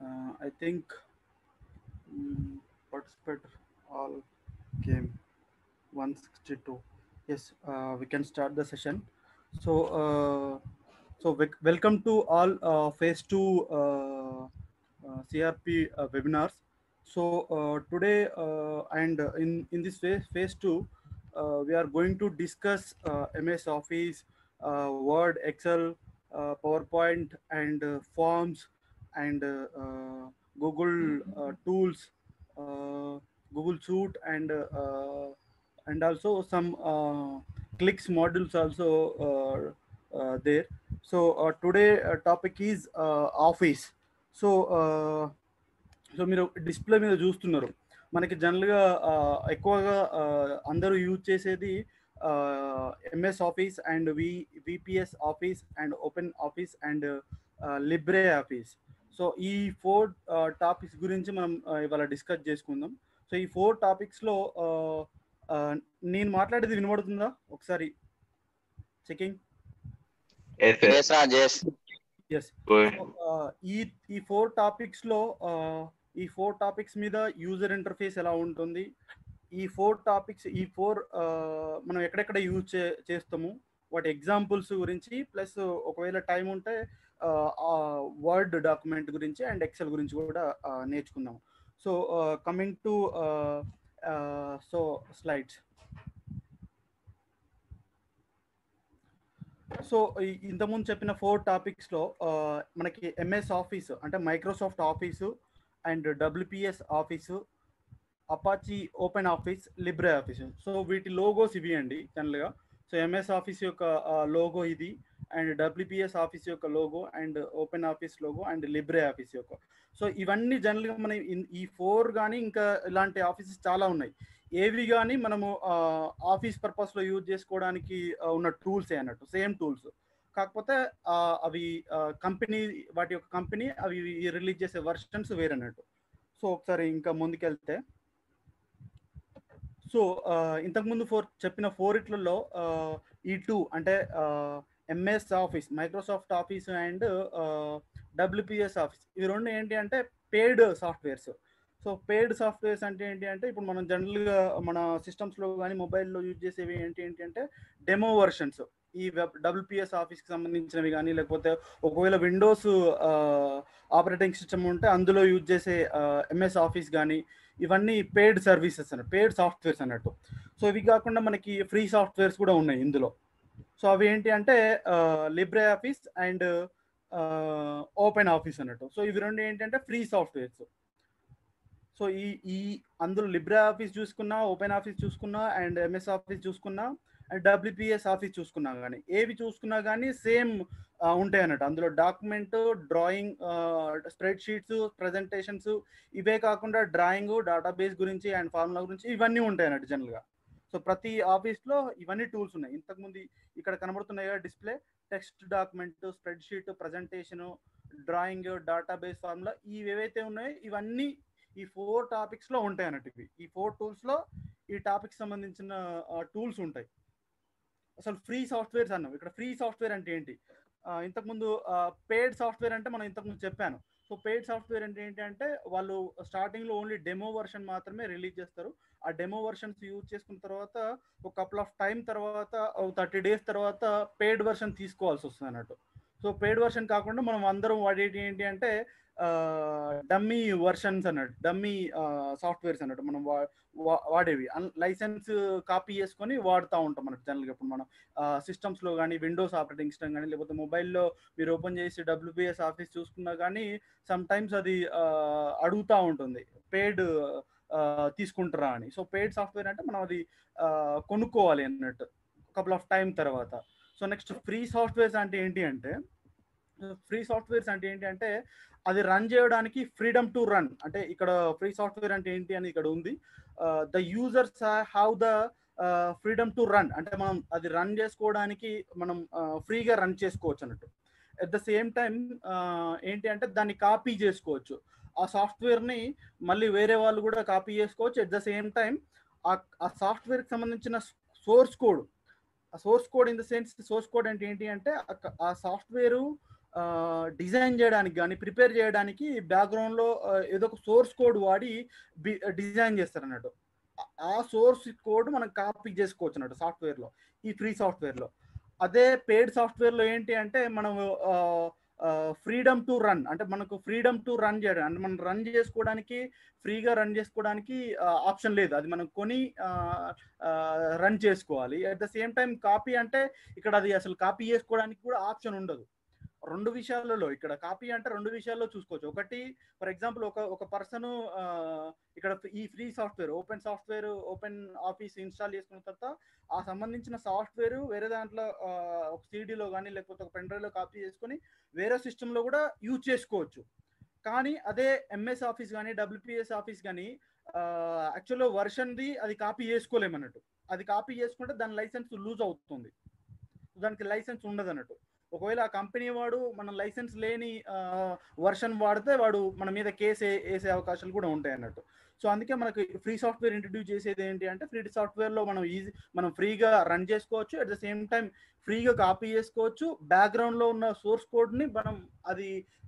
Uh, I think mm, participate all game 162. Yes, uh, we can start the session. So, uh, so wel- welcome to all uh, phase two uh, uh, CRP uh, webinars. So uh, today uh, and uh, in in this phase phase two, uh, we are going to discuss uh, MS Office, uh, Word, Excel, uh, PowerPoint, and uh, forms and uh, uh, Google uh, tools, uh, Google Suite, and uh, uh, and also some uh, clicks modules also uh, uh, there. So uh, today uh, topic is uh, Office. So uh, so మీరు display మీద చూస్తున్నారు మనకి జనరల్గా ఎక్కువగా ఆ, అందరూ use చేసేది MS office and V VPS office and open office and Libre office so ఈ ఫోర్ టాపిక్స్ గురించి మనం ఆ, ఇవాళ డిస్కస్ చేసుకుందాం సో ఈ ఫోర్ టాపిక్స్లో నేను మాట్లాడేది వినబడుతుందా ఒకసారి checking Yes, sir. Yes, Raj, yes. Yes Go so, ఆ, ఈ ఈ ఫోర్ టాపిక్స్ లో ఆ, ఈ ఫోర్ టాపిక్స్ మీద యూజర్ ఇంటర్ఫేస్ ఎలా ఉంటుంది ఈ ఫోర్ టాపిక్స్ ఈ ఫోర్ మనం ఎక్కడెక్కడ యూజ్ చే చేస్తాము వాటి ఎగ్జాంపుల్స్ గురించి ప్లస్ ఒకవేళ టైం ఉంటే వర్డ్ డాక్యుమెంట్ గురించి అండ్ ఎక్సెల్ గురించి కూడా ఆ, నేర్చుకుందాం so coming to so slides so ఈ- ఇంతకుముందు చెప్పిన ఫోర్ టాపిక్స్ లో ఆ, మనకి ఎంఎస్ ఆఫీస్ అంటే Microsoft Office and WPS Office Apache Open office Libre office so వీటి లోగోస్ ఇవి అండి జనరల్గా సో ఎంఎస్ ఆఫీస్ యొక్క లోగో ఇది అండ్ డబ్ల్యూపిఎస్ ఆఫీస్ యొక్క logo and open Office logo and Libre office యొక్క సో ఇవన్నీ జనరల్గా మనం ఇన్- ఈ ఫోర్ కానీ ఇంకా ఇలాంటి ఆఫీసెస్ చాలా ఉన్నాయి ఏవి కానీ మనము ఆఫీస్ పర్పస్లో యూజ్ చేసుకోవడానికి ఆ, ఉన్న టూల్సే అన్నట్టు సేమ్ టూల్స్ కాకపోతే ఆ, అవి కంపెనీ వాటి యొక్క కంపెనీ అవి రిలీజ్ చేసే వర్షన్స్ వేరన్నట్టు సో ఒకసారి ఇంకా ముందుకెళ్తే సో ఇంతకుముందు ఫోర్ చెప్పిన ఫోర్ ఇట్లలో ఈ టూ అంటే MS Office Microsoft Office and WPS Office ఇవి రెండు ఏంటి అంటే paid softwares so paid softwares అంటే ఏంటి అంటే ఇప్పుడు మనం జనరల్గా మన సిస్టమ్స్లో కానీ మొబైల్లో యూజ్ చేసేవి ఏంటి ఏంటి అంటే డెమో వర్షన్స్ ఈ వెబ్ డబ్ల్యూపిఎస్ ఆఫీస్కి సంబంధించినవి కానీ లేకపోతే ఒకవేళ విండోస్ ఆపరేటింగ్ సిస్టమ్ ఉంటే అందులో యూజ్ చేసే ఎంఎస్ ఆఫీస్ కానీ ఇవన్నీ పెయిడ్ సర్వీసెస్ అన్నట్టు పెయిడ్ సాఫ్ట్వేర్స్ అన్నట్టు సో ఇవి కాకుండా మనకి ఫ్రీ సాఫ్ట్వేర్స్ కూడా ఉన్నాయి ఇందులో సో అవి ఏంటి అంటే Libre Office and open Office అన్నట్టు సో ఇవి రెండు ఏంటంటే ఫ్రీ సాఫ్ట్వేర్స్ సో ఈ ఈ అందులో లిబ్రే ఆఫీస్ చూసుకున్నా ఓపెన్ ఆఫీస్ చూసుకున్నా అండ్ ఎంఎస్ ఆఫీస్ చూసుకున్నా అండ్ డబ్ల్యూపిఎస్ ఆఫీస్ చూసుకున్నా కానీ ఏవి చూసుకున్నా కానీ సేమ్ ఉంటాయి అన్నట్టు అందులో document drawing spreadsheets presentations ఇవే కాకుండా డ్రాయింగ్ డేటాబేస్ గురించి అండ్ ఫార్ములా గురించి ఇవన్నీ ఉంటాయి అన్నట్టు జనరల్గా సో ప్రతి ఆఫీస్లో ఇవన్నీ టూల్స్ ఉన్నాయి ఇంతకుముందు ఇక్కడ కనబడుతున్నాయి కదా display text document spreadsheet presentation drawing database formula ఇవి ఏవైతే ఉన్నాయో ఇవన్నీ ఈ ఫోర్ టాపిక్స్ లో ఉంటాయి అన్నట్టు ఇవి ఈ ఫోర్ టూల్స్ లో ఈ టాపిక్ సంబంధించిన టూల్స్ ఉంటాయి అసలు ఫ్రీ సాఫ్ట్వేర్స్ అన్నాం ఇక్కడ ఫ్రీ సాఫ్ట్వేర్ అంటే ఏంటి ఆ, ఇంతకుముందు పెయిడ్ సాఫ్ట్వేర్ అంటే మనం ఇంతకుముందు చెప్పాను సో పెయిడ్ సాఫ్ట్వేర్ అంటే ఏంటి అంటే వాళ్ళు స్టార్టింగ్ లో ఓన్లీ డెమో వర్షన్ మాత్రమే రిలీజ్ చేస్తారు ఆ డెమో వర్షన్స్ యూజ్ చేసుకున్న తర్వాత ఒక కపుల్ ఆఫ్ టైం తర్వాత థర్టీ డేస్ తర్వాత పెయిడ్ వర్షన్ తీసుకోవాల్సి వస్తుంది అన్నట్టు సో పెయిడ్ వర్షన్ కాకుండా మనం అందరం వాడేటి ఏంటి అంటే డమ్మీ వర్షన్స్ అన్నట్టు డమ్మీ సాఫ్ట్వేర్స్ అన్నట్టు మనం వా- వా- వాడేవి లైసెన్స్ కాపీ చేసుకొని వాడుతూ ఉంటాం మనకు జనరల్గా ఇప్పుడు మనం సిస్టమ్స్లో కానీ విండోస్ ఆపరేటింగ్ సిస్టమ్ కానీ లేకపోతే మొబైల్లో మీరు ఓపెన్ చేసి డబ్ల్యూబిఎస్ ఆఫీస్ చూసుకున్నా కానీ సమ్ టైమ్స్ అది ఆ, అడుగుతూ ఉంటుంది పెయిడ్ తీసుకుంటారా అని సో పెయిడ్ సాఫ్ట్వేర్ అంటే మనం అది ఆ, కొనుక్కోవాలి అన్నట్టు కపుల్ ఆఫ్ టైం తర్వాత సో నెక్స్ట్ ఫ్రీ సాఫ్ట్వేర్స్ అంటే ఏంటి అంటే ఫ్రీ సాఫ్ట్వేర్స్ అంటే ఏంటి అంటే అది రన్ చేయడానికి ఫ్రీడమ్ టు రన్ అంటే ఇక్కడ ఫ్రీ సాఫ్ట్వేర్ అంటే ఏంటి అని ఇక్కడ ఉంది the users have the freedom to run అంటే మనం అది రన్ చేసుకోవడానికి మనం ఫ్రీగా రన్ చేసుకోవచ్చు అన్నట్టు అట్ ద సేమ్ టైం ఏంటి అంటే దాన్ని కాపీ చేసుకోవచ్చు ఆ సాఫ్ట్వేర్ని మళ్ళీ వేరే వాళ్ళు కూడా కాపీ చేసుకోవచ్చు ఎట్ ద సేమ్ టైం ఆ సాఫ్ట్వేర్కి సంబంధించిన సోర్స్ కోడ్ ఆ source code in the sense source code అంటే ఏంటి అంటే ఆ- ఆ సాఫ్ట్వేరు డిజైన్ చేయడానికి కానీ ప్రిపేర్ చేయడానికి బ్యాక్గ్రౌండ్లో ఏదో ఒక సోర్స్ కోడ్ వాడి డిజైన్ చేస్తారు అన్నట్టు ఆ- ఆ సోర్స్ కోడ్ మనం కాపీ చేసుకోవచ్చు అన్నట్టు సాఫ్ట్వేర్లో ఈ ఫ్రీ సాఫ్ట్వేర్లో అదే పెయిడ్ సాఫ్ట్వేర్లో ఏంటి అంటే మనం ఫ్రీడమ్ టు రన్ అంటే మనకు ఫ్రీడమ్ టు రన్ చేయడం అంటే మనం రన్ చేసుకోవడానికి ఫ్రీగా రన్ చేసుకోవడానికి ఆప్షన్ లేదు అది మనం కొని రన్ చేసుకోవాలి at the same time copy అంటే ఇక్కడ అది అసలు కాపీ చేసుకోవడానికి కూడా ఆప్షన్ ఉండదు రెండు విషయాలలో ఇక్కడ కాపీ అంటే రెండు విషయాల్లో చూసుకోవచ్చు ఒకటి ఫర్ ఎగ్జాంపుల్ ఒక ఒక పర్సన్ ఇక్కడ ఈ free software open software Open Office install చేసుకున్న తర్వాత ఆ సంబంధించిన సాఫ్ట్వేర్ వేరే దాంట్లో ఆ, ఒక సీడీలో కానీ లేకపోతే ఒక పెన్ డ్రైవ్లో కాపీ చేసుకొని వేరే సిస్టంలో కూడా యూజ్ చేసుకోవచ్చు కానీ అదే ఎంఎస్ ఆఫీస్ కానీ డబ్ల్యూపిఎస్ ఆఫీస్ కానీ యాక్చువల్గా వర్షన్ది అది కాపీ చేసుకోలేమన్నట్టు అది కాపీ చేసుకుంటే దాని లైసెన్స్ లూజ్ అవుతుంది దానికి లైసెన్స్ ఉండదు అన్నట్టు ఒకవేళ ఆ కంపెనీ వాడు మన లైసెన్స్ లేని వర్షన్ వాడితే వాడు మన మీద కేసు వేసే అవకాశాలు కూడా ఉంటాయి అన్నట్టు సో అందుకే మనకి ఫ్రీ సాఫ్ట్వేర్ ఇంట్రడ్యూస్ చేసేది ఏంటి అంటే ఫ్రీ సాఫ్ట్వేర్లో మనం ఈజీ మనం ఫ్రీగా రన్ చేసుకోవచ్చు అట్ ద సేమ్ టైం ఫ్రీగా కాపీ చేసుకోవచ్చు బ్యాక్గ్రౌండ్లో ఉన్న సోర్స్ కోడ్ని మనం అది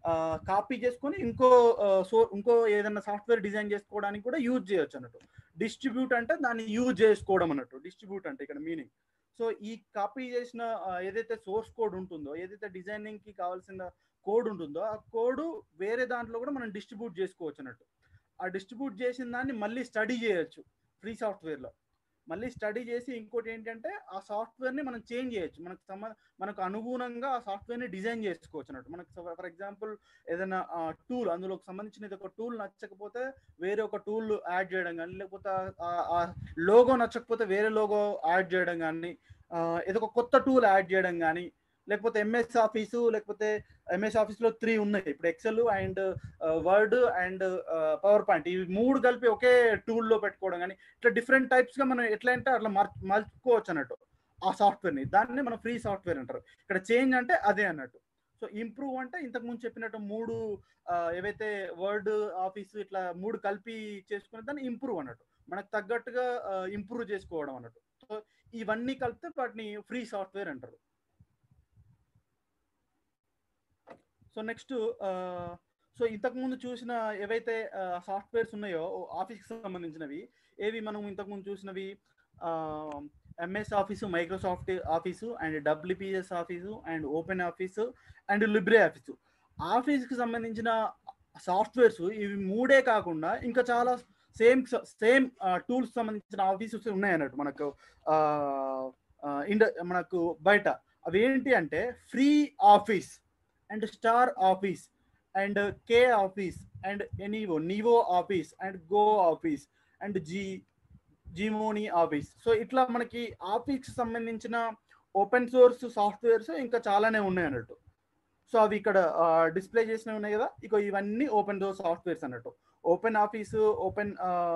కాపీ చేసుకొని ఇంకో సో ఇంకో ఏదైనా సాఫ్ట్వేర్ డిజైన్ చేసుకోవడానికి కూడా యూజ్ చేయొచ్చు అన్నట్టు డిస్ట్రిబ్యూట్ అంటే దాన్ని యూజ్ చేసుకోవడం అన్నట్టు డిస్ట్రిబ్యూట్ అంటే ఇక్కడ మీనింగ్ సో ఈ కాపీ చేసిన ఆ, ఏదైతే సోర్స్ కోడ్ ఉంటుందో ఏదైతే డిజైనింగ్ కి కావాల్సిన కోడ్ ఉంటుందో ఆ కోడ్ వేరే దాంట్లో కూడా మనం డిస్ట్రిబ్యూట్ చేసుకోవచ్చు అన్నట్టు ఆ డిస్ట్రిబ్యూట్ చేసిన దాన్ని మళ్ళీ స్టడీ చేయొచ్చు ఫ్రీ సాఫ్ట్వేర్లో మళ్ళీ స్టడీ చేసి ఇంకోటి ఏంటంటే ఆ సాఫ్ట్వేర్ని మనం చేంజ్ చేయొచ్చు మనకు సంబంధ మనకు అనుగుణంగా ఆ సాఫ్ట్వేర్ని డిజైన్ చేసుకోవచ్చు అన్నట్టు మనకు ఫర్ ఎగ్జాంపుల్ ఏదైనా టూల్ అందులోకి సంబంధించిన ఒక టూల్ నచ్చకపోతే వేరే ఒక టూల్ యాడ్ చేయడం కానీ లేకపోతే ఆ లోగో నచ్చకపోతే వేరే లోగో యాడ్ చేయడం కానీ ఆ, ఏదో ఒక కొత్త టూల్ యాడ్ చేయడం కానీ లేకపోతే ఎంఎస్ ఆఫీసు లేకపోతే ఎంఎస్ ఆఫీస్లో త్రీ ఉన్నాయి ఇప్పుడు Excel and Word and PowerPoint ఇవి మూడు కలిపి ఒకే టూల్లో పెట్టుకోవడం కానీ ఇట్లా డిఫరెంట్ టైప్స్గా మనం ఎట్లా అంటే అట్లా మర్ మలుచుకోవచ్చు అన్నట్టు ఆ సాఫ్ట్వేర్ని దాన్ని మనం ఫ్రీ సాఫ్ట్వేర్ అంటారు ఇక్కడ చేంజ్ అంటే అదే అన్నట్టు సో ఇంప్రూవ్ అంటే ఇంతకు ముందు చెప్పినట్టు మూడు ఆ, ఏవైతే వర్డ్ ఆఫీస్ ఇట్లా మూడు కలిపి చేసుకునే దాన్ని ఇంప్రూవ్ అన్నట్టు మనకు తగ్గట్టుగా ఇంప్రూవ్ చేసుకోవడం అన్నట్టు సో ఇవన్నీ కలిపితే వాటిని ఫ్రీ సాఫ్ట్వేర్ అంటారు సో నెక్స్ట్ సో ఇంతకు ముందు చూసిన ఏవైతే సాఫ్ట్వేర్స్ ఉన్నాయో ఆఫీస్కి సంబంధించినవి ఏవి మనం ఇంతకు ముందు చూసినవి MS Office Microsoft Office and WPS Office and Open Office and Libre Office ఆఫీస్కి సంబంధించిన సాఫ్ట్వేర్స్ ఇవి మూడే కాకుండా ఇంకా చాలా సేమ్ సేమ్ టూల్స్ సంబంధించిన ఆఫీసెస్ ఉన్నాయి అన్నట్టు మనకు ఆ, ఆ, ఇండ మనకు బయట అవి ఏంటి అంటే Free Office and Star Office and K Office and ఎనీవో Neo Office and Go Office and జీ జీమోని ఆఫీస్ సో ఇట్లా మనకి ఆఫీస్కి సంబంధించిన ఓపెన్ సోర్స్ సాఫ్ట్వేర్స్ ఇంకా చాలానే ఉన్నాయి అన్నట్టు సో అవి ఇక్కడ డిస్ప్లే చేసినవి ఉన్నాయి కదా ఇక ఇవన్నీ ఓపెన్ సోర్స్ సాఫ్ట్వేర్స్ అన్నట్టు Open Office Open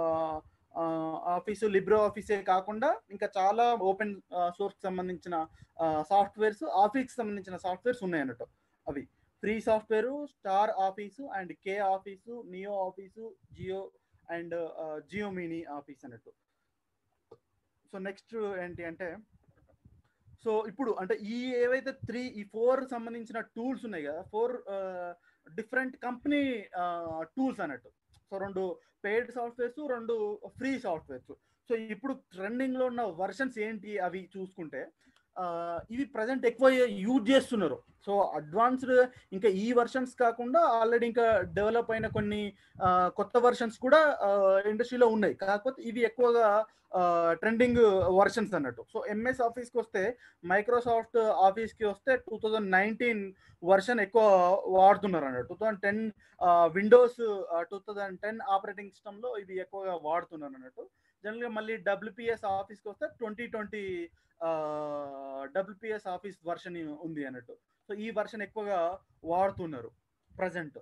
Office Libre ఆఫీసే కాకుండా ఇంకా చాలా ఓపెన్ సోర్స్ సంబంధించిన సాఫ్ట్వేర్స్ ఆఫీస్కి సంబంధించిన సాఫ్ట్వేర్స్ ఉన్నాయి అన్నట్టు అవి free software Star Office and K Office Neo Office జియో అండ్ జియో మినీ ఆఫీస్ అన్నట్టు సో నెక్స్ట్ ఏంటి అంటే సో ఇప్పుడు అంటే ఈ ఏవైతే త్రీ ఈ ఫోర్ సంబంధించిన టూల్స్ ఉన్నాయి కదా ఫోర్ డిఫరెంట్ కంపెనీ టూల్స్ అన్నట్టు సో రెండు పెయిడ్ సాఫ్ట్వేర్స్ రెండు ఫ్రీ సాఫ్ట్వేర్స్ సో ఇప్పుడు ట్రెండింగ్లో ఉన్న వర్షన్స్ ఏంటి అవి చూసుకుంటే ఆ, ఇవి ప్రజెంట్ ఎక్కువ యూజ్ చేస్తున్నారు సో అడ్వాన్స్డ్ ఇంకా ఈ వర్షన్స్ కాకుండా ఆల్రెడీ ఇంకా డెవలప్ అయిన కొన్ని ఆ, కొత్త వర్షన్స్ కూడా ఇండస్ట్రీలో ఉన్నాయి కాకపోతే ఇవి ఎక్కువగా ట్రెండింగ్ వర్షన్స్ అన్నట్టు సో ఎంఎస్ ఆఫీస్కి వస్తే మైక్రోసాఫ్ట్ ఆఫీస్కి వస్తే టూ థౌజండ్ నైన్టీన్ వర్షన్ ఎక్కువ వాడుతున్నారు అన్నట్టు two thousand ten Windows two thousand ten operating సిస్టంలో ఇవి ఎక్కువగా వాడుతున్నారు అన్నట్టు జనరల్గా మళ్ళీ డబ్ల్యూపిఎస్ ఆఫీస్కి వస్తే twenty twenty WPS Office version ఉంది అన్నట్టు సో ఈ వర్షన్ ఎక్కువగా వాడుతున్నారు present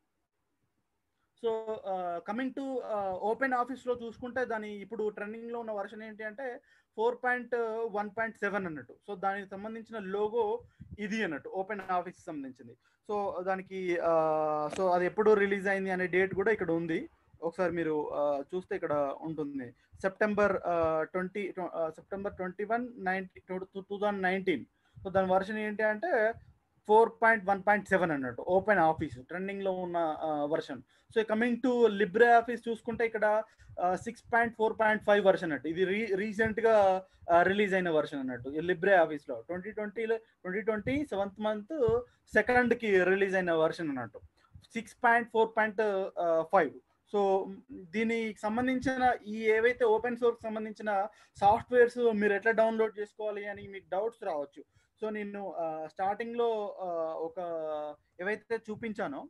so coming to open ఆఫీస్లో చూసుకుంటే దాని ఇప్పుడు ట్రెండింగ్లో ఉన్న వర్షన్ ఏంటి అంటే four point one point seven అన్నట్టు సో దానికి సంబంధించిన లోగో ఇది అన్నట్టు ఓపెన్ ఆఫీస్ సంబంధించింది సో దానికి సో అది ఎప్పుడు రిలీజ్ అయింది అనే డేట్ కూడా ఇక్కడ ఉంది ఒకసారి మీరు ఆ, చూస్తే ఇక్కడ ఉంటుంది September twenty September twenty one ninety two thousand nineteen so దాని వర్షన్ ఏంటి అంటే four point one point seven అన్నట్టు ఓపెన్ ఆఫీస్ ట్రెండింగ్ లో ఉన్న version so coming to Libre Office చూసుకుంటే ఇక్కడ six point four point five version అన్నట్టు ఇది రీ రీసెంట్ గా రిలీజ్ అయిన వర్షన్ అన్నట్టు ఈ లిబ్రే ఆఫీస్ లో ట్వంటీ ట్వంటీలో twenty twenty seventh month second కి రిలీజ్ అయిన వర్షన్ అన్నట్టు six point four point five so దీనికి సంబంధించిన ఈ ఏవైతే ఓపెన్ సోర్స్ సంబంధించిన సాఫ్ట్వేర్స్ మీరు ఎట్లా డౌన్లోడ్ చేసుకోవాలి అని మీకు డౌట్స్ రావచ్చు సో నేను స్టార్టింగ్ లో ఆ, ఒక ఏవైతే చూపించానో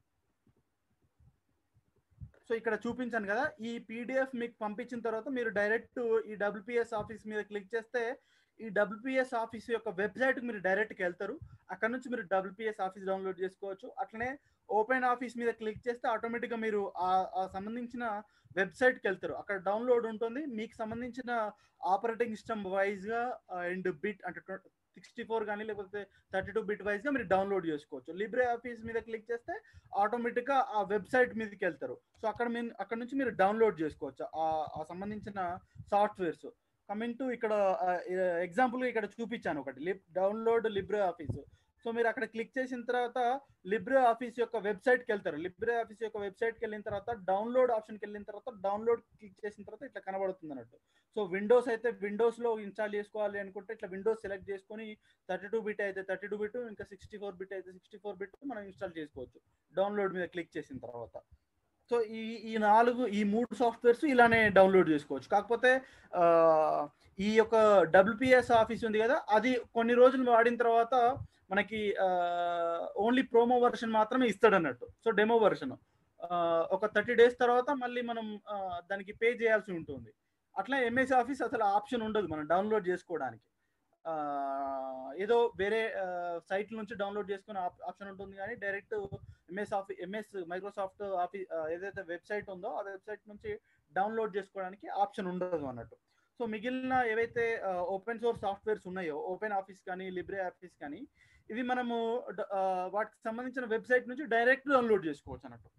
సో ఇక్కడ చూపించాను కదా ఈ పీడిఎఫ్ మీకు పంపించిన తర్వాత మీరు డైరెక్ట్ ఈ డబ్ల్యూపిఎస్ ఆఫీస్ మీద క్లిక్ చేస్తే ఈ డబ్ల్యూపిఎస్ ఆఫీస్ యొక్క వెబ్సైట్ మీరు డైరెక్ట్కి వెళ్తారు అక్కడ నుంచి మీరు డబ్ల్యూపిఎస్ ఆఫీస్ డౌన్లోడ్ చేసుకోవచ్చు అట్లనే ఓపెన్ ఆఫీస్ మీద క్లిక్ చేస్తే ఆటోమేటిక్గా మీరు ఆ ఆ సంబంధించిన వెబ్సైట్కి వెళ్తారు అక్కడ డౌన్లోడ్ ఉంటుంది మీకు సంబంధించిన ఆపరేటింగ్ సిస్టమ్ వైజ్గా అండ్ బిట్ అంటే సిక్స్టీ ఫోర్ కానీ లేకపోతే థర్టీ టూ బిట్ వైజ్గా మీరు డౌన్లోడ్ చేసుకోవచ్చు లిబ్రే ఆఫీస్ మీద క్లిక్ చేస్తే ఆటోమేటిక్గా ఆ వెబ్సైట్ మీదకి వెళ్తారు సో అక్కడ మీ అక్కడ నుంచి మీరు డౌన్లోడ్ చేసుకోవచ్చు ఆ ఆ సంబంధించిన సాఫ్ట్వేర్స్ కమింగ్ టు ఇక్కడ ఎగ్జాంపుల్ ఇక్కడ చూపించాను ఒకటి లిబ్ డౌన్లోడ్ లిబ్రే ఆఫీస్ సో మీరు అక్కడ క్లిక్ చేసిన తర్వాత లిబ్రే ఆఫీస్ యొక్క వెబ్సైట్కి వెళ్తారు లిబ్రే ఆఫీస్ యొక్క వెబ్సైట్కి వెళ్ళిన తర్వాత డౌన్లోడ్ ఆప్షన్కి వెళ్ళిన తర్వాత డౌన్లోడ్ క్లిక్ చేసిన తర్వాత ఇట్లా కనబడుతుంది అన్నట్టు సో విండోస్ అయితే విండోస్లో ఇన్స్టాల్ చేసుకోవాలి అనుకుంటే ఇట్లా విండోస్ సెలెక్ట్ చేసుకొని థర్టీ టూ బిట్ అయితే థర్టీ టూ బిట్ ఇంకా సిక్స్టీ ఫోర్ బిట్ అయితే సిక్స్టీ ఫోర్ బిట్ మనం ఇన్స్టాల్ చేసుకోవచ్చు డౌన్లోడ్ మీద క్లిక్ చేసిన తర్వాత సో ఈ ఈ నాలుగు ఈ మూడు సాఫ్ట్వేర్స్ ఇలానే డౌన్లోడ్ చేసుకోవచ్చు కాకపోతే ఆ, ఈ యొక్క డబ్ల్యూపిఎస్ ఆఫీస్ ఉంది కదా అది కొన్ని రోజులు వాడిన తర్వాత మనకి ఓన్లీ ప్రోమో వర్షన్ మాత్రమే ఇస్తాడు అన్నట్టు సో డెమో వర్షన్ ఒక థర్టీ డేస్ తర్వాత మళ్ళీ మనం ఆ, దానికి పే చేయాల్సి ఉంటుంది అట్లా ఎంఎస్ ఆఫీస్ అసలు ఆప్షన్ ఉండదు మనం డౌన్లోడ్ చేసుకోవడానికి ఆ, ఏదో వేరే సైట్ నుంచి డౌన్లోడ్ చేసుకునే ఆప్షన్ ఉంటుంది కానీ డైరెక్ట్ ఎంఎస్ ఆఫీ ఎంఎస్ మైక్రోసాఫ్ట్ ఆఫీస్ ఏదైతే వెబ్సైట్ ఉందో ఆ వెబ్సైట్ నుంచి డౌన్లోడ్ చేసుకోవడానికి ఆప్షన్ ఉండదు అన్నట్టు సో మిగిలిన ఏవైతే ఓపెన్ సోర్స్ సాఫ్ట్వేర్స్ ఉన్నాయో ఓపెన్ ఆఫీస్ కానీ లిబ్రే ఆఫీస్ కానీ ఇవి మనము డ- ఆ, వాటికి సంబంధించిన వెబ్సైట్ నుంచి డైరెక్ట్ డౌన్లోడ్ చేసుకోవచ్చు అన్నట్టు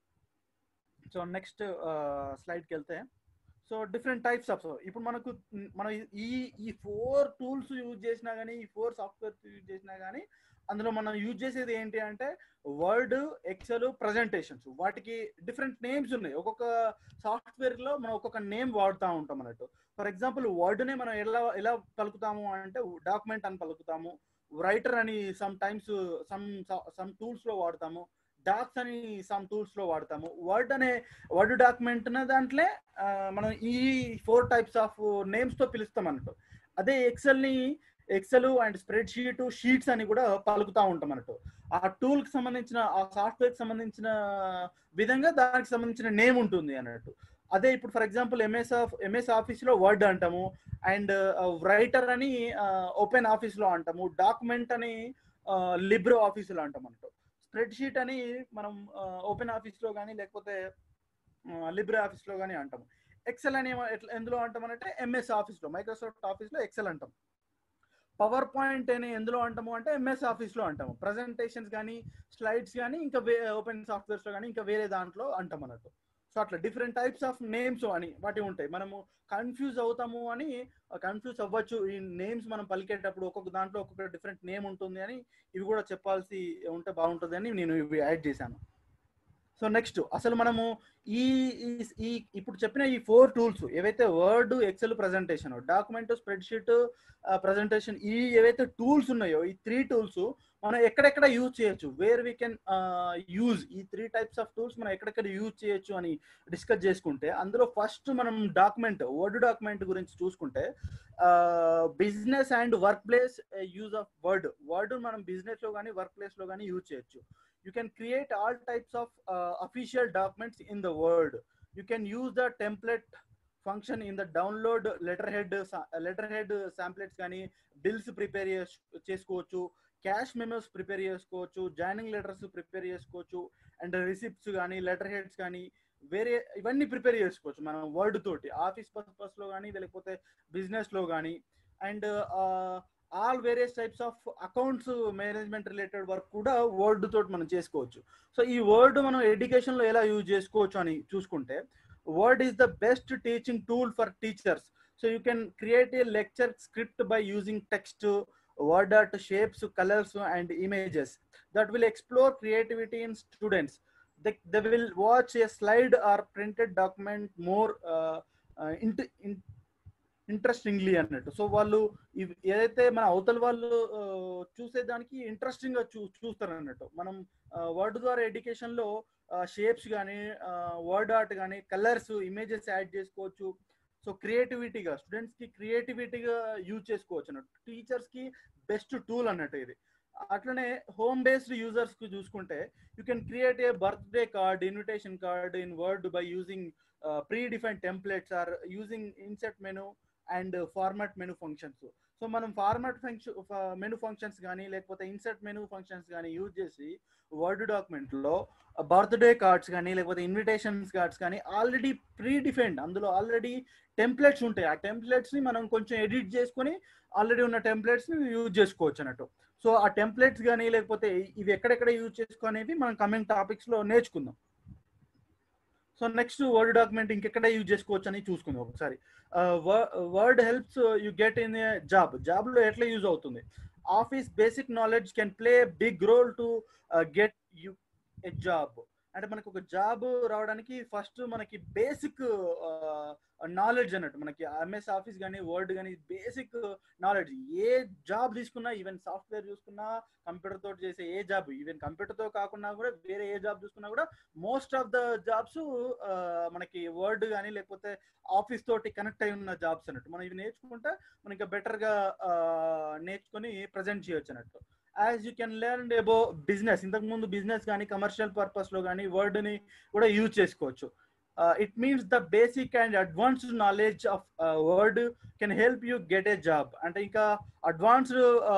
సో నెక్స్ట్ స్లైడ్కి వెళ్తే సో డిఫరెంట్ టైప్స్ ఆఫ్ ఇప్పుడు మనకు మ్, మనం ఈ ఈ ఫోర్ టూల్స్ యూజ్ చేసినా కానీ ఈ ఫోర్ సాఫ్ట్వేర్స్ యూజ్ చేసినా కానీ అందులో మనం యూజ్ చేసేది ఏంటి అంటే వర్డ్ ఎక్సెల్ ప్రజెంటేషన్స్ వాటికి డిఫరెంట్ నేమ్స్ ఉన్నాయి ఒక్కొక్క సాఫ్ట్వేర్ లో మనం ఒక్కొక్క నేమ్ వాడుతూ ఉంటాం అన్నట్టు ఫర్ ఎగ్జాంపుల్ వర్డ్నే మనం ఎలా ఎలా పలుకుతాము అంటే డాక్యుమెంట్ అని పలుకుతాము రైటర్ అని some times some some tools లో వాడతాము డాక్స్ అని సమ్ టూల్స్ లో వాడతాము వర్డ్ అనే వర్డ్ డాక్యుమెంట్ అనే దాంట్లో ఆ, మనం ఈ ఫోర్ టైప్స్ ఆఫ్ నేమ్స్ తో పిలుస్తాం అన్నట్టు అదే ఎక్సెల్ ని Excel and spreadsheet sheets అని కూడా పలుకుతా ఉంటాం అన్నట్టు ఆ టూల్ కి సంబంధించిన ఆ సాఫ్ట్వేర్ కి సంబంధించిన విధంగా దానికి సంబంధించిన నేమ్ ఉంటుంది అన్నట్టు అదే ఇప్పుడు for example MS of MS Office లో వర్డ్ అంటాము అండ్ రైటర్ అని ఓపెన్ ఆఫీస్ లో అంటాము డాక్యుమెంట్ అని లిబ్రో ఆఫీస్ లో అంటాం అన్నట్టు స్ప్రెడ్ షీట్ అని మనం ఓపెన్ ఆఫీస్ లో కానీ లేకపోతే లిబ్రే ఆఫీస్ లో కానీ అంటాము ఎక్సెల్ అని ఏమ- ఎట్లా ఎందులో అంటామనంటే ఎంఎస్ ఆఫీస్ లో మైక్రోసాఫ్ట్ ఆఫీస్ లో ఎక్సెల్ అంటాం పవర్ పాయింట్ అని ఎందులో అంటాము అంటే ఎంఎస్ ఆఫీస్ లో అంటాము ప్రజెంటేషన్స్ కానీ స్లైడ్స్ కానీ ఇంకా ఓపెన్ సాఫ్ట్వేర్స్ లో కానీ ఇంకా వేరే దాంట్లో అంటాం అన్నట్టు సో అట్లా డిఫరెంట్ టైప్స్ ఆఫ్ నేమ్స్ అని వాటి ఉంటాయి మనము కన్ఫ్యూజ్ అవుతాము అని కన్ఫ్యూజ్ అవ్వచ్చు ఈ నేమ్స్ మనం పలికేటప్పుడు ఒక్కొక్క దాంట్లో ఒక్కొక్క డిఫరెంట్ నేమ్ ఉంటుంది అని ఇవి కూడా చెప్పాల్సి ఉంటే బాగుంటుంది అని నేను ఇవి యాడ్ చేశాను సో నెక్స్ట్ అసలు మనము ఈ ఈ- ఈ ఇప్పుడు చెప్పిన ఈ ఫోర్ టూల్స్ ఏవైతే Word Excel presentation document spreadsheet presentation ఈ ఏవైతే టూల్స్ ఉన్నాయో ఈ త్రీ టూల్స్ మనం ఎక్కడెక్కడ యూజ్ చేయొచ్చు వేర్ వీ కెన్ యూజ్ ఈ త్రీ టైప్స్ ఆఫ్ టూల్స్ మనం ఎక్కడెక్కడ యూజ్ చేయొచ్చు అని డిస్కస్ చేసుకుంటే అందులో ఫస్ట్ మనం డాక్యుమెంట్ వర్డ్ డాక్యుమెంట్ గురించి చూసుకుంటే business and workplace use of Word Word మనం బిజినెస్ లో కానీ వర్క్ ప్లేస్ లో కానీ యూజ్ చేయొచ్చు you can create all types of uh, official documents in the word you can use the template function in the download letterhead sa- letterhead samplets కానీ bills prepare చేసుకోవచ్చు cash memos prepare చేసుకోవచ్చు joining letters prepare చేసుకోవచ్చు and receipts కానీ letterheads కానీ వేరే ఇవన్నీ prepare చేసుకోవచ్చు మనం వర్డ్ తోటి ఆఫీస్ పర్పస్ లో కానీ లేకపోతే బిజినెస్ లో కానీ and all various types of accounts management related work కూడా వర్డ్ తోటి మనం చేసుకోవచ్చు సో ఈ వర్డ్ మనం ఎడ్యుకేషన్ లో ఎలా యూజ్ చేసుకోవచ్చు అని చూసుకుంటే Word is the best teaching tool for teachers so you can create a lecture script by using text word art shapes colors and images that will explore creativity in students they, they will watch a slide or printed document more uh, uh, int- in, ఇంట్రెస్టింగ్లీ అన్నట్టు so వాళ్ళు ఇవి ఏదైతే మన అవతల వాళ్ళు ఆ, చూసేదానికి ఇంట్రెస్టింగ్ గా చూ చూస్తారు అన్నట్టు మనం వర్డ్ ద్వారా ఎడ్యుకేషన్ లో షేప్స్ కానీ వర్డ్ ఆర్ట్ కానీ కలర్స్ ఇమేజెస్ యాడ్ చేసుకోవచ్చు సో క్రియేటివిటీగా స్టూడెంట్స్ కి క్రియేటివిటీగా యూజ్ చేసుకోవచ్చు అన్నట్టు టీచర్స్ కి బెస్ట్ టూల్ అన్నట్టు ఇది అట్లనే హోమ్ బేస్డ్ యూజర్స్ కి చూసుకుంటే you can create a birthday card invitation card in Word by using predefine templates or using insert menu and format menu functions so మనం format function menu functions కానీ లేకపోతే insert menu functions కానీ use చేసి Word document లో birthday cards కానీ లేకపోతే invitations cards కానీ already predefined అందులో ఆల్రెడీ టెంప్లెట్స్ ఉంటాయి ఆ టెంప్లెట్స్ ని మనం కొంచెం ఎడిట్ చేసుకొని ఆల్రెడీ ఉన్న టెంప్లెట్స్ ని యూజ్ చేసుకోవచ్చు అన్నట్టు సో ఆ టెంప్లెట్స్ కానీ లేకపోతే ఇవి ఎక్కడెక్కడ యూజ్ చేసుకునేవి మనం కమింగ్ టాపిక్స్ లో నేర్చుకుందాం సో నెక్స్ట్ వర్డ్ డాక్యుమెంట్ ఇంకెక్కడ యూజ్ చేసుకోవచ్చు అని చూసుకుందాం ఒకసారి Word helps you get in job job లో ఎట్లా యూజ్ అవుతుంది office basic knowledge can play big role to get you a job అంటే మనకు ఒక జాబ్ రావడానికి ఫస్ట్ మనకి బేసిక్ నాలెడ్జ్ అన్నట్టు మనకి ఎంఎస్ ఆఫీస్ కానీ వర్డ్ కానీ బేసిక్ నాలెడ్జ్ ఏ జాబ్ తీసుకున్నా ఈవెన్ సాఫ్ట్వేర్ చూసుకున్నా కంప్యూటర్ తోటి చేసే ఏ జాబ్ ఈవెన్ కంప్యూటర్ తో కాకుండా కూడా వేరే ఏ జాబ్ చూసుకున్నా కూడా మోస్ట్ ఆఫ్ ద జాబ్స్ మనకి వర్డ్ కానీ లేకపోతే ఆఫీస్ తోటి కనెక్ట్ అయి ఉన్న జాబ్స్ అన్నట్టు మనం ఇవి నేర్చుకుంటే మనకి బెటర్ గా నేర్చుకొని ప్రజెంట్ చేయొచ్చు అన్నట్టు as you can learn about business ఇంతకు ముందు బిజినెస్ కానీ కమర్షియల్ పర్పస్ లో కానీ వర్డ్ ని కూడా యూజ్ చేసుకోవచ్చు it means the basic and advanced knowledge of Word can help you get a job అంటే ఇంకా అడ్వాన్స్డ్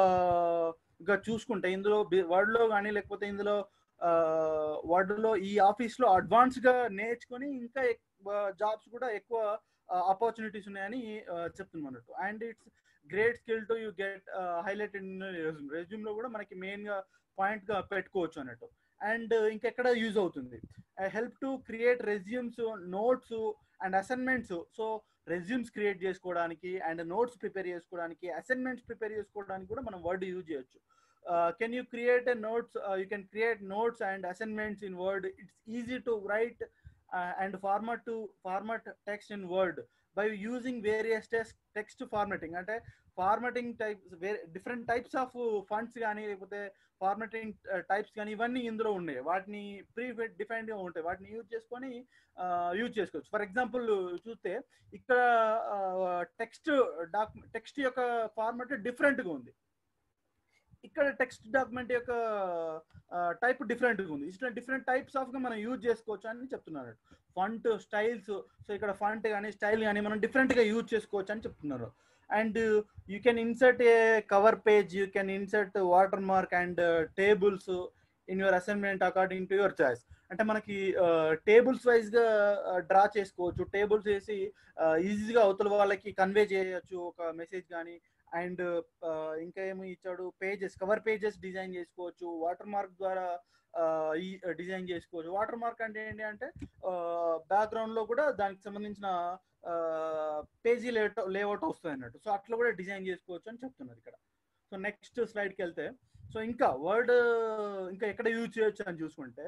గా చూసుకుంటే ఇందులో వర్డ్ లో కానీ లేకపోతే ఇందులో వర్డ్ లో ఈ ఆఫీస్ లో అడ్వాన్స్ గా నేర్చుకొని ఇంకా జాబ్స్ కూడా ఎక్కువ ఆపర్చునిటీస్ ఉన్నాయని చెప్తున్నాం అన్నట్టు and it's great skill to you get highlight in resume resume లో కూడా మనకి మెయిన్ గా పాయింట్ గా పెట్టుకోవచ్చు అన్నట్టు అండ్ ఇంకెక్కడ యూజ్ అవుతుంది help to create resumes notes and assignments so resumes create చేసుకోవడానికి అండ్ నోట్స్ ప్రిపేర్ చేసుకోవడానికి అసైన్మెంట్స్ ప్రిపేర్ చేసుకోవడానికి కూడా మనం వర్డ్ యూజ్ చేయొచ్చు can you create a notes you can create notes and assignments in Word it's easy to write and format to format text in Word by using various text formatting అంటే formatting types వేరే different types of fonts కానీ లేకపోతే formatting types కానీ ఇవన్నీ ఇందులో ఉన్నాయి వాటిని pre defined గా ఉంటాయి వాటిని యూజ్ చేసుకొని యూజ్ చేసుకోవచ్చు ఫర్ ఎగ్జాంపుల్ చూస్తే ఇక్కడ టెక్స్ట్ డాక్యుమెంట్ టెక్స్ట్ యొక్క ఫార్మాట్ డిఫరెంట్ గా ఉంది ఇక్కడ టెక్స్ట్ డాక్యుమెంట్ యొక్క టైప్ డిఫరెంట్ గా ఉంది ఇట్లా డిఫరెంట్ టైప్స్ ఆఫ్ గా మనం యూజ్ చేసుకోవచ్చు అని చెప్తున్నారు ఫంట్ స్టైల్స్ సో ఇక్కడ ఫంట్ కానీ స్టైల్ కానీ మనం డిఫరెంట్ గా యూజ్ చేసుకోవచ్చు అని చెప్తున్నారు and you can insert a cover page you can insert watermark and tables in your assignment according to your choice అంటే మనకి టేబుల్స్ వైజ్ గా డ్రా చేసుకోవచ్చు టేబుల్స్ వేసి ఈజీగా అవతల వాళ్ళకి కన్వే చేయొచ్చు ఒక మెసేజ్ కానీ అండ్ ఇంకా ఏమి ఇచ్చాడు పేజెస్ కవర్ పేజెస్ డిజైన్ చేసుకోవచ్చు వాటర్ మార్క్ ద్వారా ఈ డిజైన్ చేసుకోవచ్చు వాటర్ మార్క్ అంటే ఏంటి అంటే బ్యాక్గ్రౌండ్ లో కూడా దానికి సంబంధించిన పేజీ లేఅవుట్ లేఅవుట్ వస్తుంది అన్నట్టు సో అట్లా కూడా డిజైన్ చేసుకోవచ్చు అని చెప్తున్నారు ఇక్కడ సో నెక్స్ట్ స్లైడ్కి వెళ్తే సో ఇంకా వర్డ్ ఇంకా ఎక్కడ యూజ్ చేయొచ్చు అని చూసుకుంటే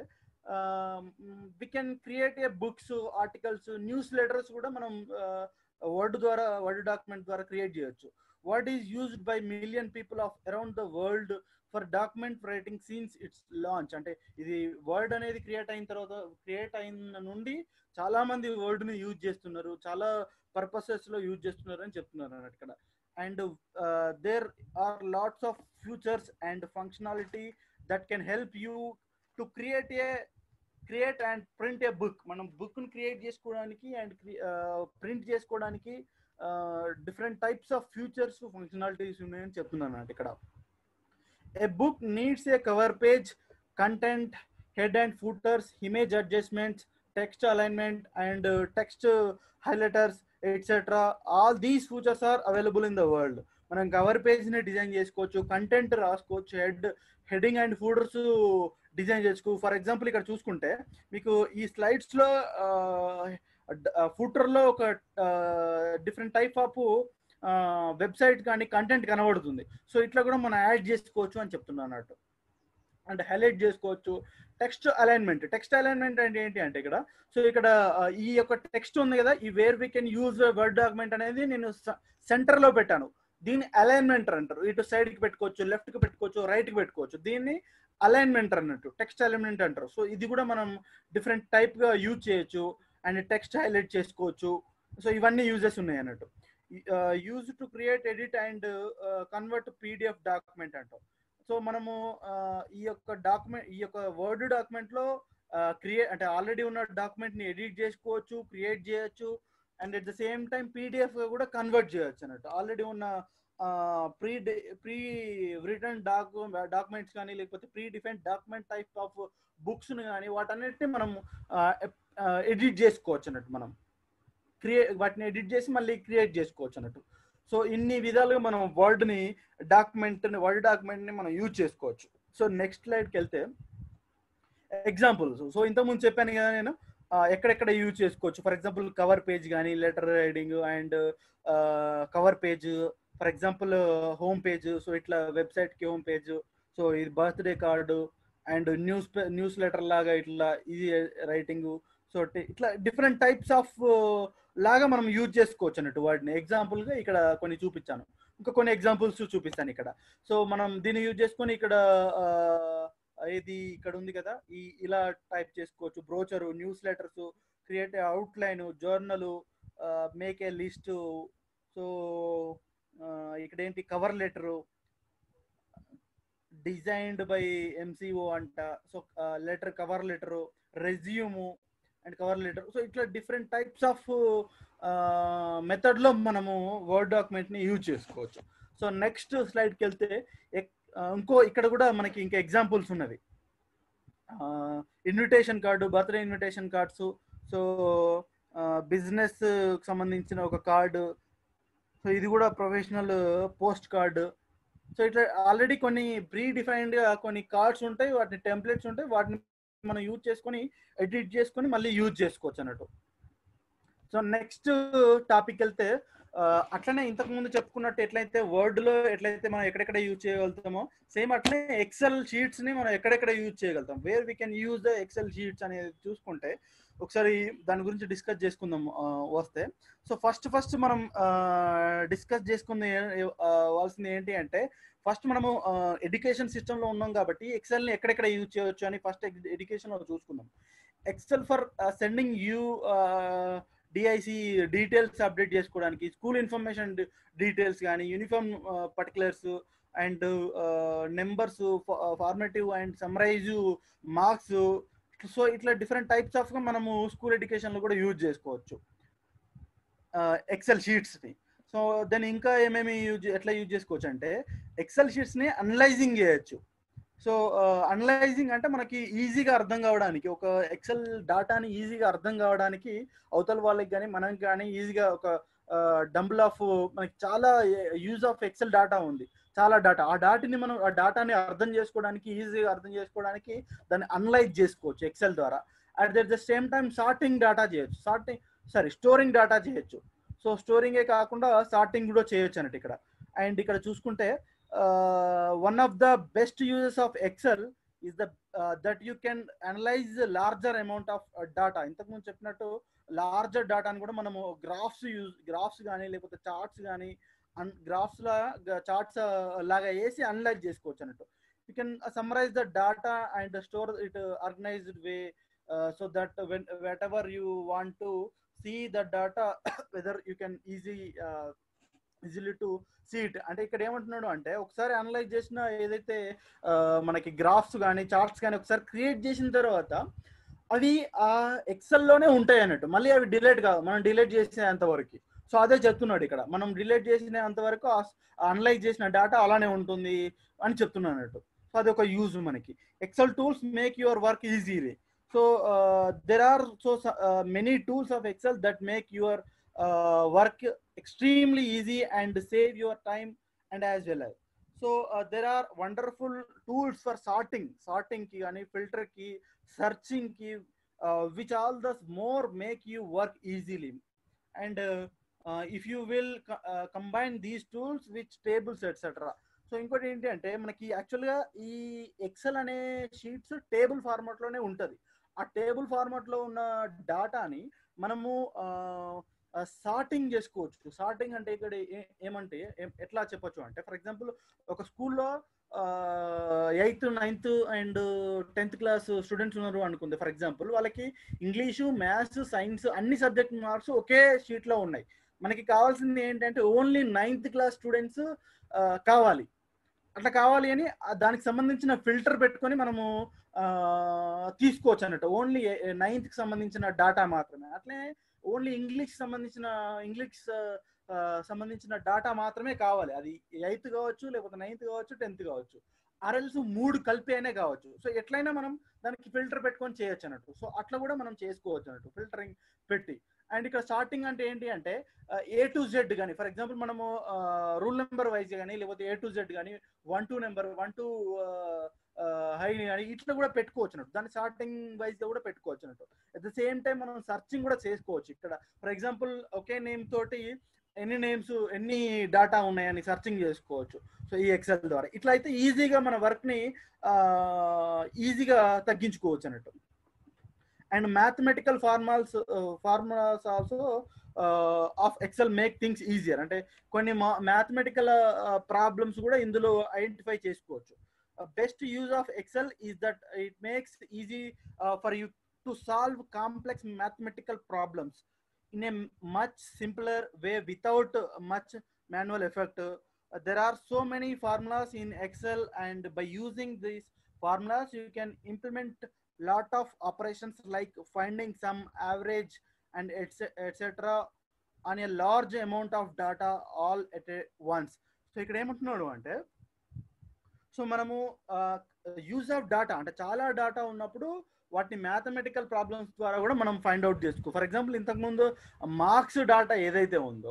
we can create a books articles news letters కూడా మనం వర్డ్ ద్వారా వర్డ్ డాక్యుమెంట్ ద్వారా క్రియేట్ చేయొచ్చు Word is used by million people of around the world for document writing since it's launch అంటే ఇది వర్డ్ అనేది క్రియేట్ అయిన తర్వాత క్రియేట్ అయిన నుండి చాలా మంది వర్డ్ ని యూజ్ చేస్తున్నారు చాలా పర్పసెస్ లో యూజ్ చేస్తున్నారు అని చెప్తున్నారు అన్నట్టు ఇక్కడ and there are lots of futures and functionality that can help you to create a create and print a book మనం బుక్ ని క్రియేట్ చేసుకోవడానికి అండ్ ప్రింట్ చేసుకోవడానికి different types of futures functionalities ఉన్నాయని చెప్తున్నాను అన్నట్టు ఇక్కడ A book needs a cover page, content, head and footers, image adjustments, text alignment, and uh, text uh, highlighters, etc. All these features are available in the world. మనం cover page ని design చేసుకోవచ్చు content రాసుకోవచ్చు head heading and footers design చేసుకో for example ఇక్కడ చూసుకుంటే మీకు ఈ slides లో ఫూటర్ లో ఒక డిఫరెంట్ టైప్ ఆఫ్ వెబ్సైట్ కానీ కంటెంట్ కనబడుతుంది సో ఇట్లా కూడా మనం యాడ్ చేసుకోవచ్చు అని చెప్తున్నాను అన్నట్టు అంటే హైలైట్ చేసుకోవచ్చు టెక్స్ట్ అలైన్మెంట్ టెక్స్ట్ అలైన్మెంట్ అంటే ఏంటి అంటే ఇక్కడ సో ఇక్కడ ఆ, ఈ యొక్క టెక్స్ట్ ఉంది కదా ఈ where we can use Word document అనేది నేను సెంటర్ లో పెట్టాను దీన్ని అలైన్మెంట్ అంటారు ఇటు సైడ్ కి పెట్టుకోవచ్చు లెఫ్ట్ కి పెట్టుకోవచ్చు రైట్ కి పెట్టుకోవచ్చు దీన్ని అలైన్మెంట్ అన్నట్టు టెక్స్ట్ అలైన్మెంట్ అంటారు సో ఇది కూడా మనం డిఫరెంట్ టైప్ గా యూజ్ చేయొచ్చు అండ్ టెక్స్ట్ హైలైట్ చేసుకోవచ్చు సో ఇవన్నీ యూజెస్ ఉన్నాయి అన్నట్టు use to create edit and convert PDF document అంటాం సో మనము ఆ, ఈ యొక్క డాక్యుమెంట్ ఈ యొక్క వర్డ్ డాక్యుమెంట్ లో క్రియేట్ అంటే ఆల్రెడీ ఉన్న డాక్యుమెంట్ ని ఎడిట్ చేసుకోవచ్చు క్రియేట్ చేయొచ్చు and at the same time PDF కూడా కన్వర్ట్ చేయొచ్చు అన్నట్టు ఆల్రెడీ ఉన్న pre pre written doc documents కానీ లేకపోతే pre define document type of books కానీ వాటన్నిటిని మనం ఎడిట్ చేసుకోవచ్చు అన్నట్టు మనం క్రియేట్ వాటిని ఎడిట్ చేసి మళ్ళీ క్రియేట్ చేసుకోవచ్చు అన్నట్టు సో ఇన్ని విధాలుగా మనం వర్డ్ ని డాక్యుమెంట్ వర్డ్ డాక్యుమెంట్ ని మనం యూజ్ చేసుకోవచ్చు సో నెక్స్ట్ స్లైడ్కి వెళ్తే ఎగ్జాంపుల్స్ సో ఇంతకుముందు చెప్పాను కదా నేను ఆ, ఎక్కడెక్కడ యూజ్ చేసుకోవచ్చు ఫర్ ఎగ్జాంపుల్ కవర్ పేజ్ కానీ letter writing and cover page for example home page so ఇట్లా వెబ్సైట్ కి హోమ్ పేజ్ సో ఇది birthday card and news news letter లాగా ఇట్లా ఇది రైటింగ్ సో ఇట్లా డిఫరెంట్ టైప్స్ ఆఫ్ లాగా మనం యూజ్ చేసుకోవచ్చు అన్నట్టు వాటిని ఎగ్జాంపుల్ గా ఇక్కడ కొన్ని చూపించాను ఇంకా కొన్ని ఎగ్జాంపుల్స్ చూపిస్తాను ఇక్కడ సో మనం దీన్ని యూజ్ చేసుకొని ఇక్కడ ఆ, ఇది ఇక్కడ ఉంది కదా ఈ ఇలా టైప్ చేసుకోవచ్చు brochure news letters create outline journal make a list so ఇక్కడ ఏంటి cover letter designed by MCO అంట so letter cover letter resume and cover letter so ఇట్లా డిఫరెంట్ టైప్స్ ఆఫ్ మెథడ్లో మనము వర్డ్ డాక్యుమెంట్ని యూజ్ చేసుకోవచ్చు సో నెక్స్ట్ స్లైడ్కి వెళ్తే ఎక్- ఆ, ఇంకో ఇక్కడ కూడా మనకి ఇంకా ఎగ్జాంపుల్స్ ఉన్నవి invitation card birthday invitation cards so business సంబంధించిన ఒక కార్డు సో ఇది కూడా ప్రొఫెషనల్ పోస్ట్ కార్డు సో ఇట్లా ఆల్రెడీ కొన్ని ప్రీ డిఫైన్డ్ కొన్ని కార్డ్స్ ఉంటాయి వాటిని టెంప్లెట్స్ ఉంటాయి వాటిని మనం యూజ్ చేసుకొని ఎడిట్ చేసుకొని మళ్ళీ యూజ్ చేసుకోవచ్చు అన్నట్టు సో నెక్స్ట్ టాపిక్ వెళ్తే ఆ, అట్లనే ఇంతకు ముందు చెప్పుకున్నట్టు ఎట్లయితే వర్డ్ లో ఎట్లయితే మనం ఎక్కడెక్కడ యూజ్ చేయగలుగుతామో సేమ్ అట్లనే ఎక్సెల్ షీట్స్ ని మనం ఎక్కడెక్కడ యూజ్ చేయగలుగుతాం where we can use the Excel sheets అనేది చూసుకుంటే ఒకసారి దాని గురించి డిస్కస్ చేసుకుందాం ఆ, వస్తే సో ఫస్ట్ ఫస్ట్ మనం డిస్కస్ చేసుకుంది వాల్సింది ఏంటి అంటే ఫస్ట్ మనము ఎడ్యుకేషన్ సిస్టమ్ లో ఉన్నాం కాబట్టి ఎక్సెల్ ని ఎక్కడెక్కడ యూజ్ చేయొచ్చు అని ఫస్ట్ ఎడ్యుకేషన్ లో చూసుకుందాం Excel for sending you DIC details update చేసుకోవడానికి స్కూల్ ఇన్ఫర్మేషన్ డీటెయిల్స్ కానీ uniform particulars and numbers formative and summarise marks so ఇట్లా డిఫరెంట్ టైప్స్ ఆఫ్ మనము స్కూల్ ఎడ్యుకేషన్ లో కూడా యూజ్ చేసుకోవచ్చు ఎక్సెల్ షీట్స్ ని సో దాన్ని ఇంకా ఏమేమి యూజ్ ఎట్లా యూజ్ చేసుకోవచ్చు అంటే ఎక్సెల్ షీట్స్ ని అనలైజింగ్ చేయొచ్చు సో అనలైజింగ్ అంటే మనకి ఈజీగా అర్థం కావడానికి ఒక ఎక్సెల్ డాటాని ఈజీగా అర్థం కావడానికి అవతల వాళ్ళకి కానీ మనకి కానీ ఈజీగా ఒక డంబుల్ ఆఫ్ మనకి చాలా యూజ్ ఆఫ్ ఎక్సెల్ డాటా ఉంది చాలా డాటా ఆ డాటాని మనం ఆ డాటాని అర్థం చేసుకోవడానికి ఈజీగా అర్థం చేసుకోవడానికి దాన్ని అనలైజ్ చేసుకోవచ్చు ఎక్సెల్ ద్వారా at the same time sorting data చేయొచ్చు సార్టింగ్ సారీ స్టోరింగ్ డాటా చేయొచ్చు సో స్టోరింగే కాకుండా సార్టింగ్ కూడా చేయొచ్చు అన్నట్టు ఇక్కడ అండ్ ఇక్కడ చూసుకుంటే one of the best uses of Excel is the that you can analyse larger amount of data ఇంతకుముందు చెప్పినట్టు లార్జర్ డాటాని కూడా మనము గ్రాఫ్స్ యూజ్ గ్రాఫ్స్ కానీ లేకపోతే చార్ట్స్ కానీ అన్ గ్రాఫ్స్ లా చార్ట్స్ లాగా వేసి అనలైజ్ చేసుకోవచ్చు అన్నట్టు you can summarise the data and store it organised way so that when whatever you want to see the data whether you can easy easily to seat అంటే ఇక్కడ ఏమంటున్నాడు అంటే ఒకసారి analyse చేసిన ఏదైతే ఆ, మనకి గ్రాఫ్స్ కానీ చార్ట్స్ కానీ ఒకసారి క్రియేట్ చేసిన తర్వాత అవి ఆ ఎక్సెల్లోనే ఉంటాయి అన్నట్టు మళ్ళీ అవి డిలీట్ కాదు మనం డిలీట్ చేసేంత వరకు సో అదే చెప్తున్నాడు ఇక్కడ మనం డిలీట్ చేసినంత వరకు అనలైజ్ చేసిన డేటా అలానే ఉంటుంది అని చెప్తున్నాడు అన్నట్టు సో అది ఒక యూజ్ మనకి Excel tools make your work easy so there are so many tools of Excel that make your work extremely easy and save your time and as well as so uh, there are wonderful tools for sorting sorting ki ani filter ki searching ki uh, which all thus more make you work easily and uh, if you will combine these tools which tables etcetera so ఇంకోటి ఏంటి అంటే మనకి యాక్చువల్గా ఈ XL అనే sheets table ఫార్మాట్లోనే ఉంటుంది ఆ table ఫార్మాట్లో ఉన్న డాటాని మనము సార్టింగ్ చేసుకోవచ్చు సార్టింగ్ అంటే ఇక్కడ ఏ- ఏమంటే ఏ- ఎట్లా చెప్పొచ్చు అంటే ఫర్ ఎగ్జాంపుల్ ఒక స్కూల్లో eighth ninth and tenth class students ఉన్నారు అనుకుంది ఫర్ ఎగ్జాంపుల్ వాళ్ళకి ఇంగ్లీషు మ్యాథ్స్ సైన్స్ అన్ని సబ్జెక్ట్ మార్క్స్ ఒకే షీట్లో ఉన్నాయి మనకి కావాల్సింది ఏంటంటే ఓన్లీ నైన్త్ క్లాస్ స్టూడెంట్స్ కావాలి అట్లా కావాలి అని ఆ దానికి సంబంధించిన ఫిల్టర్ పెట్టుకొని మనము ఆ, తీసుకోవచ్చు అన్నట్టు ఓన్లీ నైన్త్కి సంబంధించిన డాటా మాత్రమే అట్లే ఓన్లీ ఇంగ్లీష్ సంబంధించిన ఇంగ్లీష్ ఆ, సంబంధించిన డాటా మాత్రమే కావాలి అది ఎయిత్ కావచ్చు లేకపోతే నైన్త్ కావచ్చు టెన్త్ కావచ్చు ఆర్ఎల్స్ మూడు కలిపి అయినా కావచ్చు సో ఎట్లయినా మనం దానికి ఫిల్టర్ పెట్టుకొని చేయొచ్చు అన్నట్టు సో అట్లా కూడా మనం చేసుకోవచ్చు అన్నట్టు ఫిల్టరింగ్ పెట్టి అండ్ ఇక్కడ స్టార్టింగ్ అంటే ఏంటి అంటే ఏ టు జెడ్ కానీ ఫర్ ఎగ్జాంపుల్ మనము రూల్ నెంబర్ వైజ్ కానీ లేకపోతే ఏ టు జెడ్ కానీ one two number one two high కానీ ఇట్లా కూడా పెట్టుకోవచ్చు అన్నట్టు దాన్ని స్టార్టింగ్ వైజ్ కూడా పెట్టుకోవచ్చు అన్నట్టు అట్ ద సేమ్ టైం మనం సర్చింగ్ కూడా చేసుకోవచ్చు ఇక్కడ ఫర్ ఎగ్జాంపుల్ ఒకే నేమ్ తోటి ఎన్ని నేమ్స్ ఎన్ని డాటా ఉన్నాయని సర్చింగ్ చేసుకోవచ్చు సో ఈ ఎక్సెల్ ద్వారా ఇట్లా అయితే ఈజీగా మన వర్క్ని ఈజీగా తగ్గించుకోవచ్చు అన్నట్టు and mathematical formals formulas also of Excel make things easier అంటే కొన్ని మ్యాథమెటికల్ ప్రాబ్లమ్స్ కూడా ఇందులో ఐడెంటిఫై చేసుకోవచ్చు best use of Excel is that it makes easy for you to solve complex mathematical problems in a much simpler way without much manual effort. Uh, there are so many formulas in Excel, and by using these formulas, you can implement lot of operations like finding some average and etc. on a large amount of data all at a once. So ఇక్కడ ఏమంటున్నాడు అంటే so మనము use of data అంటే చాలా data ఉన్నప్పుడు వాటిని mathematical problems ద్వారా కూడా మనం ఫైండ్ అవుట్ చేసుకో ఫర్ ఎగ్జాంపుల్ ఇంతకుముందు మార్క్స్ డాటా ఏదైతే ఉందో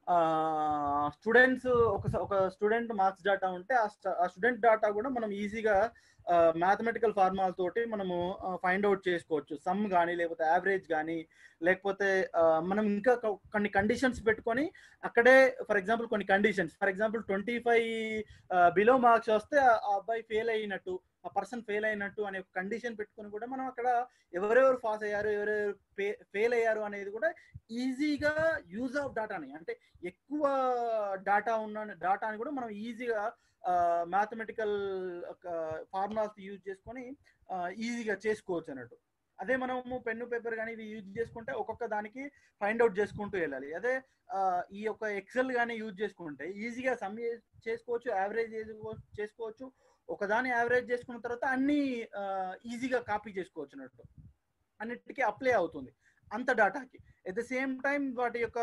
స్టూడెంట్స్ ఒక ఒక స్టూడెంట్ మార్క్స్ డాటా ఉంటే ఆ స్టూడెంట్ డాటా కూడా మనం ఈజీగా మ్యాథమెటికల్ ఫార్మాల తోటి మనము ఫైండ్ అవుట్ చేసుకోవచ్చు సమ్ కానీ లేకపోతే యావరేజ్ కానీ లేకపోతే మనం ఇంకా కొన్ని కండిషన్స్ పెట్టుకొని అక్కడే ఫర్ ఎగ్జాంపుల్ కొన్ని conditions for example twenty five below marks వస్తే ఆ అబ్బాయి ఫెయిల్ అయినట్టు ఆ పర్సన్ ఫెయిల్ అయినట్టు అనే కండిషన్ పెట్టుకొని కూడా మనం అక్కడ ఎవరెవరు పాస్ అయ్యారు ఎవరెవరు ఫెయిల్ అయ్యారు అనేది కూడా ఈజీగా యూజ్ ఆఫ్ డాటాని అంటే ఎక్కువ డాటా ఉన్న డాటాని కూడా మనం ఈజీగా మ్యాథమెటికల్ ఫార్ములాస్ యూజ్ చేసుకొని ఈజీగా చేసుకోవచ్చు అన్నట్టు అదే మనము పెన్ను పేపర్ కానీ ఇవి యూజ్ చేసుకుంటే ఒక్కొక్క దానికి ఫైండ్ అవుట్ చేసుకుంటూ వెళ్ళాలి అదే ఈ యొక్క ఎక్సెల్ కానీ యూజ్ చేసుకుంటే ఈజీగా సమ్ చేసుకోవచ్చు యావరేజ్ చేసుకోవచ్చు ఒకదాన్ని యావరేజ్ చేసుకున్న తర్వాత అన్ని ఈజీగా కాపీ చేసుకోవచ్చు అన్నట్టు అన్నిటికీ అప్లై అవుతుంది అంత డాటాకి ఎట్ ద సేమ్ టైం వాటి యొక్క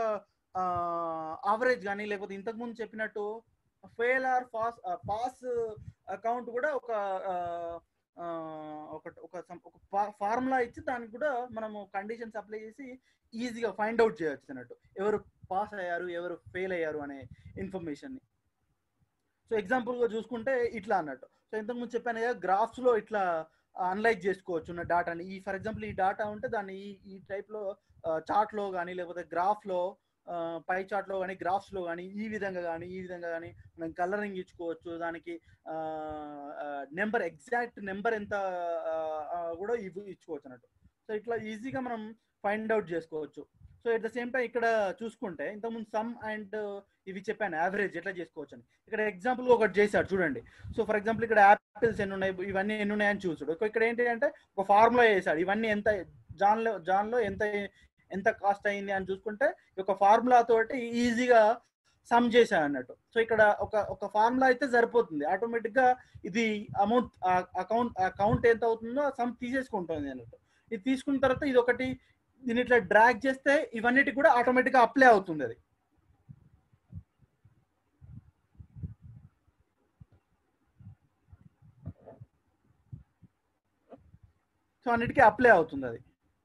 ఆవరేజ్ కానీ లేకపోతే ఇంతకుముందు చెప్పినట్టు fail or pass pass account కూడా ఒక ఒక ఒక ఫార్ములా ఇచ్చి దానికి కూడా మనము కండిషన్స్ అప్లై చేసి ఈజీగా ఫైండ్ అవుట్ చేయొచ్చు అన్నట్టు ఎవరు పాస్ అయ్యారు ఎవరు ఫెయిల్ అయ్యారు అనే ఇన్ఫర్మేషన్ని సో ఎగ్జాంపుల్గా చూసుకుంటే ఇట్లా అన్నట్టు సో ఇంతకుముందు చెప్పాను కదా గ్రాఫ్స్లో ఇట్లా అనలైజ్ చేసుకోవచ్చు ఉన్న డాటాని ఈ ఫర్ ఎగ్జాంపుల్ ఈ డాటా ఉంటే దాన్ని ఈ ఈ టైప్లో చార్ట్లో కానీ లేకపోతే గ్రాఫ్లో పై చార్ట్లో కానీ గ్రాఫ్స్లో కానీ ఈ విధంగా కానీ ఈ విధంగా కానీ మనం కలరింగ్ ఇచ్చుకోవచ్చు దానికి నెంబర్ ఎగ్జాక్ట్ నెంబర్ ఎంత కూడా ఇవి ఇచ్చుకోవచ్చు అన్నట్టు సో ఇట్లా ఈజీగా మనం ఫైండ్ అవుట్ చేసుకోవచ్చు so at the same time ఇక్కడ చూసుకుంటే ఇంతకుముందు సమ్ అండ్ ఇవి చెప్పాను యావరేజ్ ఎట్లా చేసుకోవచ్చు అని ఇక్కడ ఎగ్జాంపుల్ ఒకటి చేశాడు చూడండి సో ఫర్ ఎగ్జాంపుల్ ఇక్కడ యాపిల్స్ ఎన్ని ఉన్నాయి ఇవన్నీ ఎన్ని ఉన్నాయని చూసాడు ఇక్కడ ఏంటి అంటే ఒక ఫార్ములా వేసాడు ఇవన్నీ ఎంత జాన్లో జాన్లో ఎంత ఎంత కాస్ట్ అయింది అని చూసుకుంటే ఒక ఫార్ములా తోటి ఈజీగా సమ్ చేశాను అన్నట్టు సో ఇక్కడ ఒక ఒక ఫార్ములా అయితే సరిపోతుంది ఆటోమేటిక్గా ఇది అమౌంట్ అకౌంట్ అకౌంట్ ఎంత అవుతుందో సమ్ తీసేసుకుంటుంది అన్నట్టు ఇది తీసుకున్న తర్వాత ఇది ఒకటి దీన్ని ఇట్లా డ్రాగ్ చేస్తే ఇవన్నిటి కూడా ఆటోమేటిక్గా అప్లై అవుతుంది అది సో అన్నిటికీ అప్లై అవుతుంది అది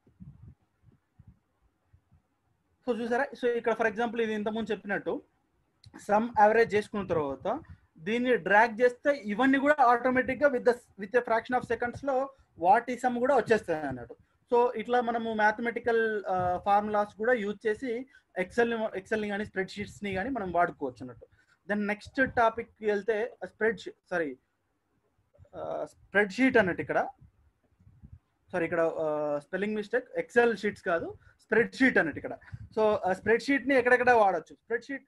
సో చూసారా సో ఇక్కడ ఫర్ ఎగ్జాంపుల్ ఇది ఇంతకుముందు చెప్పినట్టు సమ్ యావరేజ్ చేసుకున్న తర్వాత దీన్ని డ్రాగ్ చేస్తే ఇవన్నీ కూడా ఆటోమేటిక్గా with the with fraction of సెకండ్స్లో వాటి సమ్ కూడా వచ్చేస్తాయి అన్నట్టు సో సో ఇట్లా మనము మ్యాథమెటికల్ ఫార్ములాస్ కూడా యూజ్ చేసి ఎక్సెల్ ఎక్సెల్ని కానీ స్ప్రెడ్ షీట్స్ని కానీ మనం వాడుకోవచ్చు అన్నట్టు దెన్ నెక్స్ట్ టాపిక్ వెళ్తే స్ప్రెడ్ సారీ స్ప్రెడ్ షీట్ అన్నట్టు ఇక్కడ సారీ ఇక్కడ స్పెల్లింగ్ మిస్టేక్ ఎక్సెల్ షీట్స్ కాదు స్ప్రెడ్ షీట్ అన్నట్టు ఇక్కడ సో స్ప్రెడ్ షీట్ని ఎక్కడెక్కడ వాడచ్చు spreadsheet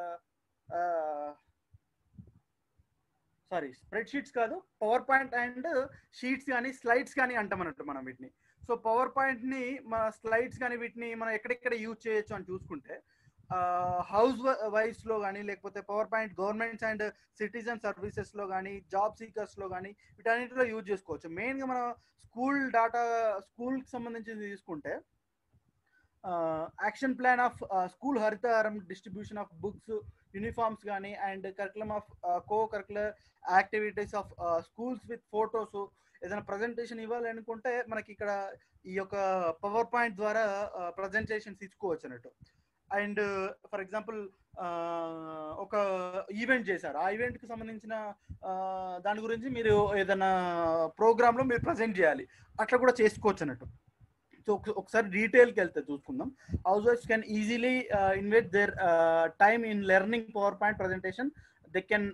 sorry spreadsheets కాదు పవర్ పాయింట్ అండ్ షీట్స్ కానీ స్లైడ్స్ కానీ అంటాం అన్నట్టు మనం వీటిని సో పవర్ పాయింట్ ని మన స్లైడ్స్ కానీ వీటిని మనం ఎక్కడెక్కడ యూజ్ చేయొచ్చు అని చూసుకుంటే హౌస్ వైఫ్స్ లో కానీ లేకపోతే PowerPoint governments and citizen services లో కానీ జాబ్ సీకర్స్ లో కానీ వీటన్నిటిలో యూజ్ చేసుకోవచ్చు మెయిన్ గా మనం స్కూల్ డాటా స్కూల్ కి సంబంధించి తీసుకుంటే action plan of school Harithaharam distribution of books uniforms కానీ and curriculum of co curricular activities of schools with photos ఏదైనా ప్రజెంటేషన్ ఇవ్వాలి అనుకుంటే మనకి ఇక్కడ ఈ యొక్క పవర్ పాయింట్ ద్వారా ప్రజెంటేషన్స్ ఇచ్చుకోవచ్చు అన్నట్టు అండ్ ఫర్ ఎగ్జాంపుల్ ఒక ఈవెంట్ చేశారు ఆ ఈవెంట్ కి సంబంధించిన దాని గురించి మీరు ఏదైనా ప్రోగ్రామ్ లో మీరు ప్రజెంట్ చేయాలి అట్లా కూడా చేసుకోవచ్చు అన్నట్టు సో ఒకసారి డీటెయిల్కి వెళ్తే చూసుకుందాం house wives can easily invest their time in learning PowerPoint presentation they can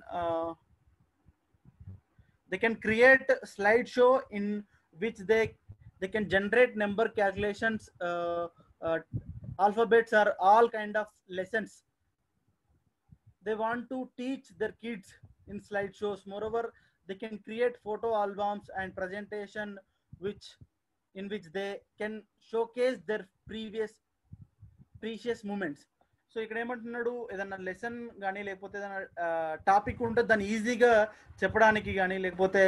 they can create slideshow in which they they can generate number calculations uh, uh, alphabets are all kind of lessons they want to teach their kids in slideshows moreover they can create photo albums and presentation which in which they can showcase their previous precious moments so ఇక్కడ ఏమంటున్నాడు ఏదన్నా lesson కానీ లేకపోతే ఏదైనా topic ఉంటే దాన్ని ఈజీగా చెప్పడానికి కానీ లేకపోతే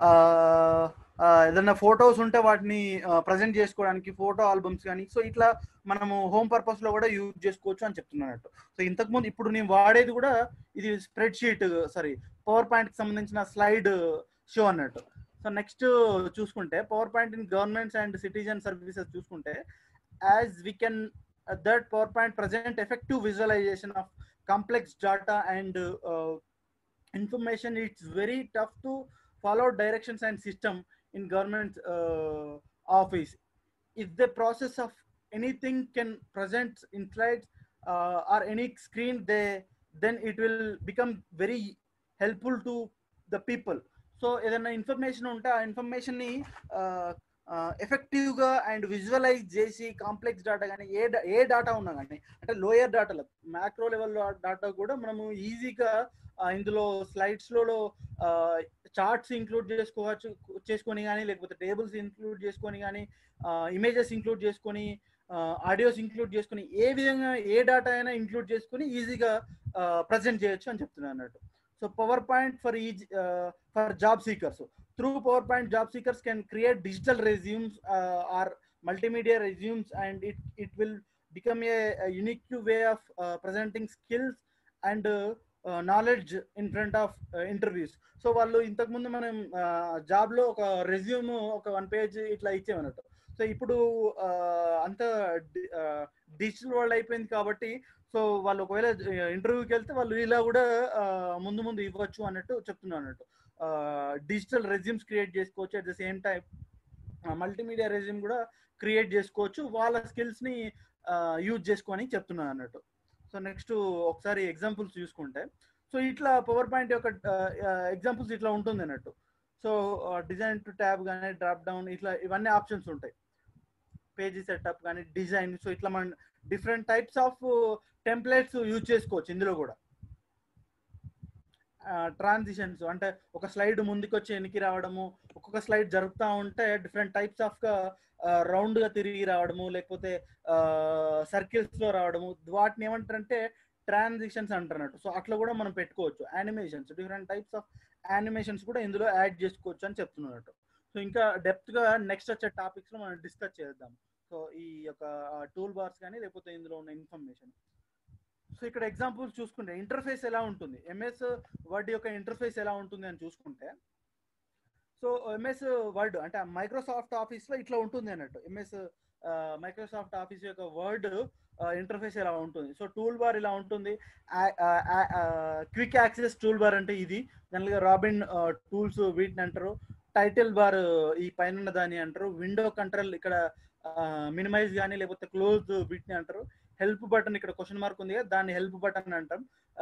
ఏదైనా ఫొటోస్ ఉంటే వాటిని ప్రజెంట్ చేసుకోవడానికి ఫోటో ఆల్బమ్స్ కానీ సో ఇట్లా మనము హోమ్ పర్పస్ లో కూడా యూజ్ చేసుకోవచ్చు అని చెప్తున్నట్టు సో ఇంతకుముందు ఇప్పుడు నేను వాడేది కూడా ఇది spreadsheet sorry PowerPoint కి సంబంధించిన స్లైడ్ షో అన్నట్టు సో నెక్స్ట్ చూసుకుంటే PowerPoint in governments and citizen services చూసుకుంటే as we can uh, that PowerPoint present effective visualization of complex data and uh, information. It's very tough to follow directions and system in government uh, office. If the process of anything can present in slides or any screen, they then it will become very helpful to the people. So ఏదైనా information ఉంటే ఆ ఇన్ఫర్మేషన్ని ఎఫెక్టివ్గా and visualise చేసి complex data కానీ ఏ ఏ data ఉన్నా కానీ అంటే లోయర్ డేటాలో మ్యాక్రో లెవెల్ డేటా కూడా మనము ఈజీగా ఇందులో స్లైడ్స్లలో చార్ట్స్ ఇంక్లూడ్ చేసుకోవచ్చు చేసుకొని కానీ లేకపోతే టేబుల్స్ ఇంక్లూడ్ చేసుకొని కానీ ఇమేజెస్ ఇంక్లూడ్ చేసుకొని ఆడియోస్ ఇంక్లూడ్ చేసుకొని ఏ విధంగా ఏ డేటా అయినా ఇంక్లూడ్ చేసుకొని ఈజీగా ప్రజెంట్ చేయొచ్చు అని చెప్తున్నాను అన్నట్టు so PowerPoint for is for job seekers through PowerPoint, job seekers can create digital resumes uh, or multimedia resumes, and it, it will become a, a unique way of uh, presenting skills and uh, knowledge in front of interviews. So వాళ్ళు ఇంతకుముందు మనం జాబ్లో ఒక resume ఒక one page ఇట్లా ఇచ్చేమన్నట్టు so ఇప్పుడు అంత digital world అయిపోయింది కాబట్టి సో వాళ్ళు ఒకవేళ ఇంటర్వ్యూకి వెళ్తే వాళ్ళు ఇలా కూడా ముందు ముందు ఇవ్వచ్చు అన్నట్టు చెప్తున్నాను అన్నట్టు డిజిటల్ రెజ్యూమ్స్ క్రియేట్ చేసుకోవచ్చు at the same time multimedia resume కూడా క్రియేట్ చేసుకోవచ్చు వాళ్ళ స్కిల్స్ని యూజ్ చేసుకొని చెప్తున్నాను అన్నట్టు సో నెక్స్ట్ ఒకసారి ఎగ్జాంపుల్స్ చూసుకుంటే సో ఇట్లా పవర్ పాయింట్ యొక్క ఎగ్జాంపుల్స్ ఇట్లా ఉంటుంది అన్నట్టు సో డిజైన్ టు ట్యాబ్ కానీ డ్రాప్ డౌన్ ఇట్లా ఇవన్నీ ఆప్షన్స్ ఉంటాయి పేజీ సెటప్ కానీ డిజైన్ సో ఇట్లా మనం different types of templates use చేసుకోవచ్చు ఇందులో కూడా ట్రాన్సిషన్స్ అంటే ఒక స్లైడ్ ముందుకు వచ్చి వెనక్కి రావడము ఒక్కొక్క స్లైడ్ జరుపుతూ ఉంటే డిఫరెంట్ టైప్స్ ఆఫ్ రౌండ్ గా తిరిగి రావడము లేకపోతే సర్కిల్స్ లో రావడము వాటిని ఏమంటారంటే ట్రాన్సిషన్స్ అంటున్నట్టు సో అట్లా కూడా మనం పెట్టుకోవచ్చు animations different types of animations కూడా ఇందులో యాడ్ చేసుకోవచ్చు అని చెప్తున్నట్టు సో ఇంకా డెప్త్ గా నెక్స్ట్ వచ్చే టాపిక్స్ లో మనం డిస్కస్ చేద్దాం సో ఈ యొక్క టూల్ బార్స్ కానీ లేకపోతే ఇందులో ఉన్న ఇన్ఫర్మేషన్ సో ఇక్కడ ఎగ్జాంపుల్స్ చూసుకుంటే ఇంటర్ఫేస్ ఎలా ఉంటుంది ఎంఎస్ వర్డ్ యొక్క ఇంటర్ఫేస్ ఎలా ఉంటుంది అని చూసుకుంటే సో ఎంఎస్ వర్డ్ అంటే మైక్రోసాఫ్ట్ ఆఫీస్ లో ఇట్లా ఉంటుంది అన్నట్టు ఎంఎస్ మైక్రోసాఫ్ట్ ఆఫీస్ యొక్క వర్డ్ ఇంటర్ఫేస్ ఎలా ఉంటుంది సో టూల్ బార్ ఇలా ఉంటుంది క్విక్ యాక్సెస్ టూల్ బార్ అంటే ఇది జనరల్గా రాబిన్ టూల్స్ వీటిని అంటారు టైటిల్ బార్ ఈ పైన దాన్ని అంటారు విండో కంట్రోల్ ఇక్కడ మినిమైజ్ కానీ లేకపోతే క్లోజ్ బిట్ని అంటారు హెల్ప్ బటన్ ఇక్కడ క్వశ్చన్ మార్క్ ఉంది కదా దాన్ని హెల్ప్ బటన్ అంటాం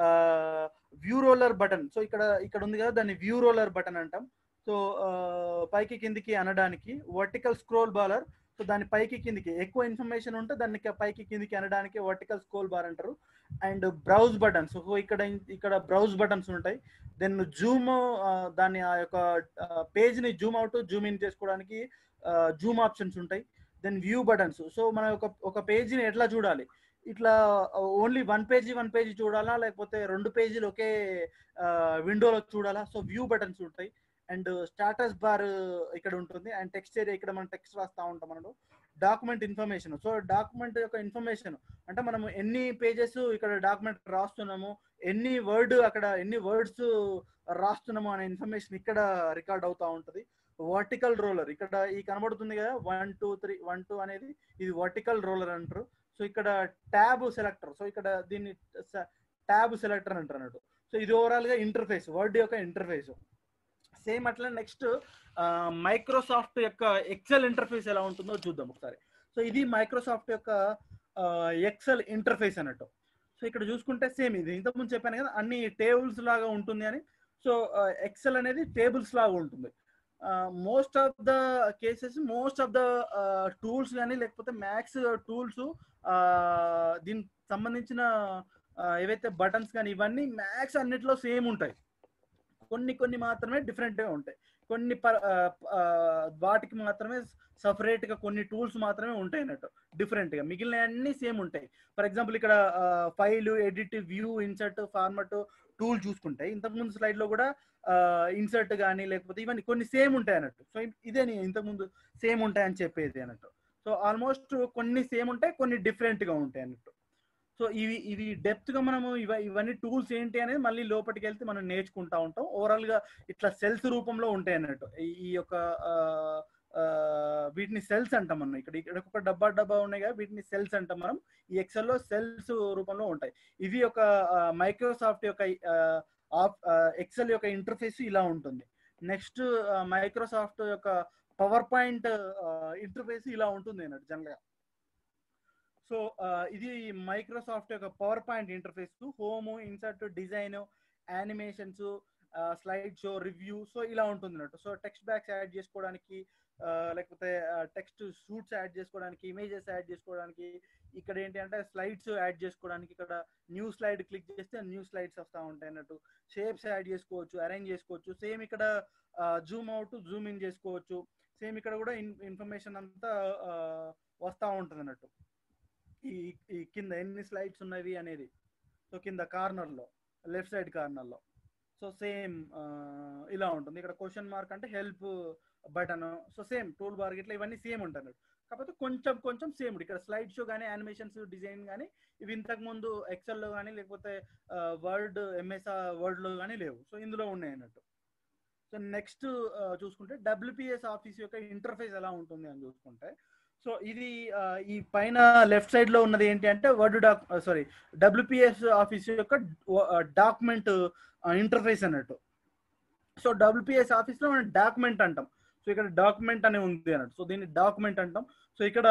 వ్యూ రోలర్ బటన్ సో ఇక్కడ ఇక్కడ ఉంది కదా దాన్ని వ్యూ రోలర్ బటన్ అంటాం సో పైకి కిందికి అనడానికి వర్టికల్ స్క్రోల్ బాలర్ సో దాని పైకి కిందికి ఎక్కువ ఇన్ఫర్మేషన్ ఉంటే దాన్ని కి- పైకి కిందికి అనడానికి వర్టికల్ స్క్రోల్ బార్ అంటారు అండ్ బ్రౌజ్ బటన్స్ సో ఇక్కడ ఇక్కడ బ్రౌజ్ బటన్స్ ఉంటాయి దెన్ జూమ్ దాన్ని ఆ యొక్క పేజ్ని జూమ్ అవుట్ జూమ్ ఇన్ చేసుకోవడానికి జూమ్ ఆప్షన్స్ ఉంటాయి దెన్ వ్యూ బటన్స్ సో మన ఒక ఒక పేజీని ఎట్లా చూడాలి ఇట్లా only one page one page చూడాలా లేకపోతే రెండు పేజీలు ఒకే విండోలో చూడాలా సో వ్యూ బటన్స్ ఉంటాయి అండ్ స్టాటస్ బార్ ఇక్కడ ఉంటుంది అండ్ టెక్స్ట్ ఏరియా ఇక్కడ మనం టెక్స్ట్ రాస్తా ఉంటాం మనం డాక్యుమెంట్ ఇన్ఫర్మేషన్ సో డాక్యుమెంట్ యొక్క ఇన్ఫర్మేషన్ అంటే మనం ఎన్ని పేజెస్ ఇక్కడ డాక్యుమెంట్ రాస్తున్నాము ఎన్ని వర్డ్ అక్కడ ఎన్ని వర్డ్స్ రాస్తున్నాము అనే ఇన్ఫర్మేషన్ ఇక్కడ రికార్డ్ అవుతా ఉంటుంది వర్టికల్ రోలర్ ఇక్కడ ఈ కనబడుతుంది కదా one two three one two అనేది ఇది వర్టికల్ రోలర్ అంటారు సో ఇక్కడ ట్యాబ్ సెలెక్టర్ సో ఇక్కడ దీన్ని ట్యాబ్ సెలెక్టర్ అంటారు అన్నట్టు సో ఇది ఓవరాల్ గా ఇంటర్ఫేస్ వర్డ్ యొక్క ఇంటర్ఫేస్ సేమ్ అట్లా నెక్స్ట్ మైక్రోసాఫ్ట్ యొక్క ఎక్సెల్ ఇంటర్ఫేస్ ఎలా ఉంటుందో చూద్దాం ఒకసారి సో ఇది మైక్రోసాఫ్ట్ యొక్క ఎక్సెల్ ఇంటర్ఫేస్ అన్నట్టు సో ఇక్కడ చూసుకుంటే సేమ్ ఇది ఇంతకుముందు చెప్పాను కదా అన్ని టేబుల్స్ లాగా ఉంటుంది అని సో ఎక్సెల్ అనేది టేబుల్స్ లాగా ఉంటుంది most of the cases most of the tools కానీ లేకపోతే మ్యాథ్స్ టూల్స్ దీనికి సంబంధించిన ఆ, ఏవైతే బటన్స్ కానీ ఇవన్నీ మ్యాథ్స్ అన్నిట్లో సేమ్ ఉంటాయి కొన్ని కొన్ని మాత్రమే డిఫరెంట్గా ఉంటాయి కొన్ని ప- ఆ, ఆ, వాటికి మాత్రమే సపరేట్ గా కొన్ని టూల్స్ మాత్రమే ఉంటాయి అన్నట్టు డిఫరెంట్ గా మిగిలిన అన్ని సేమ్ ఉంటాయి ఫర్ ఎగ్జాంపుల్ ఇక్కడ file edit view insert format tool చూసుకుంటే ఇంతకుముందు స్లైడ్ లో కూడా ఇన్సర్ట్ కానీ లేకపోతే ఇవన్నీ కొన్ని సేమ్ ఉంటాయి అన్నట్టు సో ఇదే నేను ఇంతకుముందు సేమ్ ఉంటాయి అని చెప్పేది అన్నట్టు సో ఆల్మోస్ట్ కొన్ని సేమ్ ఉంటాయి కొన్ని డిఫరెంట్ గా ఉంటాయి అన్నట్టు సో ఇవి ఇవి డెప్త్ గా మనము ఇవ ఇవన్నీ టూల్స్ ఏంటి అనేది మళ్ళీ లోపలికి వెళ్తే మనం నేర్చుకుంటా ఉంటాం ఓవరాల్ గా ఇట్లా సెల్స్ రూపంలో ఉంటాయి అన్నట్టు ఈ- ఈ యొక్క ఆ, ఆ, వీటిని సెల్స్ అంటాం మనం ఇక్కడ ఇక్కడ ఒక డబ్బా డబ్బా ఉన్నాయి కదా వీటిని సెల్స్ అంటాం మనం ఈ ఎక్సెల్ లో సెల్స్ రూపంలో ఉంటాయి ఇవి ఒక మైక్రోసాఫ్ట్ యొక్క ఎక్సెల్ యొక్క ఇంటర్ఫేస్ ఇలా ఉంటుంది నెక్స్ట్ మైక్రోసాఫ్ట్ యొక్క పవర్ పాయింట్ ఇంటర్ఫేస్ ఇలా ఉంటుంది అన్నట్టు జనరల్ గా సో ఇది మైక్రోసాఫ్ట్ యొక్క PowerPoint interface home insert design animations slide show review so ఇలా ఉంటుంది అన్నట్టు సో టెక్స్ట్ బ్యాక్స్ యాడ్ చేసుకోవడానికి ఆ, లేకపోతే టెక్స్ట్ షూట్స్ యాడ్ చేసుకోవడానికి ఇమేజెస్ యాడ్ చేసుకోవడానికి ఇక్కడ ఏంటి అంటే స్లైడ్స్ యాడ్ చేసుకోవడానికి ఇక్కడ న్యూ స్లైడ్ క్లిక్ చేస్తే న్యూ స్లైడ్స్ వస్తూ ఉంటాయి అన్నట్టు షేప్స్ యాడ్ చేసుకోవచ్చు అరేంజ్ చేసుకోవచ్చు సేమ్ ఇక్కడ జూమ్ అవుట్ జూమ్ ఇన్ చేసుకోవచ్చు సేమ్ ఇక్కడ కూడా ఇన్ఫర్మేషన్ అంతా ఆ, వస్తూ ఉంటుంది అన్నట్టు ఈ ఈ కింద ఎన్ని స్లైడ్స్ ఉన్నవి అనేది సో కింద కార్నర్లో లెఫ్ట్ సైడ్ కార్నర్లో సో సేమ్ ఇలా ఉంటుంది ఇక్కడ క్వశ్చన్ మార్క్ అంటే help button so same tool bar ఇట్లా ఇవన్నీ సేమ్ ఉంటాయి అన్నట్టు కాకపోతే కొంచెం కొంచెం సేమ్ ఇక్కడ స్లైడ్ షో కానీ యానిమేషన్స్ డిజైన్ కానీ ఇవి ఇంతకు ముందు ఎక్సెల్లో కానీ లేకపోతే వర్డ్ ఎంఎస్ వర్డ్లో కానీ లేవు సో ఇందులో ఉన్నాయి అన్నట్టు సో నెక్స్ట్ చూసుకుంటే డబ్ల్యూపిఎస్ ఆఫీస్ యొక్క ఇంటర్ఫేస్ ఎలా ఉంటుంది అని చూసుకుంటే సో ఇది ఆ, ఈ పైన లెఫ్ట్ సైడ్ లో ఉన్నది ఏంటి అంటే word doc sorry WPS office యొక్క డాక్యుమెంట్ ఇంటర్ఫేస్ అన్నట్టు సో డబ్ల్యూపిఎస్ ఆఫీస్ లో మనం డాక్యుమెంట్ అంటాం సో ఇక్కడ డాక్యుమెంట్ అని ఉంది అన్నట్టు సో దీన్ని డాక్యుమెంట్ అంటాం సో ఇక్కడ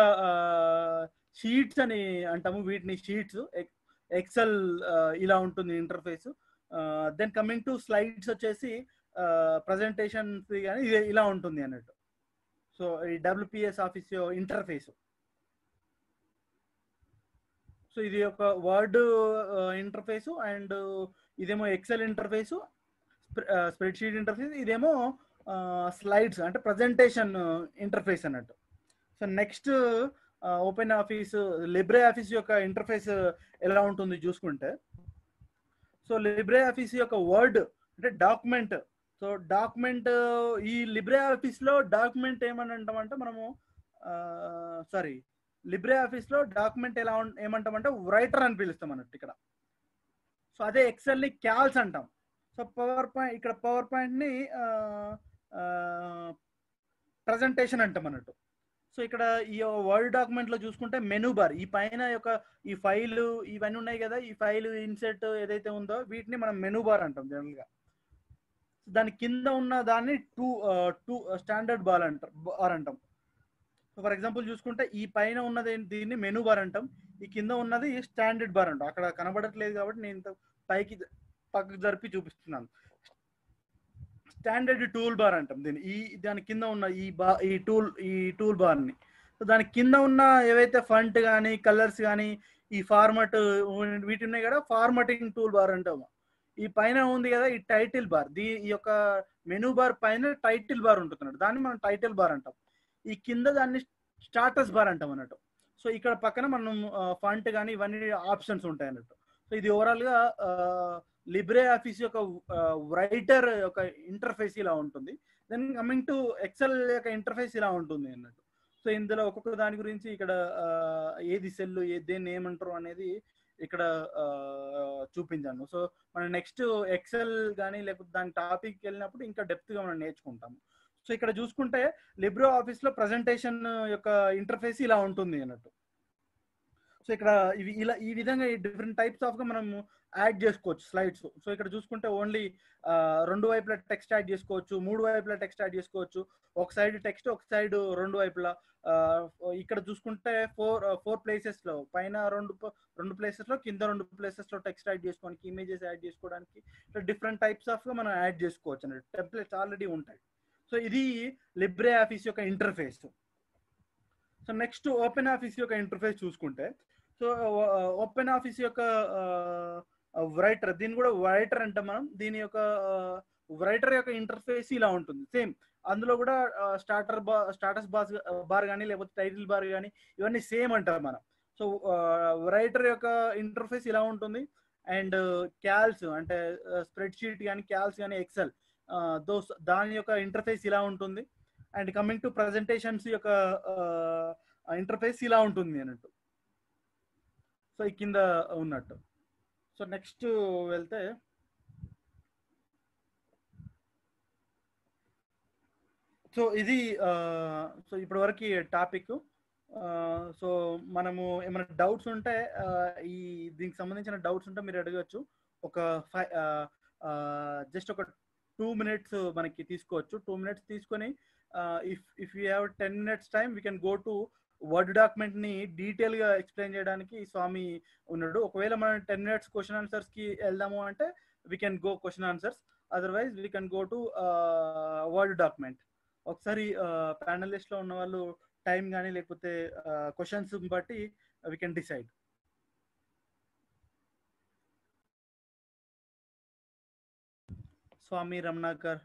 షీట్స్ అని అంటాము వీటిని షీట్స్ ఎక్సెల్ ఇలా ఉంటుంది interface then coming to slides వచ్చేసి ప్రజెంటేషన్స్ కానీ ఇది ఇలా ఉంటుంది అన్నట్టు సో ఈ డబ్ల్యూపిఎస్ ఆఫీస్ ఇంటర్ఫేస్ సో ఇది ఒక వర్డ్ ఇంటర్ఫేస్ అండ్ ఇదేమో Excel interface spreadsheet interface ఇదేమో స్లైడ్స్ అంటే ప్రజెంటేషన్ ఇంటర్ఫేస్ అన్నట్టు so next open office Libre office యొక్క ఇంటర్ఫేస్ ఎలా ఉంటుంది చూసుకుంటే సో లిబ్రే ఆఫీస్ యొక్క వర్డ్ అంటే డాక్యుమెంట్ సో డాక్యుమెంట్ ఈ లిబ్రే ఆఫీస్ లో డాక్యుమెంట్ ఏమని అంటామంటే మనము సారీ లిబ్రే ఆఫీస్ లో డాక్యుమెంట్ ఎలా ఉం- ఏమంటామంటే రైటర్ అని పిలుస్తాం అన్నట్టు ఇక్కడ సో అదే ఎక్సెల్ ని క్యాల్స్ అంటాం సో పవర్ పాయింట్ ఇక్కడ పవర్ పాయింట్ ని ప్రజెంటేషన్ అంటాం అన్నట్టు సో ఇక్కడ ఈ వర్డ్ డాక్యుమెంట్ లో చూసుకుంటే మెనూ బార్ ఈ పైన యొక్క ఈ ఫైల్ ఇవన్నీ ఉన్నాయి కదా ఈ ఫైల్ ఇన్సెట్ ఏదైతే ఉందో వీటిని మనం మెనూ బార్ అంటాం జనరల్ గా దాని కింద ఉన్న దాన్ని టూ టూ స్టాండర్డ్ బాల్ అంటారు బార్ అంటాం సో ఫర్ ఎగ్జాంపుల్ చూసుకుంటే ఈ పైన ఉన్నది ఏంటి? దీన్ని మెనూ బార్ అంటాం ఈ కింద ఉన్నది స్టాండర్డ్ బార్ అంటాం అక్కడ కనబడట్లేదు కాబట్టి నేను ఇంత పైకి జ- పక్కకు జరిపి చూపిస్తున్నాను స్టాండర్డ్ టూల్ బార్ అంటాం దీన్ని ఈ దాని కింద ఉన్న ఈ బా ఈ టూల్ ఈ టూల్ బార్ని సో దాని కింద ఉన్న ఏవైతే ఫంట్ కానీ కలర్స్ కానీ ఈ ఫార్మట్ వీటి ఉన్నాయి కదా ఫార్మటింగ్ టూల్ బార్ అంటాము ఈ పైన ఉంది కదా ఈ టైటిల్ బార్ దీ ఈ యొక్క మెనూ బార్ పైన టైటిల్ బార్ ఉంటుంది దాన్ని మనం టైటిల్ బార్ అంటాం ఈ కింద దాన్ని స్టాటస్ బార్ అంటాం అన్నట్టు సో ఇక్కడ పక్కన మనం ఫంట్ కానీ ఇవన్నీ ఆప్షన్స్ ఉంటాయి అన్నట్టు సో ఇది ఓవరాల్ గా లిబ్రే ఆఫీస్ యొక్క రైటర్ యొక్క ఇంటర్ఫేస్ ఇలా ఉంటుంది దెన్ కమింగ్ టు ఎక్సెల్ యొక్క ఇంటర్ఫేస్ ఇలా ఉంటుంది అన్నట్టు సో ఇందులో ఒక్కొక్క దాని గురించి ఇక్కడ ఆ, ఏది సెల్ ఏ దేన్ని ఏమంటారు అనేది ఇక్కడ ఆ, చూపించాను సో మనం నెక్స్ట్ ఎక్సెల్ కానీ లేకపోతే దాని టాపిక్ వెళ్ళినప్పుడు ఇంకా డెప్త్ గా మనం నేర్చుకుంటాము సో ఇక్కడ చూసుకుంటే లిబ్రో ఆఫీస్ లో ప్రజెంటేషన్ యొక్క ఇంటర్ఫేస్ ఇలా ఉంటుంది అన్నట్టు సో ఇక్కడ ఇవి ఇలా ఈ విధంగా డిఫరెంట్ టైప్స్ ఆఫ్ గా మనం యాడ్ చేసుకోవచ్చు స్లైడ్స్ సో ఇక్కడ చూసుకుంటే ఓన్లీ రెండు వైపుల టెక్స్ట్ యాడ్ చేసుకోవచ్చు మూడు వైపుల టెక్స్ట్ యాడ్ చేసుకోవచ్చు ఒక సైడ్ టెక్స్ట్ ఒక సైడ్ రెండు వైపులా ఆ, ఇక్కడ చూసుకుంటే ఫోర్ ఫోర్ ప్లేసెస్ లో పైన రెండు ప- రెండు ప్లేసెస్ లో కింద రెండు ప్లేసెస్ లో టెక్స్ట్ యాడ్ చేసుకోవడానికి ఇమేజెస్ యాడ్ చేసుకోవడానికి డిఫరెంట్ టైప్స్ ఆఫ్ గా మనం యాడ్ చేసుకోవచ్చు అన్నట్టు టెంప్లెట్స్ ఆల్రెడీ ఉంటాయి సో ఇది లిబ్రే ఆఫీస్ యొక్క interface so next open office యొక్క ఇంటర్ఫేస్ చూసుకుంటే సో ఓపెన్ ఆఫీస్ యొక్క రైటర్ దీన్ని కూడా రైటర్ అంటాం మనం దీని యొక్క రైటర్ యొక్క ఇంటర్ఫేస్ ఇలా ఉంటుంది సేమ్ అందులో కూడా స్టార్టర్ బా స్టాటస్ బాస్ బార్ కానీ లేకపోతే టైటిల్ బార్ కానీ ఇవన్నీ సేమ్ అంటాం మనం సో రైటర్ యొక్క ఇంటర్ఫేస్ ఇలా ఉంటుంది అండ్ క్యాల్స్ అంటే స్ప్రెడ్ షీట్ కానీ క్యాల్స్ కానీ ఎక్సెల్ దోస్ దాని యొక్క ఇంటర్ఫేస్ ఇలా ఉంటుంది అండ్ కమింగ్ టు ప్రజెంటేషన్స్ యొక్క ఇంటర్ఫేస్ ఇలా ఉంటుంది అన్నట్టు సో ఈ కింద ఉన్నట్టు సో నెక్స్ట్ వెళ్తే సో ఇది సో ఇప్పటి వరకు టాపిక్ సో మనము ఏమైనా డౌట్స్ ఉంటే ఆ, ఈ దీనికి సంబంధించిన డౌట్స్ ఉంటే మీరు అడగచ్చు ఒక ఫైవ్ జస్ట్ ఒక టూ మినిట్స్ మనకి తీసుకోవచ్చు టూ మినిట్స్ తీసుకొని if if you have ten minutes time we can go to word document ని డీటెయిల్ గా ఎక్స్ప్లెయిన్ చేయడానికి స్వామి ఉన్నాడు ఒకవేళ మనం టెన్ మినిట్స్ క్వశ్చన్ ఆన్సర్స్ కి వెళ్దాము అంటే we can go question answers otherwise we can go to word document ఒకసారి ప్యానలిస్ట్ లో ఉన్న వాళ్ళు టైం కానీ లేకపోతే క్వశ్చన్స్ బట్టి we can decide Swami Ramanakar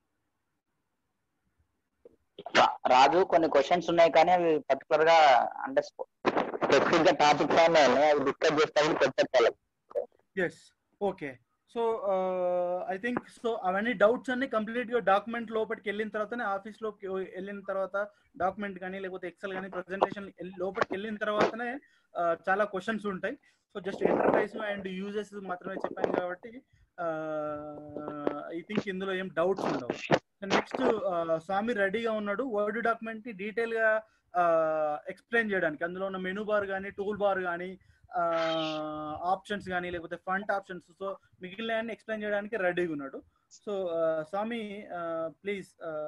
రా- రాజు కొన్ని క్వశ్చన్స్ ఉన్నాయి కానీ అవి పర్టికులర్ గా అంటే స్పెసిఫిక్ గా టాపిక్స్ ఉన్నాయి అవి డిస్కస్ చేస్తామని పెట్టాలి yes okay so I think so అవన్నీ డౌట్స్ అన్ని కంప్లీట్ గా డాక్యుమెంట్ లోపలికి వెళ్ళిన తర్వాతనే ఆఫీస్ లోకి వెళ్ళిన తర్వాత డాక్యుమెంట్ కానీ లేకపోతే ఎక్సెల్ కానీ ప్రజెంటేషన్ లోపలికి వెళ్ళిన తర్వాతనే ఆ, చాలా క్వశ్చన్స్ ఉంటాయి so just interface and uses మాత్రమే చెప్పాను కాబట్టి ఐ థింక్ ఇందులో ఏం డౌట్స్ ఉండవు నెక్స్ట్ స్వామి రెడీగా ఉన్నాడు వర్డ్ డాక్యుమెంట్ ని డీటెయిల్ గా ఎక్స్ప్లెయిన్ చేయడానికి అందులో ఉన్న మెనూ బార్ కానీ టూల్ బార్ కానీ ఆప్షన్స్ కానీ లేకపోతే ఫంట్ ఆప్షన్స్ సో మిగిలిన ఎక్స్ప్లెయిన్ చేయడానికి రెడీగా ఉన్నాడు so Swami please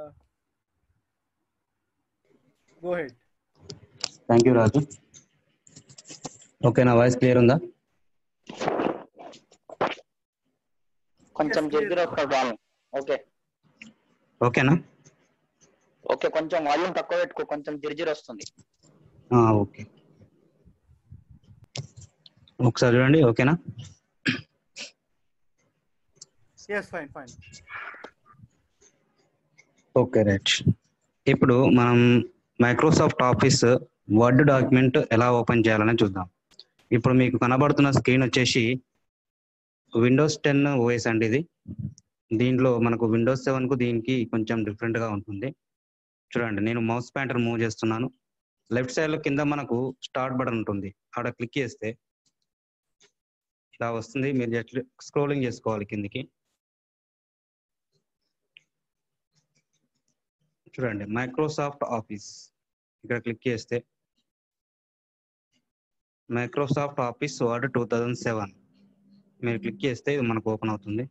go ahead thank you Raju okay నా వాయిస్ క్లియర్ ఉందా కొంచెం Yes, జగ్గిర వస్తుంది ఓకే ఓకేనా ఓకే కొంచెం వాల్యూమ్ తక్కువ పెట్టుకో కొంచెం జిర్జిర్ వస్తుంది ఆ, ఓకే ఒకసారి చూడండి ఓకేనా yes fine fine okay right ఇప్పుడు మనం మైక్రోసాఫ్ట్ ఆఫీస్ వర్డ్ డాక్యుమెంట్ ఎలా ఓపెన్ చేయాలని చూద్దాం ఇప్పుడు మీకు కనబడుతున్న స్క్రీన్ వచ్చేసి విండోస్ టెన్ ఓఎస్ అండి ఇది దీంట్లో మనకు విండోస్ సెవెన్ కు దీనికి కొంచెం డిఫరెంట్ గా ఉంటుంది చూడండి నేను మౌస్ ప్యాంటర్ మూవ్ చేస్తున్నాను లెఫ్ట్ సైడ్ లో కింద మనకు స్టార్ట్ బటన్ ఉంటుంది ఆడ క్లిక్ చేస్తే ఇలా వస్తుంది మీరు జస్ట్ స్క్రోలింగ్ చేసుకోవాలి కిందికి చూడండి మైక్రోసాఫ్ట్ ఆఫీస్ ఇక్కడ క్లిక్ చేస్తే Microsoft office word two thousand seven మీరు క్లిక్ చేస్తే ఇది మనకు ఓపెన్ అవుతుంది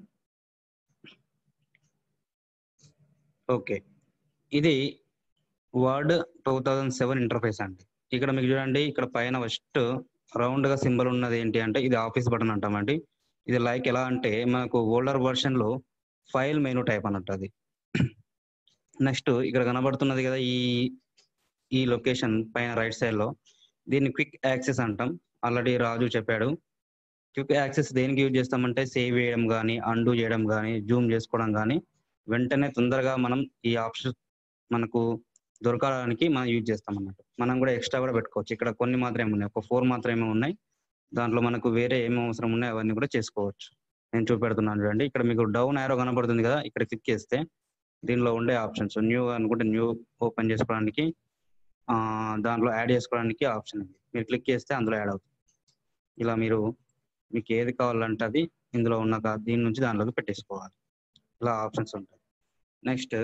ఓకే ఇది word two thousand seven interface అండి ఇక్కడ మీకు చూడండి ఇక్కడ పైన ఫస్ట్ రౌండ్ గా సింబల్ ఉన్నది ఏంటి అంటే ఇది ఆఫీస్ బటన్ అంటామండి ఇది లైక్ ఎలా అంటే మనకు ఓల్డర్ వర్షన్ లో ఫైల్ మెనూ టైప్ అన్నట్టు అది నెక్స్ట్ ఇక్కడ కనబడుతున్నది కదా ఈ ఈ లొకేషన్ పైన రైట్ సైడ్ లో దీన్ని క్విక్ యాక్సెస్ అంటాం ఆల్రెడీ రాజు చెప్పాడు క్విక్ యాక్సెస్ దేనికి యూజ్ చేస్తామంటే సేవ్ చేయడం కానీ అండు చేయడం కానీ జూమ్ చేసుకోవడం కానీ వెంటనే తొందరగా మనం ఈ ఆప్షన్ మనకు దొరకడానికి మనం యూజ్ చేస్తాం అన్నట్టు మనం కూడా ఎక్స్ట్రా కూడా పెట్టుకోవచ్చు ఇక్కడ కొన్ని మాత్రమే ఉన్నాయి ఒక ఫోర్ మాత్రమే ఉన్నాయి దాంట్లో మనకు వేరే ఏమి అవసరం ఉన్నాయి అవన్నీ కూడా చేసుకోవచ్చు నేను చూపెడుతున్నాను చూడండి ఇక్కడ మీకు డౌన్ యారో కనబడుతుంది కదా ఇక్కడ క్లిక్ చేస్తే దీనిలో ఉండే ఆప్షన్స్ న్యూ అనుకుంటే న్యూ ఓపెన్ చేసుకోవడానికి ఆ, దాంట్లో యాడ్ చేసుకోవడానికి ఆప్షన్ ఉంది మీరు క్లిక్ చేస్తే అందులో యాడ్ అవుతుంది ఇలా మీరు మీకు ఏది కావాలంటే అది ఇందులో ఉన్న కా- దీని నుంచి దానిలోకి పెట్టేసుకోవాలి ఇలా ఆప్షన్స్ ఉంటాయి నెక్స్ట్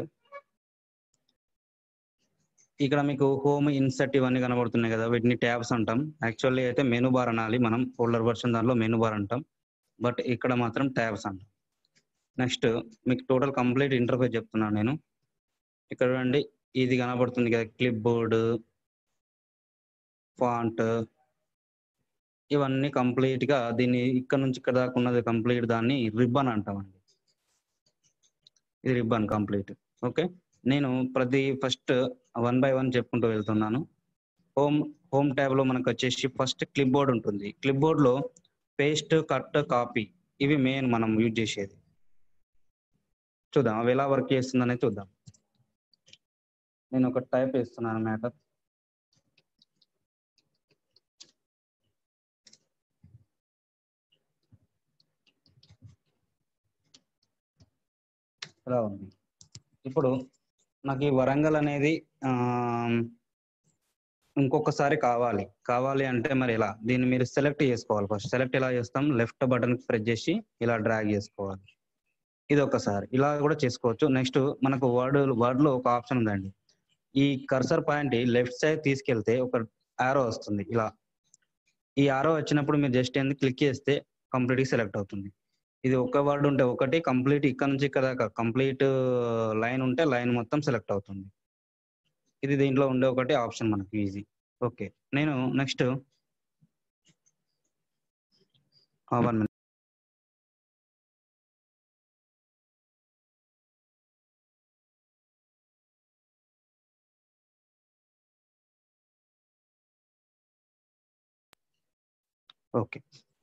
ఇక్కడ మీకు హోమ్ ఇన్సర్ట్ ఇవన్నీ కనబడుతున్నాయి కదా వీటిని ట్యాబ్స్ అంటాం యాక్చువల్లీ అయితే మెనూ బార్ అనాలి మనం ఫోల్డర్ వర్షన్ దాంట్లో మెనూ బార్ అంటాం బట్ ఇక్కడ మాత్రం ట్యాబ్స్ అంటాం నెక్స్ట్ మీకు టోటల్ కంప్లీట్ ఇంటర్ఫేస్ చెప్తున్నాను నేను ఇక్కడ చూడండి ఇది కనబడుతుంది కదా క్లిప్ బోర్డ్ ఫాంట్ ఇవన్నీ కంప్లీట్ గా దీన్ని ఇక్కడ నుంచి ఇక్కడ దాకా ఉన్నది కంప్లీట్ దాన్ని రిబ్బన్ అంటామండి ఇది రిబ్బన్ కంప్లీట్ ఓకే నేను ప్రతి ఫస్ట్ వన్ బై వన్ చెప్పుకుంటూ వెళ్తున్నాను హోమ్ హోమ్ ట్యాబ్ లో మనకు వచ్చేసి ఫస్ట్ క్లిప్ బోర్డ్ ఉంటుంది క్లిప్ బోర్డ్ లో పేస్ట్ కట్ కాపీ ఇవి మెయిన్ మనం యూజ్ చేసేది చూద్దాం అవి ఎలా వర్క్ చేస్తుందనే చూద్దాం నేను ఒక టైప్ వేస్తున్నాను మ్యాటర్ ఇలా ఉంది ఇప్పుడు నాకు ఈ వరంగల్ అనేది ఆ, ఇంకొకసారి కావాలి కావాలి అంటే మరి ఎలా దీన్ని మీరు సెలెక్ట్ చేసుకోవాలి ఫస్ట్ సెలెక్ట్ ఎలా చేస్తాం లెఫ్ట్ బటన్ ప్రెస్ చేసి ఇలా డ్రాగ్ చేసుకోవాలి ఇది ఒకసారి ఇలా కూడా చేసుకోవచ్చు నెక్స్ట్ మనకు వర్డ్ వర్డ్ లో ఒక ఆప్షన్ ఉందండి ఈ కర్సర్ పాయింట్ లెఫ్ట్ సైడ్ తీసుకెళ్తే ఒక ఆరో వస్తుంది ఇలా ఈ ఆరో వచ్చినప్పుడు మీరు జస్ట్ ఏంది క్లిక్ చేస్తే కంప్లీట్ సెలెక్ట్ అవుతుంది ఇది ఒక వర్డ్ ఉంటే ఒకటి కంప్లీట్ ఇక్కడ నుంచి ఇక్కడ దాకా కంప్లీట్ లైన్ ఉంటే లైన్ మొత్తం సెలెక్ట్ అవుతుంది ఇది దీంట్లో ఉండే ఒకటి ఆప్షన్ మనకి ఈజీ ఓకే నేను నెక్స్ట్ వన్ మినిట్ ఓకే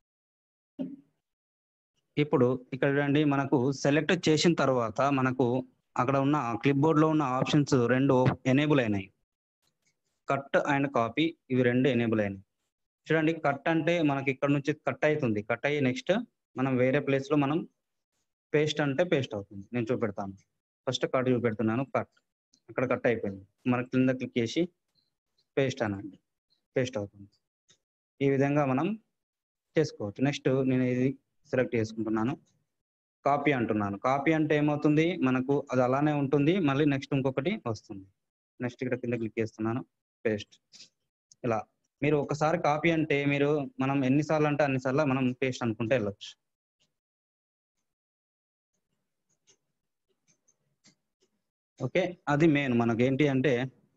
ఇప్పుడు ఇక్కడ చూడండి మనకు సెలెక్ట్ చేసిన తర్వాత మనకు అక్కడ ఉన్న క్లిప్ బోర్డ్ లో ఉన్న ఆప్షన్స్ రెండు ఎనేబుల్ అయినాయి కట్ అండ్ కాపీ ఇవి రెండు ఎనేబుల్ అయినాయి చూడండి కట్ అంటే మనకి ఇక్కడ నుంచి కట్ అవుతుంది కట్ అయ్యి నెక్స్ట్ మనం వేరే ప్లేస్ లో మనం పేస్ట్ అంటే పేస్ట్ అవుతుంది నేను చూపెడతాను ఫస్ట్ కట్ చూపెడుతున్నాను కట్ అక్కడ కట్ అయిపోయింది మన కింద క్లిక్ చేసి పేస్ట్ అనండి పేస్ట్ అవుతుంది ఈ విధంగా మనం చేసుకోవచ్చు నెక్స్ట్ నేను ఇది సెలెక్ట్ చేసుకుంటున్నాను కాపీ అంటున్నాను కాపీ అంటే ఏమవుతుంది మనకు అది అలానే ఉంటుంది మళ్ళీ నెక్స్ట్ ఇంకొకటి వస్తుంది నెక్స్ట్ ఇక్కడ కింద క్లిక్ చేస్తున్నాను పేస్ట్ ఇలా మీరు ఒకసారి కాపీ అంటే మీరు మనం ఎన్నిసార్లు అంటే అన్నిసార్లు మనం పేస్ట్ అనుకుంటే వెళ్ళొచ్చు ఓకే అది మెయిన్ మనకి ఏంటి అంటే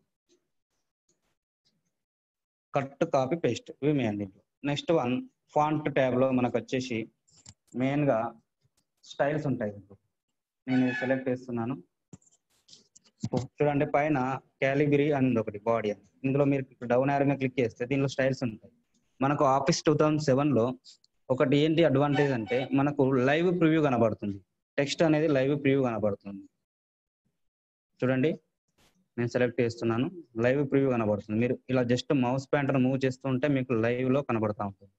కట్ కాపీ పేస్ట్ ఇవి మెయిన్ దీంట్లో నెక్స్ట్ వన్ ఫాంట్ ట్యాబ్ లో మనకు వచ్చేసి మెయిన్ గా స్టైల్స్ ఉంటాయి దీంట్లో నేను సెలెక్ట్ చేస్తున్నాను చూడండి పైన క్యాలిబరీ అని ఒకటి బాడీ అని ఇందులో మీరు డౌన్ యారో మీద క్లిక్ చేస్తే దీనిలో స్టైల్స్ ఉంటాయి మనకు ఆఫీస్ టూ థౌజండ్ సెవెన్ లో ఒకటి ఏంటి అడ్వాంటేజ్ అంటే మనకు లైవ్ ప్రివ్యూ కనబడుతుంది టెక్స్ట్ అనేది లైవ్ ప్రివ్యూ కనబడుతుంది చూడండి నేను సెలెక్ట్ చేస్తున్నాను లైవ్ ప్రివ్యూ కనబడుతుంది మీరు ఇలా జస్ట్ మౌస్ ప్యాంటర్ మూవ్ చేస్తుంటే మీకు లైవ్ లో కనబడతా ఉంటుంది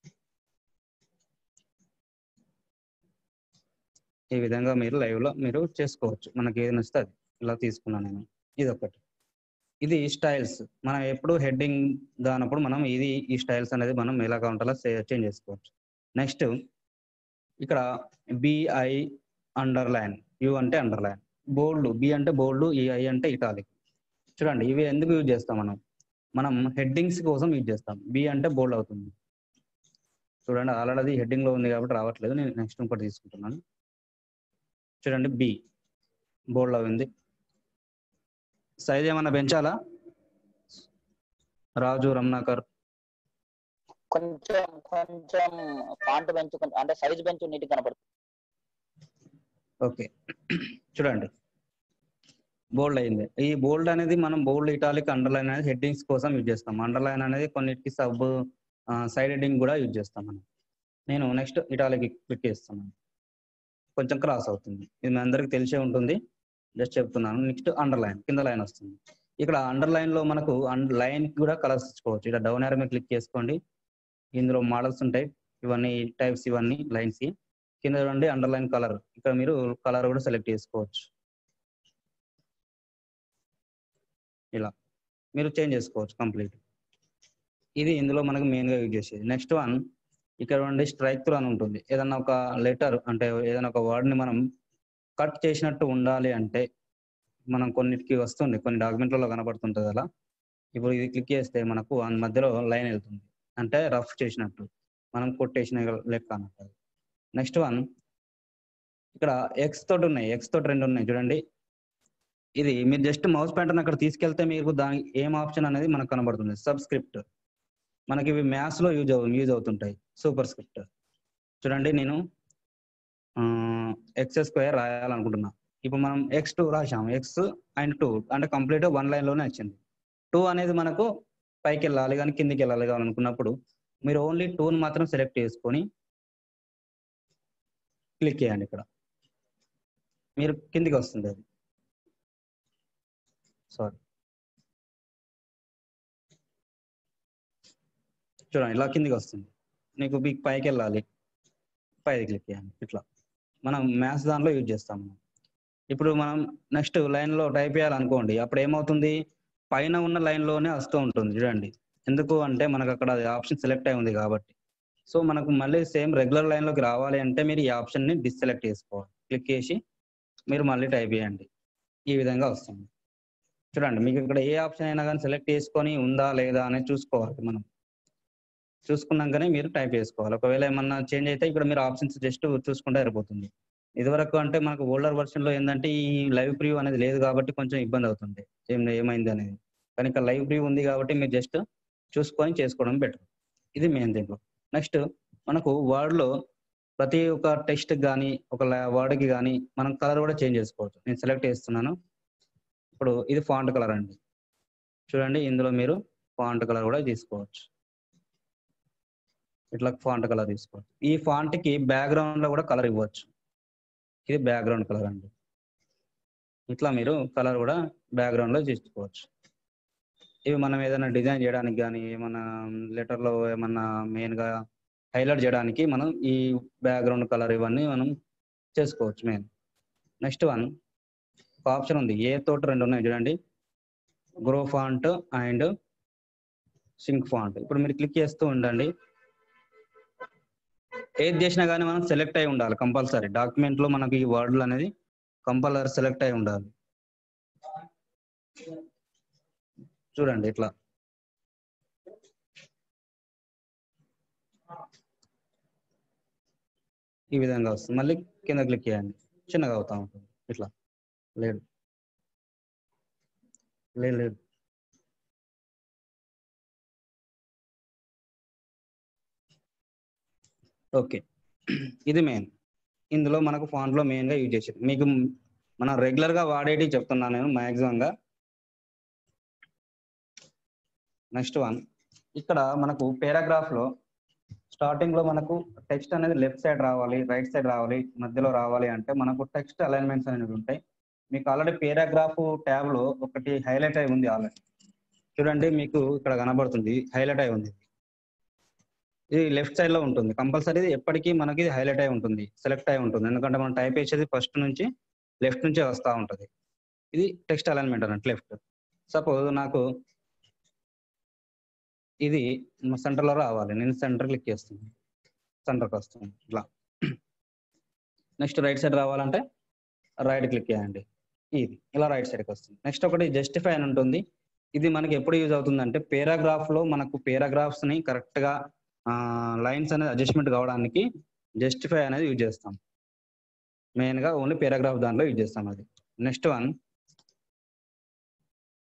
ఈ విధంగా మీరు లైవ్ లో మీరు చేసుకోవచ్చు మనకి ఏది నచ్చితే అది ఇలా తీసుకున్నాను నేను ఇది ఒకటి ఇది స్టైల్స్ మనం ఎప్పుడు హెడ్డింగ్ దానప్పుడు మనం ఇది ఈ స్టైల్స్ అనేది మనం ఎలా కావాలంటే చేంజ్ చేసుకోవచ్చు నెక్స్ట్ ఇక్కడ బిఐ అండర్ లైన్ యు అంటే అండర్ లైన్ బోల్డ్ బి అంటే బోల్డ్ ఈ ఐ అంటే ఇటాలిక్ చూడండి ఇవి ఎందుకు యూజ్ చేస్తాం మనం మనం హెడ్డింగ్స్ కోసం యూజ్ చేస్తాం బి అంటే బోల్డ్ అవుతుంది చూడండి ఆల్రెడీ హెడ్డింగ్ లో ఉంది కాబట్టి రావట్లేదు నేను నెక్స్ట్ ఇంకోటి తీసుకుంటున్నాను చూడండి బి బోల్డ్ అయింది సైజ్ ఏమన్నా పెంచాలా రాజు రమణాకర్ కొంచెం కొంచెం ఫాంట్ పెంచు కొంచెం అంటే సైజ్ పెంచు నీట్ కనపడుతుంది ఓకే చూడండి బోల్డ్ అయింది ఈ బోల్డ్ అనేది మనం బోల్డ్ ఇటాలిక్ అండర్లైన్ అనేది హెడ్డింగ్స్ కోసం యూజ్ చేస్తాం అండర్లైన్ అనేది కొన్నిటికి సబ్ సైడ్ హెడ్డింగ్ కూడా యూజ్ చేస్తాం మనం నేను నెక్స్ట్ ఇటాలిక్ క్లిక్ చేస్తున్నాను కొంచెం క్రాస్ అవుతుంది ఇది మీ అందరికి తెలిసే ఉంటుంది జస్ట్ చెప్తున్నాను నెక్స్ట్ అండర్లైన్ కింద లైన్ వస్తుంది ఇక్కడ అండర్లైన్ లో మనకు లైన్ కూడా కలర్స్ ఇచ్చుకోవచ్చు ఇక్కడ డౌన్ యారో మీద క్లిక్ చేసుకోండి ఇందులో మోడల్స్ ఉంటాయి ఇవన్నీ టైప్స్ ఇవన్నీ లైన్స్ కింద చూడండి అండర్లైన్ కలర్ ఇక్కడ మీరు కలర్ కూడా సెలెక్ట్ చేసుకోవచ్చు ఇలా మీరు చేంజ్ చేసుకోవచ్చు కంప్లీట్ ఇది ఇందులో మనకు మెయిన్ గా యూజ్ చేసేది నెక్స్ట్ వన్ ఇక్కడ ఉండి స్ట్రైక్ త్రూ అని ఉంటుంది ఏదన్నా ఒక లెటర్ అంటే ఏదైనా ఒక వర్డ్ ని మనం కట్ చేసినట్టు ఉండాలి అంటే మనం కొన్నిటికి వస్తుంది కొన్ని డాక్యుమెంట్లలో కనబడుతుంటుంది అలా ఇప్పుడు ఇది క్లిక్ చేస్తే మనకు ఆ మధ్యలో లైన్ వెళ్తుంది అంటే రఫ్ చేసినట్టు మనం కొట్టేసిన లెక్క అన్నట్టు నెక్స్ట్ వన్ ఇక్కడ ఎక్స్ తోటి ఉన్నాయి ఎక్స్ తోటి రెండు ఉన్నాయి చూడండి ఇది మీరు జస్ట్ మౌస్ ప్యాటర్న్ అక్కడ తీసుకెళ్తే మీకు దాని ఏం ఆప్షన్ అనేది మనకు కనబడుతుంది సబ్స్క్రిప్ట్ మనకి ఇవి మ్యాథ్స్ లో యూజ్ యూజ్ అవుతుంటాయి సూపర్ స్క్రిప్ట్ చూడండి నేను ఎక్స్ స్క్వేర్ రాయాలనుకుంటున్నా ఇప్పుడు మనం ఎక్స్ టూ రాసాం ఎక్స్ అండ్ టూ అంటే కంప్లీట్ వన్ లైన్ లోనే వచ్చింది టూ అనేది మనకు పైకి వెళ్ళాలి కానీ కిందికి వెళ్ళాలి కావాలనుకున్నప్పుడు మీరు ఓన్లీ టూని మాత్రం సెలెక్ట్ చేసుకొని క్లిక్ చేయండి ఇక్కడ మీరు కిందికి వస్తుంది అది సారీ చూడండి ఇలా కిందికి వస్తుంది నీకు బిగ్ పైకి వెళ్ళాలి పైకి క్లిక్ చేయండి ఇట్లా మనం మ్యాథ్స్ దాంట్లో యూజ్ చేస్తాం మనం ఇప్పుడు మనం నెక్స్ట్ లైన్లో టైప్ చేయాలనుకోండి అప్పుడు ఏమవుతుంది పైన ఉన్న లైన్లోనే వస్తూ ఉంటుంది చూడండి ఎందుకు అంటే మనకు అక్కడ ఆప్షన్ సెలెక్ట్ అయి ఉంది కాబట్టి సో మనకు మళ్ళీ సేమ్ రెగ్యులర్ లైన్లోకి రావాలి అంటే మీరు ఈ ఆప్షన్ని డిస్సెలెక్ట్ చేసుకోవాలి క్లిక్ చేసి మీరు మళ్ళీ టైప్ చేయండి ఈ విధంగా వస్తుంది చూడండి మీకు ఇక్కడ ఏ ఆప్షన్ అయినా కానీ సెలెక్ట్ చేసుకొని ఉందా లేదా అనేది చూసుకోవాలి మనం చూసుకున్నాకనే మీరు టైప్ చేసుకోవాలి ఒకవేళ ఏమన్నా చేంజ్ అయితే ఇక్కడ మీరు ఆప్షన్స్ జస్ట్ చూసుకుంటే సరిపోతుంది ఇదివరకు అంటే మనకు ఓల్డర్ వర్షన్ లో ఏంటంటే ఈ లైవ్ ప్రివ్యూ అనేది లేదు కాబట్టి కొంచెం ఇబ్బంది అవుతుంది ఏం ఏమైంది అనేది కానీ ఇక్కడ లైవ్ ప్రివ్యూ ఉంది కాబట్టి మీరు జస్ట్ చూసుకొని చేసుకోవడం బెటర్ ఇది మెయిన్ దీంట్లో నెక్స్ట్ మనకు word లో ప్రతి ఒక్క టెక్స్ట్ కానీ ఒక word కి కానీ మనం కలర్ కూడా చేంజ్ చేసుకోవచ్చు నేను సెలెక్ట్ చేస్తున్నాను ఇప్పుడు ఇది ఫాంట్ కలర్ అండి చూడండి ఇందులో మీరు ఫాంట్ కలర్ కూడా తీసుకోవచ్చు ఇట్లా ఫాంట్ కలర్ తీసుకోవచ్చు ఈ ఫాంట్ కి బ్యాక్గ్రౌండ్ లో కూడా కలర్ ఇవ్వచ్చు ఇది బ్యాక్గ్రౌండ్ కలర్ అండి ఇట్లా మీరు కలర్ కూడా బ్యాక్గ్రౌండ్ లో తీసుకోవచ్చు ఇవి మనం ఏదైనా డిజైన్ చేయడానికి కానీ ఏమన్నా లెటర్ లో ఏమన్నా మెయిన్ గా హైలైట్ చేయడానికి మనం ఈ బ్యాక్గ్రౌండ్ కలర్ ఇవన్నీ మనం చేసుకోవచ్చు మెయిన్ నెక్స్ట్ వన్ ఒక ఆప్షన్ ఉంది ఏ తోటి రెండు ఉన్నాయి చూడండి grow font and shrink font ఇప్పుడు మీరు క్లిక్ చేస్తూ ఉండండి ఏది చేసినా కానీ మనం సెలెక్ట్ అయి ఉండాలి కంపల్సరీ డాక్యుమెంట్ లో మనకి ఈ వర్డ్లు అనేది కంపల్సరీ సెలెక్ట్ అయి ఉండాలి చూడండి ఇట్లా ఈ విధంగా వస్తుంది మళ్ళీ కింద క్లిక్ చేయండి చిన్నగా అవుతా ఉంటుంది ఇట్లా లేదు లేదు లేదు ఓకే ఇది మెయిన్ ఇందులో మనకు ఫాంట్ లో మెయిన్ గా యూజ్ చేసేది మీకు మనం రెగ్యులర్ గా వాడేటి చెప్తున్నాను నేను మాక్సిమం గా నెక్స్ట్ వన్ ఇక్కడ మనకు పారాగ్రాఫ్ లో స్టార్టింగ్ లో మనకు టెక్స్ట్ అనేది లెఫ్ట్ సైడ్ రావాలి రైట్ సైడ్ రావాలి మధ్యలో రావాలి అంటే మనకు టెక్స్ట్ అలైన్మెంట్స్ అనేవి ఉంటాయి మీకు ఆల్రెడీ పేరాగ్రాఫ్ ట్యాబ్ లో ఒకటి హైలైట్ అయి ఉంది ఆల్రెడీ చూడండి మీకు ఇక్కడ కనబడుతుంది హైలైట్ అయి ఉంది ఇది లెఫ్ట్ సైడ్ లో ఉంటుంది కంపల్సరీ ఎప్పటికీ మనకి హైలైట్ అయి ఉంటుంది సెలెక్ట్ అయి ఉంటుంది ఎందుకంటే మనం టైప్ చేసేది ఫస్ట్ నుంచి లెఫ్ట్ నుంచే వస్తూ ఉంటుంది ఇది టెక్స్ట్ అలైన్మెంట్ అన్నట్టు లెఫ్ట్ సపోజ్ నాకు ఇది సెంటర్ లో రావాలి నేను సెంటర్ క్లిక్ చేస్తున్నాను సెంటర్కి వస్తుంది ఇట్లా నెక్స్ట్ రైట్ సైడ్ రావాలంటే రైట్ క్లిక్ చేయండి ఇది ఇలా రైట్ సైడ్కి వస్తుంది నెక్స్ట్ ఒకటి జస్టిఫై అని ఉంటుంది ఇది మనకి ఎప్పుడు యూజ్ అవుతుంది అంటే పేరాగ్రాఫ్ లో మనకు పేరాగ్రాఫ్స్ ని కరెక్ట్ గా లైన్స్ అనేది అడ్జస్ట్మెంట్ కావడానికి జస్టిఫై అనేది యూజ్ చేస్తాం మెయిన్ గా ఓన్లీ పేరాగ్రాఫ్ దాంట్లో యూజ్ చేస్తాం అది నెక్స్ట్ వన్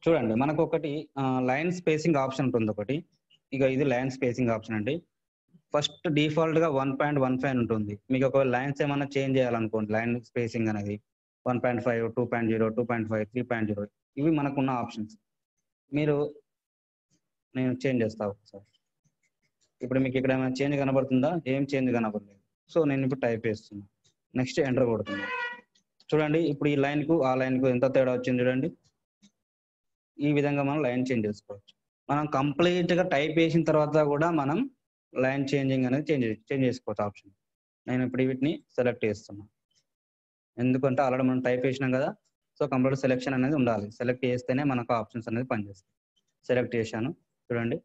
చూడండి మనకు ఒకటి లైన్ స్పేసింగ్ ఆప్షన్ ఉంటుంది ఒకటి ఇక ఇది లైన్ స్పేసింగ్ ఆప్షన్ అండి ఫస్ట్ డిఫాల్ట్ గా వన్ పాయింట్ వన్ ఫైవ్ ఉంటుంది మీకు ఒకవేళ లైన్స్ ఏమైనా చేంజ్ చేయాలనుకోండి లైన్ స్పేసింగ్ అనేది one point five two point zero two point five three point zero ఇవి మనకున్న ఆప్షన్స్ మీరు నేను చేంజ్ చేస్తా ఒకసారి ఇప్పుడు మీకు ఇక్కడ ఏమైనా చేంజ్ కనబడుతుందా ఏం చేంజ్ కనబడలేదు సో నేను ఇప్పుడు టైప్ చేస్తున్నా నెక్స్ట్ ఎంటర్ కొడుతున్నా చూడండి ఇప్పుడు ఈ లైన్ కు ఆ లైన్ కు ఎంత తేడా వచ్చింది చూడండి ఈ విధంగా మనం లైన్ చేంజ్ చేసుకోవచ్చు మనం కంప్లీట్ గా టైప్ చేసిన తర్వాత కూడా మనం లైన్ చేంజింగ్ అనేది చేంజ్ చేంజ్ చేసుకోవచ్చు ఆప్షన్ నేను ఇప్పుడు వీటిని సెలెక్ట్ చేస్తున్నా ఎందుకంటే ఆల్రెడీ మనం టైప్ చేసినాం కదా సో కంప్లీట్ సెలెక్షన్ అనేది ఉండాలి సెలెక్ట్ చేస్తేనే మనకు ఆప్షన్స్ అనేది పనిచేస్తాయి సెలెక్ట్ చేశాను చూడండి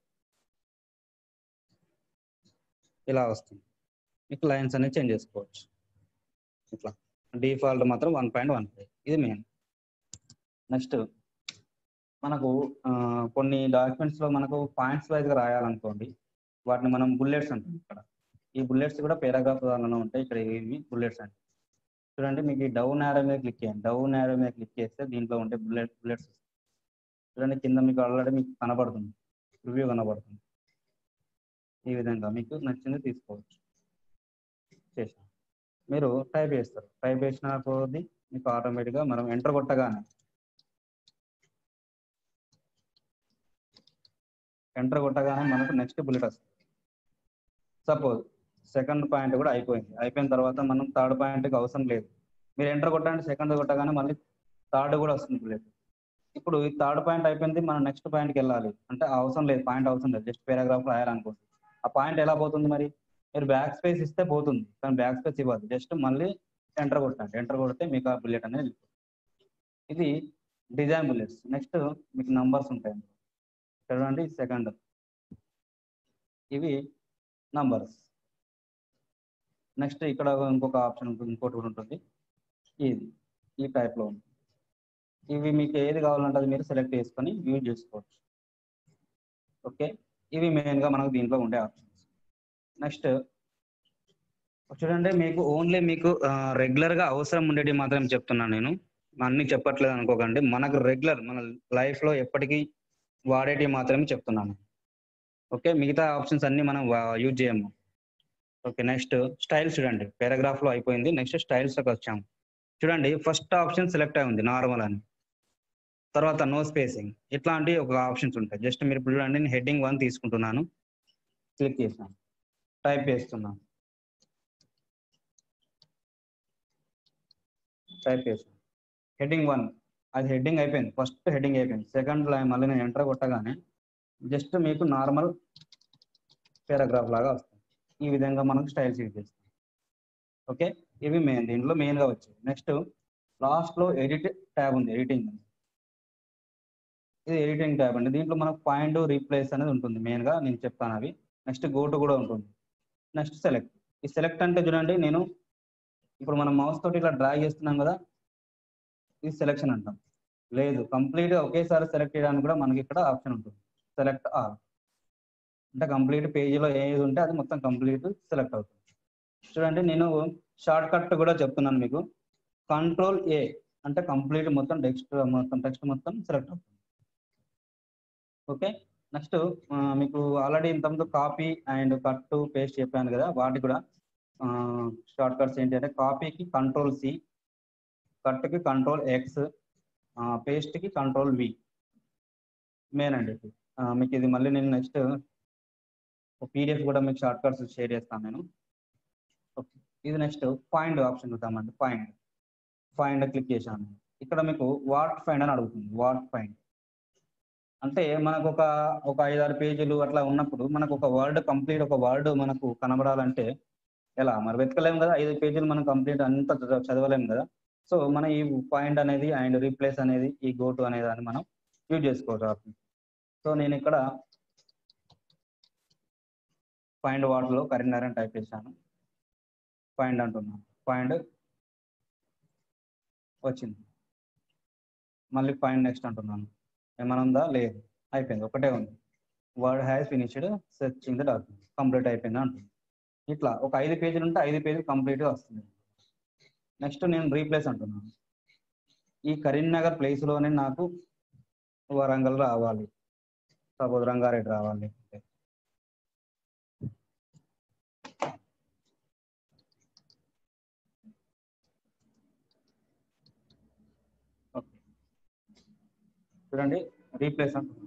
ఇలా వస్తుంది మీకు లైన్స్ అనేది చేంజ్ చేసుకోవచ్చు ఇట్లా డిఫాల్ట్ మాత్రం వన్ పాయింట్ వన్ ఫైవ్ ఇది మెయిన్ నెక్స్ట్ మనకు ఆ, కొన్ని డాక్యుమెంట్స్ లో మనకు పాయింట్స్ వైజ్ గా రాయాలనుకోండి వాటిని మనం బుల్లెట్స్ అంటాం ఇక్కడ ఈ బుల్లెట్స్ కూడా పేరాగ్రాఫ్ దానిలో ఉంటాయి ఇక్కడ ఇవి బుల్లెట్స్ అంటే చూడండి మీకు ఈ డౌన్ యారో మీద క్లిక్ చేయండి డౌన్ యారో మీద క్లిక్ చేస్తే దీంట్లో ఉంటే బుల్లెట్ బుల్లెట్స్ చూడండి కింద మీకు ఆల్రెడీ మీకు కనబడుతుంది రివ్యూ కనబడుతుంది ఈ విధంగా మీకు నచ్చింది తీసుకోవచ్చు చేసాం మీరు టైప్ చేస్తారు టైప్ చేసిన కొద్దీ మీకు ఆటోమేటిక్గా మనం ఎంటర్ కొట్టగానే ఎంటర్ కొట్టగానే మనకు నెక్స్ట్ బుల్లెట్ వస్తుంది సపోజ్ సెకండ్ పాయింట్ కూడా అయిపోయింది అయిపోయిన తర్వాత మనం థర్డ్ పాయింట్కి అవసరం లేదు మీరు ఎంటర్ కొట్టండి సెకండ్ కొట్టగానే మళ్ళీ థర్డ్ కూడా వస్తుంది బుల్లెట్ ఇప్పుడు ఈ థర్డ్ పాయింట్ అయిపోయింది మనం నెక్స్ట్ పాయింట్కి వెళ్ళాలి అంటే అవసరం లేదు పాయింట్ అవసరం లేదు జస్ట్ పేరాగ్రాఫ్ రాయాలనుకోండి ఆ పాయింట్ ఎలా పోతుంది మరి మీరు బ్యాక్ స్పేస్ ఇస్తే పోతుంది కానీ బ్యాక్ స్పేస్ ఇవ్వదు జస్ట్ మళ్ళీ ఎంటర్ కొట్టండి ఎంటర్ కొడితే మీకు ఆ బుల్లెట్ అనేది వెళ్ళిపోతుంది. ఇది డిజైన్ బుల్లెట్స్ నెక్స్ట్ మీకు నంబర్స్ ఉంటాయి చూడండి సెకండ్ ఇవి నంబర్స్ నెక్స్ట్ ఇక్కడ ఇంకొక ఆప్షన్ ఉంటుంది ఇంకోటి కూడా ఉంటుంది ఇది ఈ type లో ఉంటుంది ఇవి మీకు ఏది కావాలంటే అది మీరు సెలెక్ట్ చేసుకొని యూజ్ చేసుకోవచ్చు ఓకే ఇవి మెయిన్గా మనకు దీంట్లో ఉండే ఆప్షన్స్ నెక్స్ట్ చూడండి మీకు ఓన్లీ మీకు రెగ్యులర్ గా అవసరం ఉండేవి మాత్రం చెప్తున్నాను నేను అన్ని చెప్పట్లేదు అనుకోకండి మనకు రెగ్యులర్ మన లైఫ్ లో ఎప్పటికీ వాడేటివి మాత్రమే చెప్తున్నాను ఓకే మిగతా ఆప్షన్స్ అన్ని మనం యూజ్ చేయము ఓకే నెక్స్ట్ స్టైల్స్ చూడండి పారాగ్రాఫ్ లో అయిపోయింది నెక్స్ట్ స్టైల్స్ లోకి వచ్చాము చూడండి ఫస్ట్ ఆప్షన్ సెలెక్ట్ అయి ఉంది నార్మల్ అని తర్వాత నో స్పేసింగ్ ఇట్లాంటి ఒక ఆప్షన్స్ ఉంటాయి జస్ట్ మీరు ఇప్పుడు చూడండి నేను హెడ్డింగ్ వన్ తీసుకుంటున్నాను క్లిక్ చేసాను టైప్ చేస్తున్నాను టైప్ చేసాను హెడ్డింగ్ వన్ అది హెడ్డింగ్ అయిపోయింది ఫస్ట్ హెడ్డింగ్ అయిపోయింది సెకండ్ లైన్ మళ్ళీ నేను ఎంటర్ కొట్టగానే జస్ట్ మీకు నార్మల్ పారాగ్రాఫ్ లాగా వస్తుంది ఈ విధంగా మనకు స్టైల్స్ యూజ్ చేస్తాం ఓకే ఇవి మెయిన్ దీంట్లో మెయిన్ గా వచ్చాయి నెక్స్ట్ లాస్ట్ లో ఎడిట్ ట్యాబ్ ఉంది ఎడిటింగ్ ఇది ఎడిటింగ్ ట్యాబ్ అండి దీంట్లో మనకు పాయింట్ రీప్లేస్ అనేది ఉంటుంది మెయిన్ గా నేను చెప్తాను అవి నెక్స్ట్ గోటు కూడా ఉంటుంది నెక్స్ట్ సెలెక్ట్ ఈ సెలెక్ట్ అంటే చూడండి నేను ఇప్పుడు మనం మౌస్ తోటి ఇలా డ్రాగ్ చేస్తున్నాం కదా ఇది సెలెక్షన్ అంటాం లేదు కంప్లీట్ గా ఒకేసారి సెలెక్ట్ చేయడానికి కూడా మనకి ఇక్కడ ఆప్షన్ ఉంటుంది సెలెక్ట్ ఆల్ అంటే కంప్లీట్ పేజీలో ఏది ఉంటే అది మొత్తం కంప్లీట్ సెలెక్ట్ అవుతుంది చూడండి నేను షార్ట్ కట్ కూడా చెప్తున్నాను మీకు కంట్రోల్ ఏ అంటే కంప్లీట్ మొత్తం టెక్స్ట్ మొత్తం టెక్స్ట్ మొత్తం సెలెక్ట్ అవుతుంది ఓకే నెక్స్ట్ మీకు ఆల్రెడీ ఇంతకుముందు కాపీ అండ్ కట్ పేస్ట్ చెప్పాను కదా వాటి కూడా షార్ట్ కట్స్ ఏంటి అంటే కాపీకి కంట్రోల్ సి కట్కి కంట్రోల్ ఎక్స్ పేస్ట్కి కంట్రోల్ వి మెయిన్ అండి ఇది. ఆ, మీకు ఇది మళ్ళీ నేను నెక్స్ట్ పీడిఎఫ్ కూడా మీకు షార్ట్ కట్స్ షేర్ చేస్తాను నేను ఓకే ఇది నెక్స్ట్ ఫైండ్ ఆప్షన్ చూద్దామండి ఫైండ్ ఫైండ్ క్లిక్ చేశాను ఇక్కడ మీకు వాట్ ఫైండ్ అని అడుగుతుంది వాట్ ఫైండ్ అంటే మనకు ఒక ఒక ఐదారు పేజీలు అట్లా ఉన్నప్పుడు మనకు ఒక వర్డ్ కంప్లీట్ ఒక వర్డ్ మనకు కనబడాలంటే ఎలా మరి వెతకలేము కదా ఐదు పేజీలు మనం కంప్లీట్ అంతా చదవ- చదవలేము కదా సో మన ఈ పాయింట్ అనేది అండ్ రీప్లేస్ అనేది ఈ గోటు అనే దాన్ని మనం యూజ్ చేసుకోవచ్చు సో నేను ఇక్కడ ఫైండ్ వార్డ్లో కరీంనగర్ అని టైప్ చేశాను ఫైండ్ అంటున్నాను ఫైండ్ వచ్చింది మళ్ళీ ఫైండ్ నెక్స్ట్ అంటున్నాను ఏమైనా ఉందా లేదు అయిపోయింది ఒకటే ఉంది word has finished searching the document complete అయిపోయింది అంటుంది ఇట్లా ఒక ఐదు పేజీలు ఉంటే ఐదు పేజీలు కంప్లీట్గా వస్తుంది నెక్స్ట్ నేను రీప్లేస్ అంటున్నాను ఈ కరీంనగర్ ప్లేస్లోనే నాకు వరంగల్ రావాలి సపోజ్ రంగారెడ్డి రావాలి ఓకే చూడండి రీప్లేస్ అంటున్నాను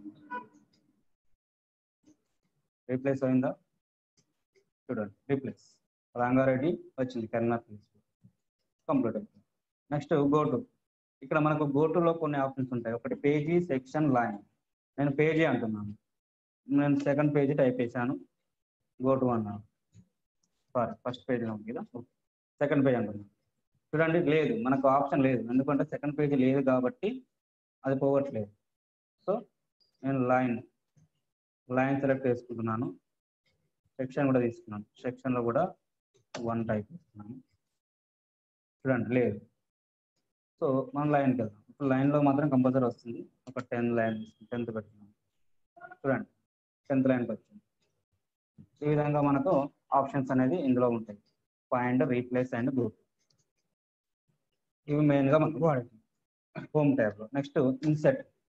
రీప్లేస్ అయిందా చూడండి రీప్లేస్ రంగారెడ్డి వచ్చింది కరీంనగర్ ప్లేస్ కంప్లీట్ అయిపోయింది నెక్స్ట్ గోటు ఇక్కడ మనకు గోటులో కొన్ని ఆప్షన్స్ ఉంటాయి ఒకటి పేజీ సెక్షన్ లైన్ నేను పేజీ అంటున్నాను నేను సెకండ్ పేజీ టైప్ చేశాను గోటు అన్నాను సారీ ఫస్ట్ పేజీ ఉంది కదా సెకండ్ పేజ్ అంటున్నాను చూడండి లేదు మనకు ఆప్షన్ లేదు ఎందుకంటే సెకండ్ పేజీ లేదు కాబట్టి అది పోవట్లేదు సో నేను లైన్ లైన్ సెలెక్ట్ చేసుకుంటున్నాను సెక్షన్ కూడా తీసుకున్నాను సెక్షన్లో కూడా వన్ టైప్ చేస్తున్నాను చూడండి లేదు సో మనం లైన్కి వెళ్దాం ఇప్పుడు లైన్లో మాత్రం కంపల్సరీ వస్తుంది ఒక టెన్ లైన్ టెన్త్ పెడుతున్నాం చూడండి టెన్త్ లైన్కి వచ్చింది ఈ విధంగా మనకు ఆప్షన్స్ అనేది ఇందులో ఉంటాయి ఫైండ్ రీప్లేస్ అండ్ గ్రూప్ ఇవి మెయిన్గా మనకు వాడేది హోమ్ ట్యాబ్లో నెక్స్ట్ ఇన్సెట్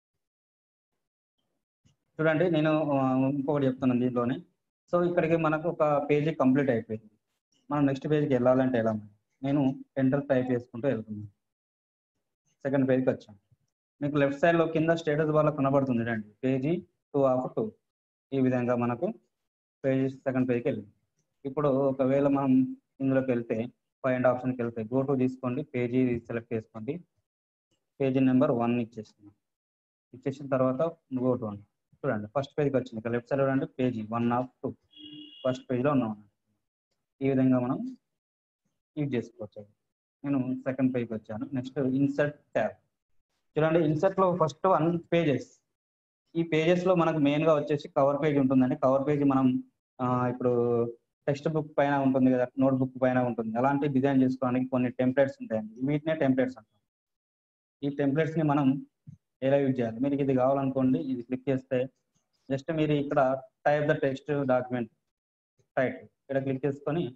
చూడండి నేను ఆ, ఇంకొకటి చెప్తున్నాను దీంట్లోనే సో ఇక్కడికి మనకు ఒక పేజీ కంప్లీట్ అయిపోయింది మనం నెక్స్ట్ పేజ్కి వెళ్ళాలంటే ఎలా మరి? నేను ఎంటర్ టైప్ చేసుకుంటూ వెళ్తున్నాను సెకండ్ పేజ్కి వచ్చాను మీకు లెఫ్ట్ సైడ్లో కింద స్టేటస్ బార్ కనబడుతుంది చూడండి పేజీ టూ ఆఫ్ టూ ఈ విధంగా మనకు పేజీ సెకండ్ పేజ్కి వెళ్ళింది ఇప్పుడు ఒకవేళ మనం ఇందులోకి వెళ్తే ఫైండ్ ఆప్షన్కి వెళ్తే గో టు తీసుకోండి పేజీ సెలెక్ట్ చేసుకోండి పేజీ నెంబర్ వన్ ఇచ్చేస్తున్నాం ఇచ్చేసిన తర్వాత గో టు అని చూడండి ఫస్ట్ పేజ్కి వచ్చింది ఇక్కడ లెఫ్ట్ సైడ్ చూడండి page one of two first పేజ్లో ఉన్నాం ఈ విధంగా మనం యూజ్ చేసుకోవచ్చు నేను సెకండ్ పేజ్కి వచ్చాను నెక్స్ట్ ఇన్సర్ట్ ట్యాబ్ చూడండి ఇన్సర్ట్ లో ఫస్ట్ వన్ పేజెస్ ఈ పేజెస్ లో మనకు మెయిన్ గా వచ్చేసి కవర్ పేజ్ ఉంటుందండి కవర్ పేజ్ మనం ఆ, ఇప్పుడు టెక్స్ట్ బుక్ పైన ఉంటుంది కదా నోట్ బుక్ పైన ఉంటుంది అలాంటి డిజైన్ చేసుకోవడానికి కొన్ని టెంప్లెట్స్ ఉంటాయండి వీటినే టెంప్లెట్స్ అంటాం ఈ టెంప్లెట్స్ ని మనం ఎలా యూజ్ చేయాలి మీరు ఇది కావాలనుకోండి ఇది క్లిక్ చేస్తే జస్ట్ మీరు ఇక్కడ type the text document type ఇక్కడ క్లిక్ చేసుకొని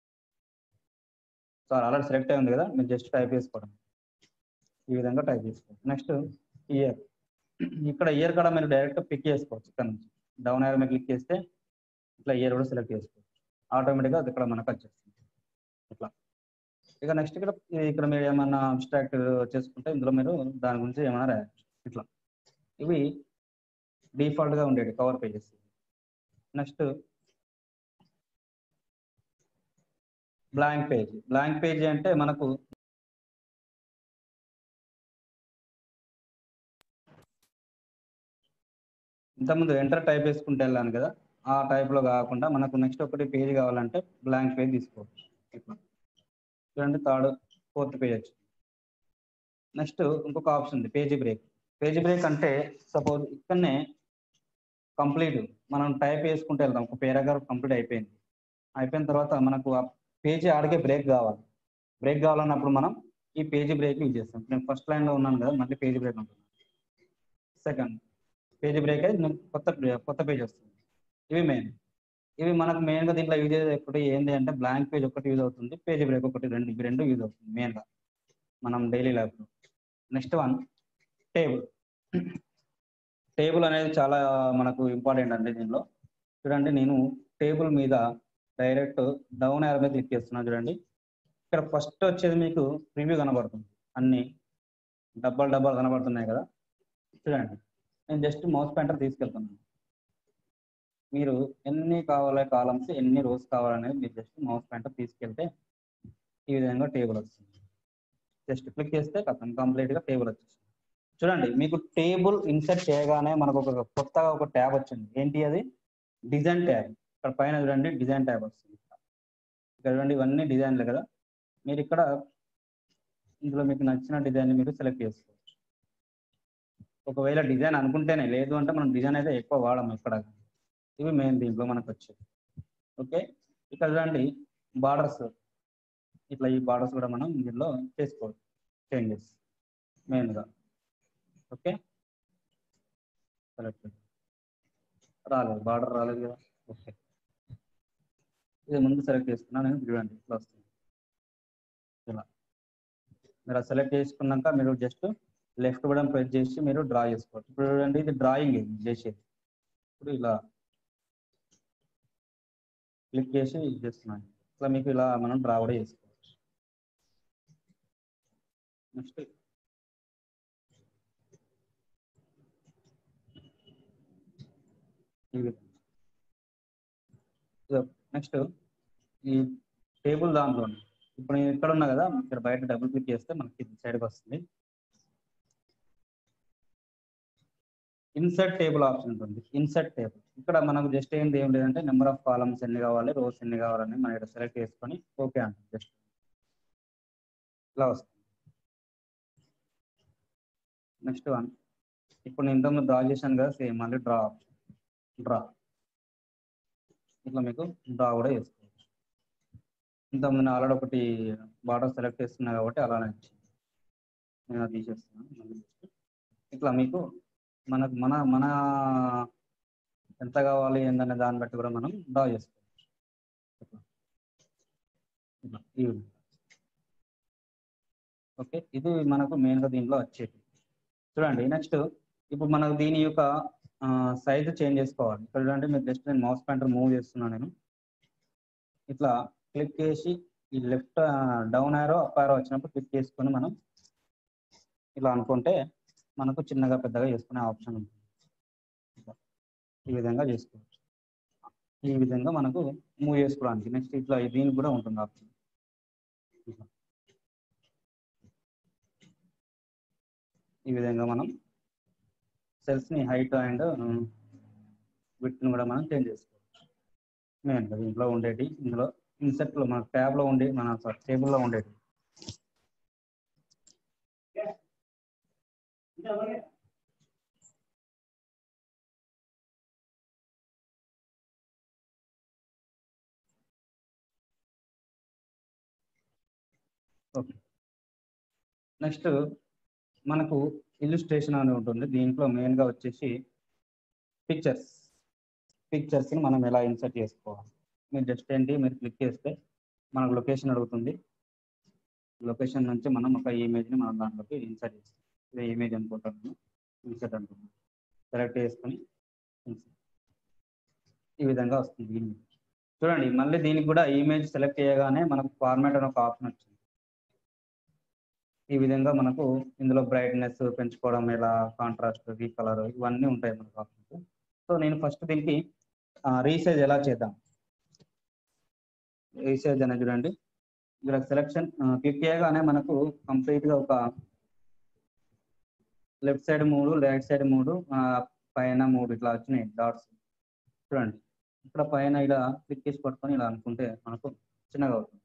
సార్ ఆల్రెడీ సెలెక్ట్ అయి ఉంది కదా మీరు జస్ట్ టైప్ చేసుకోవడం ఈ విధంగా టైప్ చేసుకోవచ్చు నెక్స్ట్ ఇయర్ ఇక్కడ ఇయర్ కూడా మీరు డైరెక్ట్ పిక్ చేసుకోవచ్చు ఇక్కడ నుంచి డౌన్ ఏర్ మీద క్లిక్ చేస్తే ఇట్లా ఇయర్ కూడా సెలెక్ట్ చేసుకోవచ్చు ఆటోమేటిక్గా అది ఇక్కడ మనకు వచ్చేస్తుంది ఇట్లా ఇక నెక్స్ట్ ఇక్కడ ఇక్కడ మీరు ఏమన్నా అబ్స్ట్రాక్ట్ చేసుకుంటే ఇందులో మీరు దాని గురించి ఏమైనా రాయచ్చు ఇట్లా ఇవి డిఫాల్ట్ గా ఉండేది cover pages next blank page blank page అంటే మనకు ఇంతకుముందు ఎంటర్ టైప్ వేసుకుంటే వెళ్ళాను కదా ఆ type లో కాకుండా మనకు నెక్స్ట్ ఒకటి పేజ్ కావాలంటే బ్లాంక్ పేజ్ తీసుకోవచ్చు ఇట్లా చూడండి థర్డ్ ఫోర్త్ పేజ్ వచ్చింది నెక్స్ట్ ఇంకొక ఆప్షన్ ఉంది పేజీ బ్రేక్ పేజీ బ్రేక్ అంటే సపోజ్ ఇక్కడనే కంప్లీట్ మనం టైప్ వేసుకుంటే వెళ్దాం ఒక పేరాగ్రాఫ్ కంప్లీట్ అయిపోయింది అయిపోయిన తర్వాత మనకు ఆ పేజీ ఆడికే బ్రేక్ కావాలి బ్రేక్ కావాలన్నప్పుడు మనం ఈ పేజీ బ్రేక్ యూజ్ చేస్తాం నేను ఫస్ట్ లైన్ లో ఉన్నాను కదా మళ్ళీ పేజీ బ్రేక్ ఉంటుంది సెకండ్ పేజీ బ్రేక్ అయితే నేను కొత్త కొత్త పేజ్ వస్తుంది ఇవి మెయిన్ ఇవి మనకు మెయిన్ గా దీంట్లో యూజ్ అయ్యేది ఒకటి ఏంటి అంటే బ్లాంక్ పేజ్ ఒకటి యూజ్ అవుతుంది పేజీ బ్రేక్ ఒకటి రెండు ఇవి రెండు యూజ్ అవుతుంది మెయిన్ గా మనం డైలీ లైఫ్ లో నెక్స్ట్ వన్ టేబుల్ టేబుల్ అనేది చాలా మనకు ఇంపార్టెంట్ అండి దీనిలో చూడండి నేను టేబుల్ మీద డైరెక్ట్ డౌన్ యార్ మీద క్లిక్ చేస్తున్నాను చూడండి ఇక్కడ ఫస్ట్ వచ్చేది మీకు ప్రివ్యూ కనబడుతుంది అన్ని డబ్బాలు డబ్బాలు కనబడుతున్నాయి కదా చూడండి నేను జస్ట్ మౌస్ పాయింటర్ తీసుకెళ్తున్నాను మీరు ఎన్ని కావాలి కాలమ్స్ ఎన్ని రోస్ కావాలనేది మీరు జస్ట్ మౌస్ పాయింటర్ తీసుకెళ్తే ఈ విధంగా టేబుల్ వస్తుంది జస్ట్ క్లిక్ చేస్తే కథం కంప్లీట్ గా టేబుల్ వచ్చేస్తుంది చూడండి మీకు టేబుల్ ఇన్సర్ట్ చేయగానే మనకు ఒక కొత్తగా ఒక ట్యాబ్ వచ్చింది ఏంటి అది డిజైన్ ట్యాబ్ ఇక్కడ పైన చూడండి డిజైన్ ట్యాబ్ వస్తుంది ఇక్కడ చూడండి ఇవన్నీ డిజైన్లు కదా మీరు ఇక్కడ ఇందులో మీకు నచ్చిన డిజైన్ మీరు సెలెక్ట్ చేసుకోవచ్చు ఒకవేళ డిజైన్ అనుకుంటేనే లేదు అంటే మనం డిజైన్ అయితే ఎక్కువ వాడము ఇక్కడ ఇవి మెయిన్ దీంట్లో మనకు వచ్చేది ఓకే ఇక్కడ చూడండి బార్డర్స్ ఇట్లా ఈ బార్డర్స్ కూడా మనం దీనిలో చేసుకోవచ్చు చేంజెస్ మెయిన్గా ఓకే సెలెక్ట్ రాలేదు బార్డర్ రాలేదు కదా ఓకే ఇది ముందు సెలెక్ట్ చేసుకున్నాను నేను చూడండి ఇట్లా వస్తుంది ఇలా మీరు సెలెక్ట్ చేసుకున్నాక మీరు జస్ట్ లెఫ్ట్ బటన్ ప్రెస్ చేసి మీరు డ్రా చేసుకోవచ్చు ఇప్పుడు చూడండి ఇది డ్రాయింగ్ ఇది చేసేది ఇప్పుడు ఇలా క్లిక్ చేసి ఇది చేస్తున్నాను ఇట్లా మీకు ఇలా మనం డ్రా కూడా చేసుకోవచ్చు నెక్స్ట్ నెక్స్ట్ ఈ టేబుల్ దాంట్లో ఇప్పుడు నేను ఇక్కడ ఉన్నా కదా ఇక్కడ బయట డబుల్ క్లిక్ చేస్తే మనకి సైడ్కి వస్తుంది ఇన్సర్ట్ టేబుల్ ఆప్షన్ ఉంటుంది ఇన్సర్ట్ టేబుల్ ఇక్కడ మనకు జస్ట్ ఏంటి ఏం లేదంటే నెంబర్ ఆఫ్ కాలమ్స్ ఎన్ని కావాలి రోస్ ఎన్ని కావాలని మనం ఇక్కడ సెలెక్ట్ చేసుకొని ఓకే అంటుంది జస్ట్ ఇలా వస్తుంది నెక్స్ట్ వన్ ఇప్పుడు నేను ఇంతకుముందు డ్రా చేశాను కదా సేమ్ మళ్ళీ డ్రా ఆప్షన్ డ్రా ఇట్లా మీకు డ్రా కూడా చేసుకోవచ్చు ఇంతకుముందు ఆల్రెడీ ఒకటి బార్డర్ సెలెక్ట్ చేస్తున్నా కాబట్టి అలానే వచ్చింది నేను అది తీసేస్తున్నాను మళ్ళీ just ఇట్లా మీకు మనకు మన మన ఎంత కావాలి ఏందనే దాన్ని బట్టి కూడా మనం డ్రా చేసుకోవచ్చు ఇట్లా. ఇట్లా, ఈ విధంగా ఓకే ఇది మనకు మెయిన్గా దీంట్లో వచ్చేది చూడండి నెక్స్ట్ ఇప్పుడు మనకు దీని యొక్క సైజు చేంజ్ చేసుకోవాలి ఇక్కడ చూడండి మీరు జస్ట్ నేను మౌస్ పాయింటర్ మూవ్ చేస్తున్నాను నేను ఇట్లా క్లిక్ చేసి ఈ లెఫ్ట్ డౌన్ ఆరో అప్ ఆరో వచ్చినప్పుడు క్లిక్ చేసుకొని మనం ఇలా అనుకుంటే మనకు చిన్నగా పెద్దగా చేసుకునే ఆప్షన్ ఉంటుంది ఇట్లా. ఈ విధంగా చేసుకోవచ్చు ఈ విధంగా మనకు మూవ్ చేసుకోవడానికి నెక్స్ట్ ఇట్లా దీనికి కూడా ఉంటుంది ఆప్షన్ ఇట్లా. ఈ విధంగా మనం సెల్స్ ని హైట్ అండ్ విత్ కూడా మనం చేంజ్ చేసుకోవచ్చు మెయిన్ దీంట్లో ఉండేటి ఇందులో ఇన్సెట్ లో మన ట్యాబ్ లో ఉండే మన టేబుల్ లో ఉండేటి ఓకే నెక్స్ట్ మనకు ఇల్లుస్ట్రేషన్ అని ఉంటుంది దీంట్లో మెయిన్ గా వచ్చేసి పిక్చర్స్ పిక్చర్స్ ని మనం ఎలా ఇన్సర్ట్ చేసుకోవాలి మీరు జస్ట్ ఏంటి మీరు క్లిక్ చేస్తే మనకు లొకేషన్ అడుగుతుంది లొకేషన్ నుంచి మనం ఒక ఇమేజ్ ని మనం దాంట్లోకి ఇన్సర్ట్ చేస్తాం ఇదే ఇమేజ్ అనుకుంటాను ఇన్సర్ట్ అనుకుంటున్నాను సెలెక్ట్ చేసుకొని insert. ఈ విధంగా వస్తుంది ఇమేజ్ చూడండి మళ్ళీ దీనికి కూడా ఇమేజ్ సెలెక్ట్ చేయగానే మనకు ఫార్మాట్ అని ఒక ఆప్షన్ వచ్చింది ఈ విధంగా మనకు ఇందులో బ్రైట్నెస్ పెంచుకోవడం ఎలా కాంట్రాస్ట్ కలర్ ఇవన్నీ ఉంటాయి మనకు ఆప్షన్స్ సో నేను ఫస్ట్ దీనికి రీసైజ్ ఎలా చేద్దాం రీసైజ్ అనేది చూడండి ఇక్కడ సెలెక్షన్ క్లిక్ చేయగానే మనకు కంప్లీట్ గా ఒక లెఫ్ట్ సైడ్ మూడు రైట్ సైడ్ మూడు ఆ, పైన మూడు ఇట్లా వచ్చినాయి డాట్స్ చూడండి ఇక్కడ పైన ఇలా క్లిక్ చేసి పట్టుకొని ఇలా అనుకుంటే మనకు చిన్నగా అవుతుంది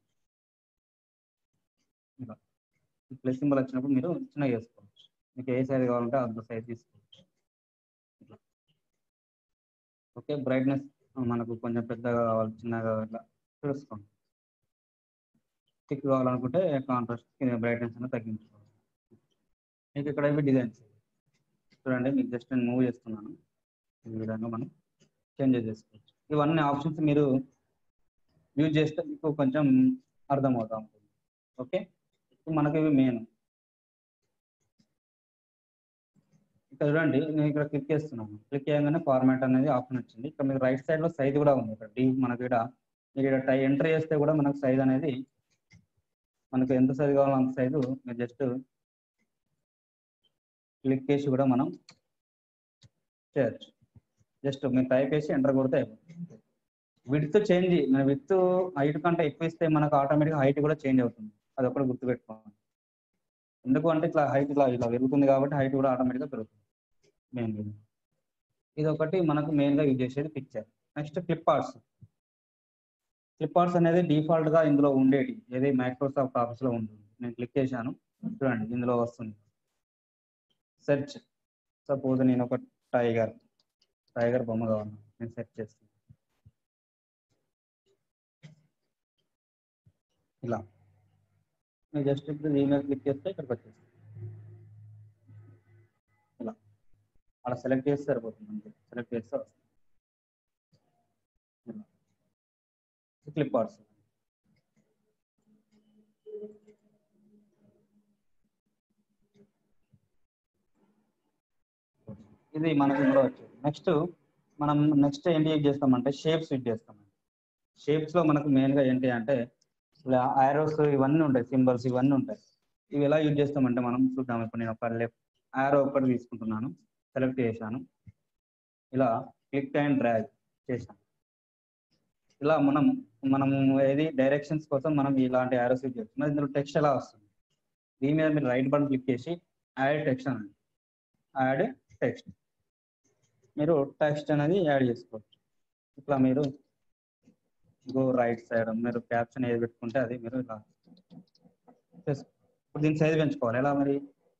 ఇలా ప్లస్ సింబల్ వచ్చినప్పుడు మీరు చిన్నగా చేసుకోవచ్చు మీకు ఏ సైజ్ కావాలంటే అంత సైజ్ తీసుకోవచ్చు ఇట్లా ఓకే బ్రైట్నెస్ మనకు కొంచెం పెద్దగా కావాలి చిన్నగా ఇట్లా చూసుకోండి థిక్ కావాలనుకుంటే కాంట్రాస్ట్ బ్రైట్నెస్ అనేది తగ్గించుకోవాలి మీకు ఇక్కడ ఇవి డిజైన్స్ చూడండి మీకు జస్ట్ నేను మూవ్ చేస్తున్నాను ఈ విధంగా మనం చేంజ్ చేసుకోవచ్చు ఇవన్నీ ఆప్షన్స్ మీరు యూజ్ చేస్తే మీకు కొంచెం అర్థమవుతా ఉంటుంది ఓకే ఇప్పుడు మనకి ఇవి మెయిన్ ఇక్కడ చూడండి నేను ఇక్కడ క్లిక్ చేస్తున్నాను క్లిక్ చేయగానే ఫార్మాట్ అనేది ఆప్షన్ వచ్చింది ఇక్కడ మీకు రైట్ సైడ్ లో సైజ్ కూడా ఉంది ఇక్కడ డి మనకి ఇక్కడ మీరు ఇక్కడ టై ఎంటర్ చేస్తే కూడా మనకు సైజ్ అనేది మనకు ఎంత సైజ్ కావాలో అంత సైజు మీరు జస్ట్ క్లిక్ చేసి కూడా మనం చేయొచ్చు జస్ట్ మీరు టైప్ చేసి ఎంటర్ కొడితే విత్ చేంజ్ మన విత్ హైట్ కంటే ఎక్కువ ఇస్తే మనకు ఆటోమేటిక్ హైట్ కూడా చేంజ్ అవుతుంది అది ఒకటి గుర్తుపెట్టుకోవాలి ఎందుకు అంటే ఇట్లా హైట్ ఇట్లా ఇలా పెరుగుతుంది కాబట్టి హైట్ కూడా ఆటోమేటిక్గా పెరుగుతుంది మెయిన్ ఇది ఒకటి మనకు మెయిన్ గా యూజ్ చేసేది picture next clip arts clip arts అనేది డిఫాల్ట్ గా ఇందులో ఉండేది ఏది మైక్రోసాఫ్ట్ ఆఫీస్ లో ఉంటుంది నేను క్లిక్ చేశాను చూడండి ఇందులో వస్తుంది సెర్చ్ సపోజ్ నేను ఒక టైగర్ టైగర్ బొమ్మ కావాలి నేను సెర్చ్ చేస్తాను ఇలా నేను జస్ట్ ఇప్పుడు ఈమెయిల్ క్లిక్ చేస్తే ఇక్కడికి వచ్చేస్తుంది ఇలా అలా సెలెక్ట్ చేస్తే సరిపోతుంది అంతే సెలెక్ట్ చేస్తే వస్తుంది ఇలా క్లిప్ ఆర్ట్స్ ఇది మనకి ఇందులో వచ్చేది నెక్స్ట్ మనం నెక్స్ట్ ఏంటి యూజ్ చేస్తామంటే షేప్స్ యూజ్ చేస్తామండి షేప్స్ లో మనకు మెయిన్ గా ఏంటి అంటే ఆరోస్ ఇవన్నీ ఉంటాయి సింబల్స్ ఇవన్నీ ఉంటాయి ఇవి ఎలా యూజ్ చేస్తామంటే మనం చూద్దాం ఇప్పుడు నేను ఒక లెఫ్ట్ ఆరో ఒకటి తీసుకుంటున్నాను సెలెక్ట్ చేశాను ఇలా క్లిక్ అండ్ డ్రాగ్ చేశాను ఇలా మనం మనం ఏది డైరెక్షన్స్ కోసం మనం ఇలాంటి ఆరోస్ యూజ్ చేస్తాం మరి ఇందులో టెక్స్ట్ ఎలా వస్తుంది దీని మీద మీరు రైట్ బటన్ క్లిక్ చేసి యాడ్ టెక్స్ట్ అనండి యాడ్ టెక్స్ట్ మీరు టెక్స్ట్ అనేది యాడ్ చేసుకోవచ్చు ఇట్లా మీరు గో రైట్ సైడ్ మీరు క్యాప్షన్ ఏది పెట్టుకుంటే అది మీరు ఇలా చేసుకో- ఇప్పుడు దీని సైజ్ పెంచుకోవాలి ఎలా మరి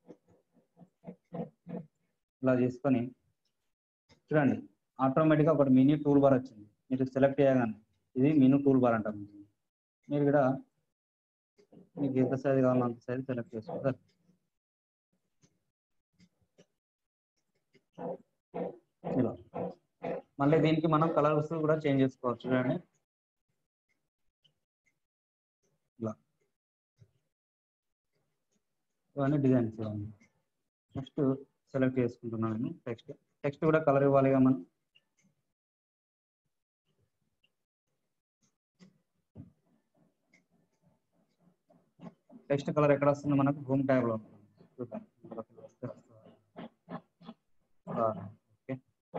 ఇలా చేసుకొని చూడండి ఆటోమేటిక్గా ఒకటి మినీ టూల్ బార్ వచ్చింది మీరు సెలెక్ట్ చేయగానే ఇది మినీ టూల్ బార్ అంటాం మీరు ఇక్కడ మీకు ఎంత సైజ్ కావాలో అంత సైజ్ సెలెక్ట్ చేసుకోవాలి ఇలా మళ్ళీ దీనికి మనం కలర్స్ కూడా చేంజ్ చేసుకోవచ్చు చూడండి ఇలా ఇవన్నీ డిజైన్స్ ఇవన్నీ నెక్స్ట్ సెలెక్ట్ చేసుకుంటున్నాను నేను టెక్స్ట్ టెక్స్ట్ కూడా కలర్ ఇవ్వాలిగా మనం టెక్స్ట్ కలర్ ఎక్కడ వస్తుంది మనకు హోమ్ ట్యాబ్ లో ఉంటుంది చూద్దాం ఓకే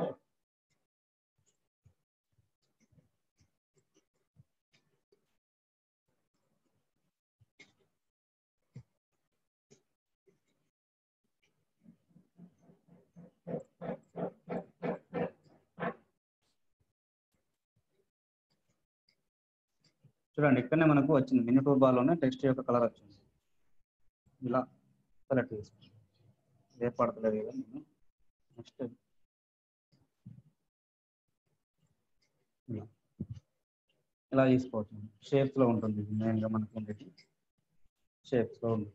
చూడండి ఇక్కడనే మనకు వచ్చింది మినీ టూల్ బార్ లోనే టెక్స్ట్ యొక్క కలర్ వచ్చింది ఇలా సెలెక్ట్ చేసుకోండి ఏ పడతలేదు కదా నేను నెక్స్ట్ ఇలా ఇలా తీసుకోవచ్చు షేప్స్ లో ఉంటుంది ఇది మెయిన్ గా మనకు ఉండేది షేప్స్ లో ఉంటుంది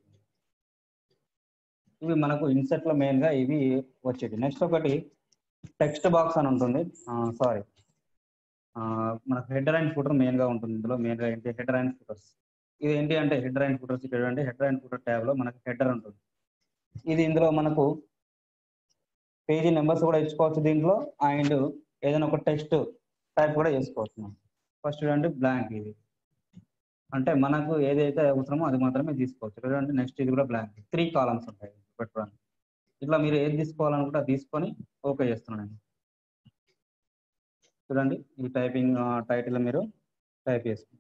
ఇవి మనకు ఇన్సెట్ లో మెయిన్ గా ఇవి వచ్చేది నెక్స్ట్ ఒకటి టెక్స్ట్ బాక్స్ అని ఉంటుంది సారీ మనకు హెడర్ అండ్ ఫుటర్ మెయిన్ గా ఉంటుంది ఇందులో మెయిన్ గా ఏంటి హెడర్ అండ్ ఫుటర్స్ ఇది ఏంటి అంటే హెడర్ అండ్ ఫుటర్స్ ఇక్కడ అంటే హెడర్ అండ్ ఫుటర్ ట్యాబ్ లో మనకు హెడర్ ఉంటుంది ఇది ఇందులో మనకు పేజీ నెంబర్స్ కూడా ఇచ్చుకోవచ్చు దీంట్లో అండ్ ఏదైనా ఒక టెక్స్ట్ టైప్ కూడా చేసుకోవచ్చు మనం ఫస్ట్ చూడండి బ్లాంక్ ఇది అంటే మనకు ఏదైతే అవసరమో అది మాత్రమే తీసుకోవచ్చు చూడండి నెక్స్ట్ ఇది కూడా బ్లాంక్ త్రీ కాలమ్స్ ఉంటాయి పెట్టుకోవడానికి ఇట్లా మీరు ఏది తీసుకోవాలనుకుంటే అది తీసుకొని ఓకే చేస్తున్నాను నేను చూడండి ఈ టైపింగ్ టైటిల్ మీరు టైప్ చేసుకోండి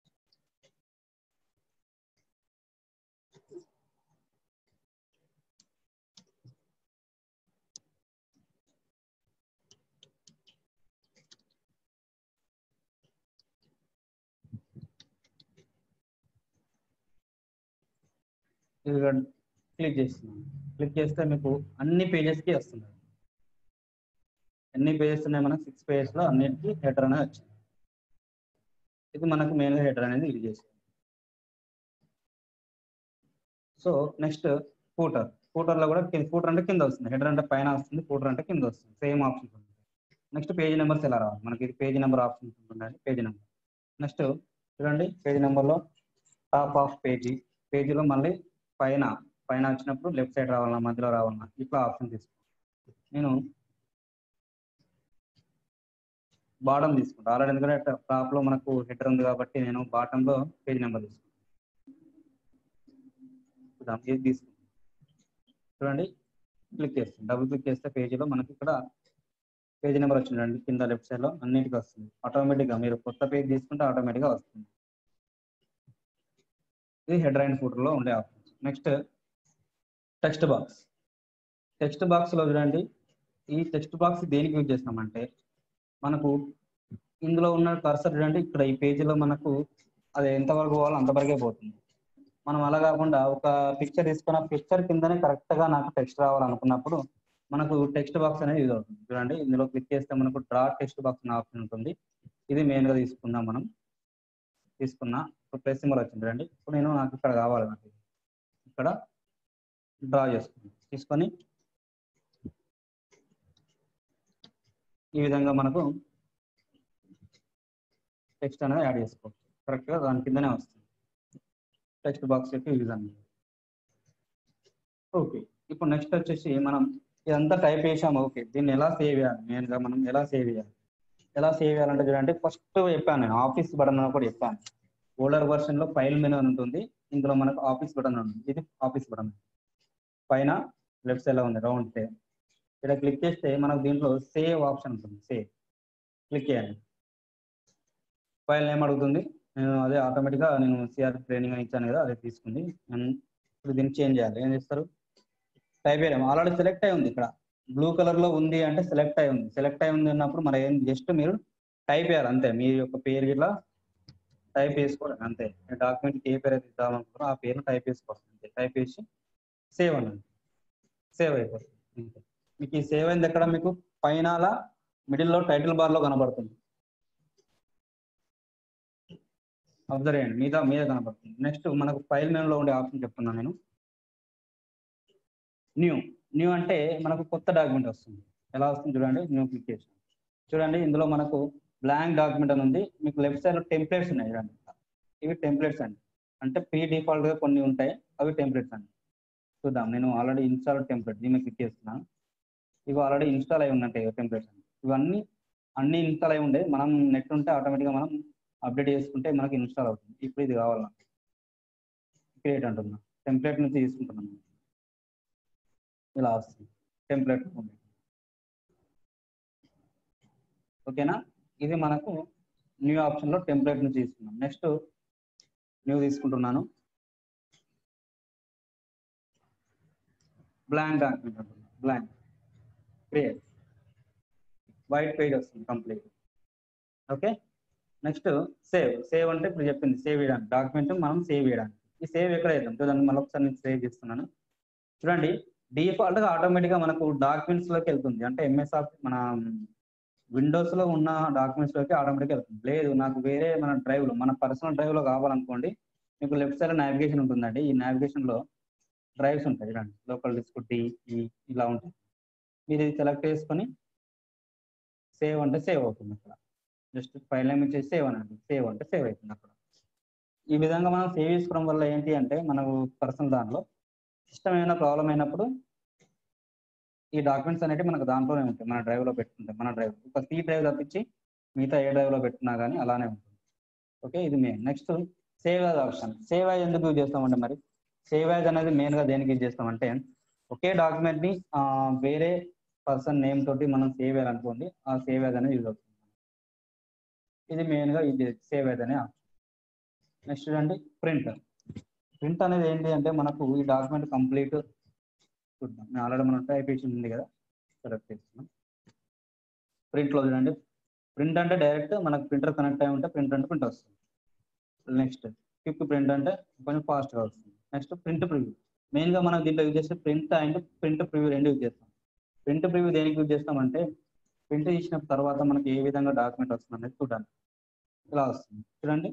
ఇక్కడ క్లిక్ చేస్తున్నాను క్లిక్ చేస్తే మీకు అన్ని పేజెస్కి వస్తుంది ఎన్ని పేజెస్ ఉన్నాయి మనకు సిక్స్ పేజెస్ లో అన్నిటికీ హెడర్ అనేది వచ్చింది ఇది మనకు మెయిన్గా హెడర్ అనేది ఇది చేసింది సో నెక్స్ట్ ఫూటర్ ఫూటర్ లో కూడా ఫూటర్ అంటే కింద వస్తుంది హెడర్ అంటే పైన వస్తుంది ఫూటర్ అంటే కింద వస్తుంది సేమ్ ఆప్షన్స్ ఉంటుంది నెక్స్ట్ పేజీ నెంబర్స్ ఎలా రావాలి మనకి ఇది పేజీ నెంబర్ ఆప్షన్స్ ఉంటుందండి పేజీ నెంబర్ నెక్స్ట్ చూడండి పేజీ నెంబర్లో టాప్ ఆఫ్ పేజీ పేజీలో మళ్ళీ పైన పైన వచ్చినప్పుడు లెఫ్ట్ సైడ్ రావాలన్నా మధ్యలో రావాలన్నా ఇట్లా ఆప్షన్ తీసుకో నేను బాటం తీసుకుంటా ఆల్రెడీ ఎందుకంటే టాప్ లో మనకు హెడర్ ఉంది కాబట్టి నేను బాటమ్ లో పేజ్ నెంబర్ తీసుకుంటాను ఇది తీసుకుంటాను చూడండి క్లిక్ చేస్తాను డబుల్ క్లిక్ చేస్తే పేజీలో మనకి ఇక్కడ పేజ్ నెంబర్ వచ్చిందండి కింద లెఫ్ట్ సైడ్ లో అన్నిటికీ వస్తుంది ఆటోమేటిక్ గా మీరు కొత్త పేజ్ తీసుకుంటే ఆటోమేటిక్ గా వస్తుంది ఇది హెడర్ అండ్ ఫూటర్ లో ఉండే option next text box text box లో చూడండి ఈ టెక్స్ట్ బాక్స్ దేనికి యూజ్ చేస్తామంటే మనకు ఇందులో ఉన్న కర్సర్ చూడండి ఇక్కడ ఈ పేజీలో మనకు అది ఎంతవరకు పోవాలో అంతవరకే పోతుంది మనం అలా కాకుండా ఒక పిక్చర్ తీసుకున్న పిక్చర్ కిందనే కరెక్ట్ గా నాకు టెక్స్ట్ రావాలనుకున్నప్పుడు మనకు టెక్స్ట్ బాక్స్ అనేది యూజ్ అవుతుంది చూడండి ఇందులో క్లిక్ చేస్తే మనకు డ్రా టెక్స్ట్ బాక్స్ అనే ఆప్షన్ ఉంటుంది ఇది మెయిన్ గా తీసుకుందాం మనం తీసుకున్నా ఇప్పుడు ప్లస్ సింబల్ వచ్చింది చూడండి ఇప్పుడు నేను నాకు ఇక్కడ కావాలి నాకు ఇక్కడ డ్రా చేసుకున్నాను తీసుకొని ఈ విధంగా మనకు టెక్స్ట్ అనేది యాడ్ చేసుకోవచ్చు కరెక్ట్ గా దాని కిందనే వస్తుంది టెక్స్ట్ బాక్స్ యొక్క యూజ్ అనేది ఓకే ఇప్పుడు నెక్స్ట్ వచ్చేసి మనం ఇదంతా టైప్ చేసాము ఓకే దీన్ని ఎలా సేవ్ చేయాలి మెయిన్గా మనం ఎలా సేవ్ చేయాలి ఎలా సేవ్ చేయాలంటే చూడండి ఫస్ట్ చెప్పాను నేను ఆఫీస్ బటన్ అని కూడా చెప్పాను ఓల్డర్ వర్షన్ లో ఫైల్ మెనూ అని ఉంటుంది ఇందులో మనకు ఆఫీస్ బటన్ ఉంటుంది ఇది ఆఫీస్ బటన్ పైన లెఫ్ట్ సైడ్ లో ఉంది రౌండ్ సేవ్ ఇక్కడ క్లిక్ చేస్తే మనకు దీంట్లో సేవ్ ఆప్షన్ ఉంటుంది సేవ్ క్లిక్ చేయండి ఫైల్ నేమ్ అడుగుతుంది నేను అదే ఆటోమేటిక్గా నేను సిఆర్ ట్రైనింగ్ ఇచ్చాను కదా అదే తీసుకుంది నేను ఇప్పుడు దీన్ని చేంజ్ చేయాలి ఏం చేస్తారు టైప్ చేయడం ఆల్రెడీ సెలెక్ట్ అయి ఉంది ఇక్కడ బ్లూ కలర్ లో ఉంది అంటే సెలెక్ట్ అయి ఉంది సెలెక్ట్ అయి ఉంది అన్నప్పుడు మరి ఏం జస్ట్ మీరు టైప్ చేయాలి అంతే మీ యొక్క పేరు ఇట్లా టైప్ చేసుకోవడం అంతే డాక్యుమెంట్ ఏ పేరు అయితే ఇద్దామనుకున్నారో ఆ పేరును టైప్ చేసుకోవాలి అంతే టైప్ చేసి సేవ్ అనండి సేవ్ అయిపోతుంది అంతే మీకు ఈ సేవ్ అయింది ఎక్కడ మీకు పైన మిడిల్లో టైటిల్ బార్ లో కనబడుతుంది అబ్జర్వ్ చేయండి మీద మీద కనబడుతుంది నెక్స్ట్ మనకు ఫైల్ మెనూలో ఉండే ఆప్షన్ చెప్తున్నాను నేను న్యూ న్యూ అంటే మనకు కొత్త డాక్యుమెంట్ వస్తుంది ఎలా వస్తుంది చూడండి న్యూ క్లిక్ చేసి చూడండి ఇందులో మనకు బ్లాంక్ డాక్యుమెంట్ అని ఉంది మీకు లెఫ్ట్ సైడ్ లో టెంప్లెట్స్ ఉన్నాయి చూడండి ఇవి టెంప్లెట్స్ అండి అంటే ప్రీ డిఫాల్ట్ గా కొన్ని ఉంటాయి అవి టెంప్లెట్స్ అండి చూద్దాం నేను ఆల్రెడీ ఇన్స్టాల్ టెంప్లెట్ దీన్ని క్లిక్ చేస్తున్నాను ఇవి ఆల్రెడీ ఇన్స్టాల్ అయి ఉన్నట్టాయి టెంప్లెట్స్ అండి ఇవన్నీ అన్ని ఇన్స్టాల్ అయి ఉండే మనం నెట్ ఉంటే ఆటోమేటిక్గా మనం అప్డేట్ చేసుకుంటే మనకి ఇన్స్టాల్ అవుతుంది ఇప్పుడు ఇది కావాలన్నా క్రియేట్ అంటున్నా టెంప్లెట్ నుంచి తీసుకుంటున్నాను ఇలా వస్తుంది టెంప్లెట్ ఓకేనా ఇది మనకు న్యూ ఆప్షన్ లో టెంప్లెట్ నుంచి తీసుకున్నాం నెక్స్ట్ న్యూ తీసుకుంటున్నాను బ్లాంక్ డాక్యుమెంట్ అంటున్నాను బ్లాంక్ క్రియేట్ వైట్ పేజ్ వస్తుంది complete okay next save save అంటే ఇప్పుడు చెప్పింది సేవ్ చేయడానికి డాక్యుమెంట్ మనం సేవ్ చేయడానికి ఈ సేవ్ ఎక్కడ వేద్దాం చూడండి మళ్ళీ ఒకసారి నేను సేవ్ చేస్తున్నాను చూడండి డిఫాల్ట్ గా ఆటోమేటిక్ గా మనకు డాక్యుమెంట్స్ లోకి వెళ్తుంది అంటే ఎంఎస్ ఆఫీస్ మన విండోస్ లో ఉన్న డాక్యుమెంట్స్ లోకి ఆటోమేటిక్ వెళ్తుంది లేదు నాకు వేరే మన డ్రైవ్ లో మన పర్సనల్ డ్రైవ్ లో కావాలనుకోండి మీకు లెఫ్ట్ సైడ్ నావిగేషన్ ఉంటుందండి ఈ నావిగేషన్ లో డ్రైవ్స్ ఉంటాయి చూడండి లోకల్ డిస్క్ డి ఈ ఇలా ఉంటాయి మీరు ఇది సెలెక్ట్ చేసుకొని సేవ్ అంటే సేవ్ అవుతుంది అక్కడ జస్ట్ ఫైల్ నేమ్ ఇచ్చేసి సేవ్ అనండి సేవ్ అంటే సేవ్ అవుతుంది అక్కడ ఈ విధంగా మనం సేవ్ చేసుకోవడం వల్ల ఏంటి అంటే మనకు పర్సనల్ దానిలో సిస్టమ్ ఏమైనా ప్రాబ్లం అయినప్పుడు ఈ డాక్యుమెంట్స్ అనేవి మనకు దాంట్లోనే ఉంటాయి మన డ్రైవ్ లో పెట్టుకుంటాం మన డ్రైవ్ ఒక సి డ్రైవ్ తప్పించి మిగతా ఏ డ్రైవ్ లో పెట్టుకున్నా కానీ అలానే ఉంటుంది ఓకే ఇది main next save as option save as ఎందుకు యూజ్ చేస్తామంటే మరి సేవ్ యాజ్ అనేది మెయిన్ గా దేనికి యూజ్ చేస్తామంటే ఒకే డాక్యుమెంట్ ని ఆ, వేరే పర్సన్ నేమ్ తోటి మనం సేవ్ చేయాలనుకోండి ఆ సేవ్ యాజ్ అనేది యూజ్ అవుతుంది ఇది మెయిన్ గా ఇది సేవ్ యాజ్ అనే ఆప్షన్ నెక్స్ట్ చూడండి ప్రింట్ ప్రింట్ అనేది ఏంటి అంటే మనకు ఈ డాక్యుమెంట్ కంప్లీట్ చూద్దాం నేను ఆల్రెడీ మనం టైప్ చేసి ఉంది కదా సెలెక్ట్ చేస్తున్నాం ప్రింట్ లో చూడండి ప్రింట్ అంటే డైరెక్ట్ మనకు ప్రింటర్ కనెక్ట్ అయి ఉంటే ప్రింట్ అంటే ప్రింట్ వస్తుంది నెక్స్ట్ క్విక్ ప్రింట్ అంటే కొంచెం ఫాస్ట్ గా వస్తుంది నెక్స్ట్ ప్రింట్ ప్రివ్యూ మెయిన్ గా మనం దీంట్లో యూజ్ చేస్తే ప్రింట్ అండ్ ప్రింట్ ప్రివ్యూ రెండు యూజ్ చేస్తాం ప్రింట్ ప్రివ్యూ దేనికి యూజ్ చేస్తామంటే ప్రింట్ చేసిన తర్వాత మనకి ఏ విధంగా డాక్యుమెంట్ వస్తుంది అనేది చూడాలి ఇలా వస్తుంది చూడండి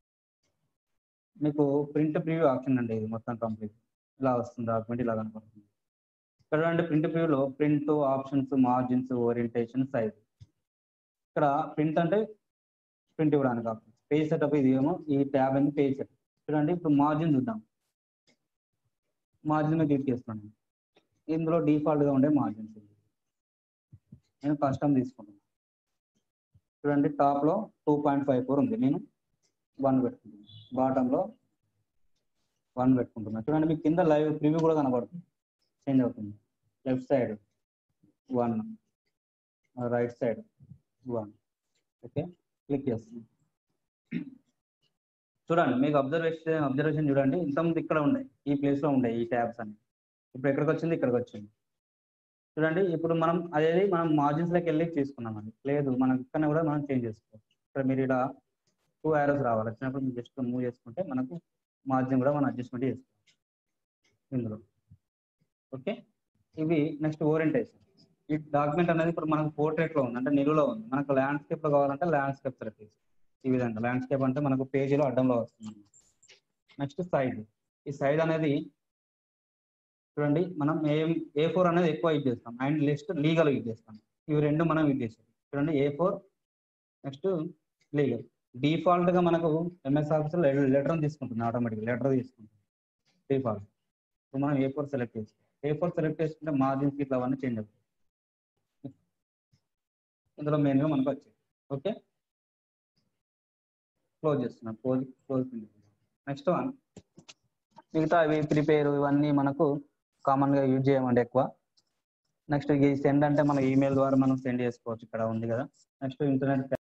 మీకు ప్రింట్ ప్రివ్యూ ఆప్షన్ అండి ఇది మొత్తం కంప్లీట్ ఇలా వస్తుంది డాక్యుమెంట్ ఇలా కనపడుతుంది ఇక్కడ చూడండి ప్రింట్ ప్రివ్యూలో print options margins orientation size ఇక్కడ ప్రింట్ అంటే ప్రింట్ ఇవ్వడానికి ఆప్షన్ పేజ్ సెటప్ ఇది ఏమో ఈ ట్యాబ్ అనేది పేజ్ సెటప్ చూడండి ఇప్పుడు మార్జిన్ చూద్దాం మార్జిన్ మీద క్లిక్ చేస్తున్నాను ఇందులో డిఫాల్ట్ గా ఉండే మార్జిన్స్ నేను కస్టమ్ తీసుకుంటాను చూడండి టాప్ లో టూ పాయింట్ ఫైవ్ ఫోర్ ఉంది నేను వన్ పెట్టుకుంటున్నాను బాటమ్ లో వన్ పెట్టుకుంటున్నాను చూడండి మీకు కింద లైవ్ ప్రివ్యూ కూడా కనబడుతుంది చేంజ్ అవుతుంది left side one right side one okay click చేస్తుంది చూడండి మీకు అబ్జర్వేషన్ అబ్జర్వేషన్ చూడండి ఇంతకుముందు ఇక్కడ ఉండే ఈ ప్లేస్ లో ఉండే ఈ ట్యాబ్స్ అన్ని ఇప్పుడు ఎక్కడికి వచ్చింది ఇక్కడికి వచ్చింది చూడండి ఇప్పుడు మనం అదేది మనం మార్జిన్స్ లోకి వెళ్ళి తీసుకున్నామండి లేదు మనం ఇక్కడ కూడా మనం చేంజ్ చేసుకోవచ్చు ఇక్కడ మీరు ఇలా టూ యారోస్ రావాలి వచ్చినప్పుడు మీరు జస్ట్ మూవ్ చేసుకుంటే మనకు మార్జిన్ కూడా మనం అడ్జస్ట్మెంట్ చేసుకోవచ్చు ఇందులో ఓకే ఇవి నెక్స్ట్ ఓరియంటేషన్ ఈ డాక్యుమెంట్ అనేది ఇప్పుడు మనకు పోర్ట్రేట్ లో ఉంది అంటే నిలువులో ఉంది మనకు ల్యాండ్స్కేప్ లో కావాలంటే ల్యాండ్స్కేప్ సెలెక్ట్ చేసి ఈ విధంగా ల్యాండ్స్కేప్ అంటే మనకు పేజీలో అడ్డంలో వస్తుంది నెక్స్ట్ సైజ్ ఈ సైజ్ అనేది చూడండి మనం ఏం ఏ ఫోర్ అనేది ఎక్కువ యూజ్ చేస్తాం అండ్ లిస్ట్ లీగల్ యూజ్ చేస్తాం ఇవి రెండు మనం యూజ్ చేస్తాం చూడండి A four next legal default గా మనకు ఎంఎస్ ఆఫీస్ లెటర్ తీసుకుంటుంది ఆటోమేటిక్ లెటర్ తీసుకుంటుంది డిఫాల్ట్ ఇప్పుడు మనం ఏ ఫోర్ సెలెక్ట్ చేసుకోవాలి ఏ ఫోర్ సెలెక్ట్ చేసుకుంటే మార్జిన్స్ ఇట్లా అవన్నీ చేంజ్ అవుతాయి ఇందులో మెయిన్గా మనకు వచ్చాయి ఓకే క్లోజ్ చేస్తున్నాం క్లోజ్ క్లోజ్ నెక్స్ట్ వన్ మిగతా ఇవి ప్రిపేర్ ఇవన్నీ మనకు కామన్గా యూజ్ చేయమండి ఎక్కువ నెక్స్ట్ ఈ సెండ్ అంటే మన ఈమెయిల్ ద్వారా మనం సెండ్ చేసుకోవచ్చు ఇక్కడ ఉంది కదా నెక్స్ట్ ఇంటర్నెట్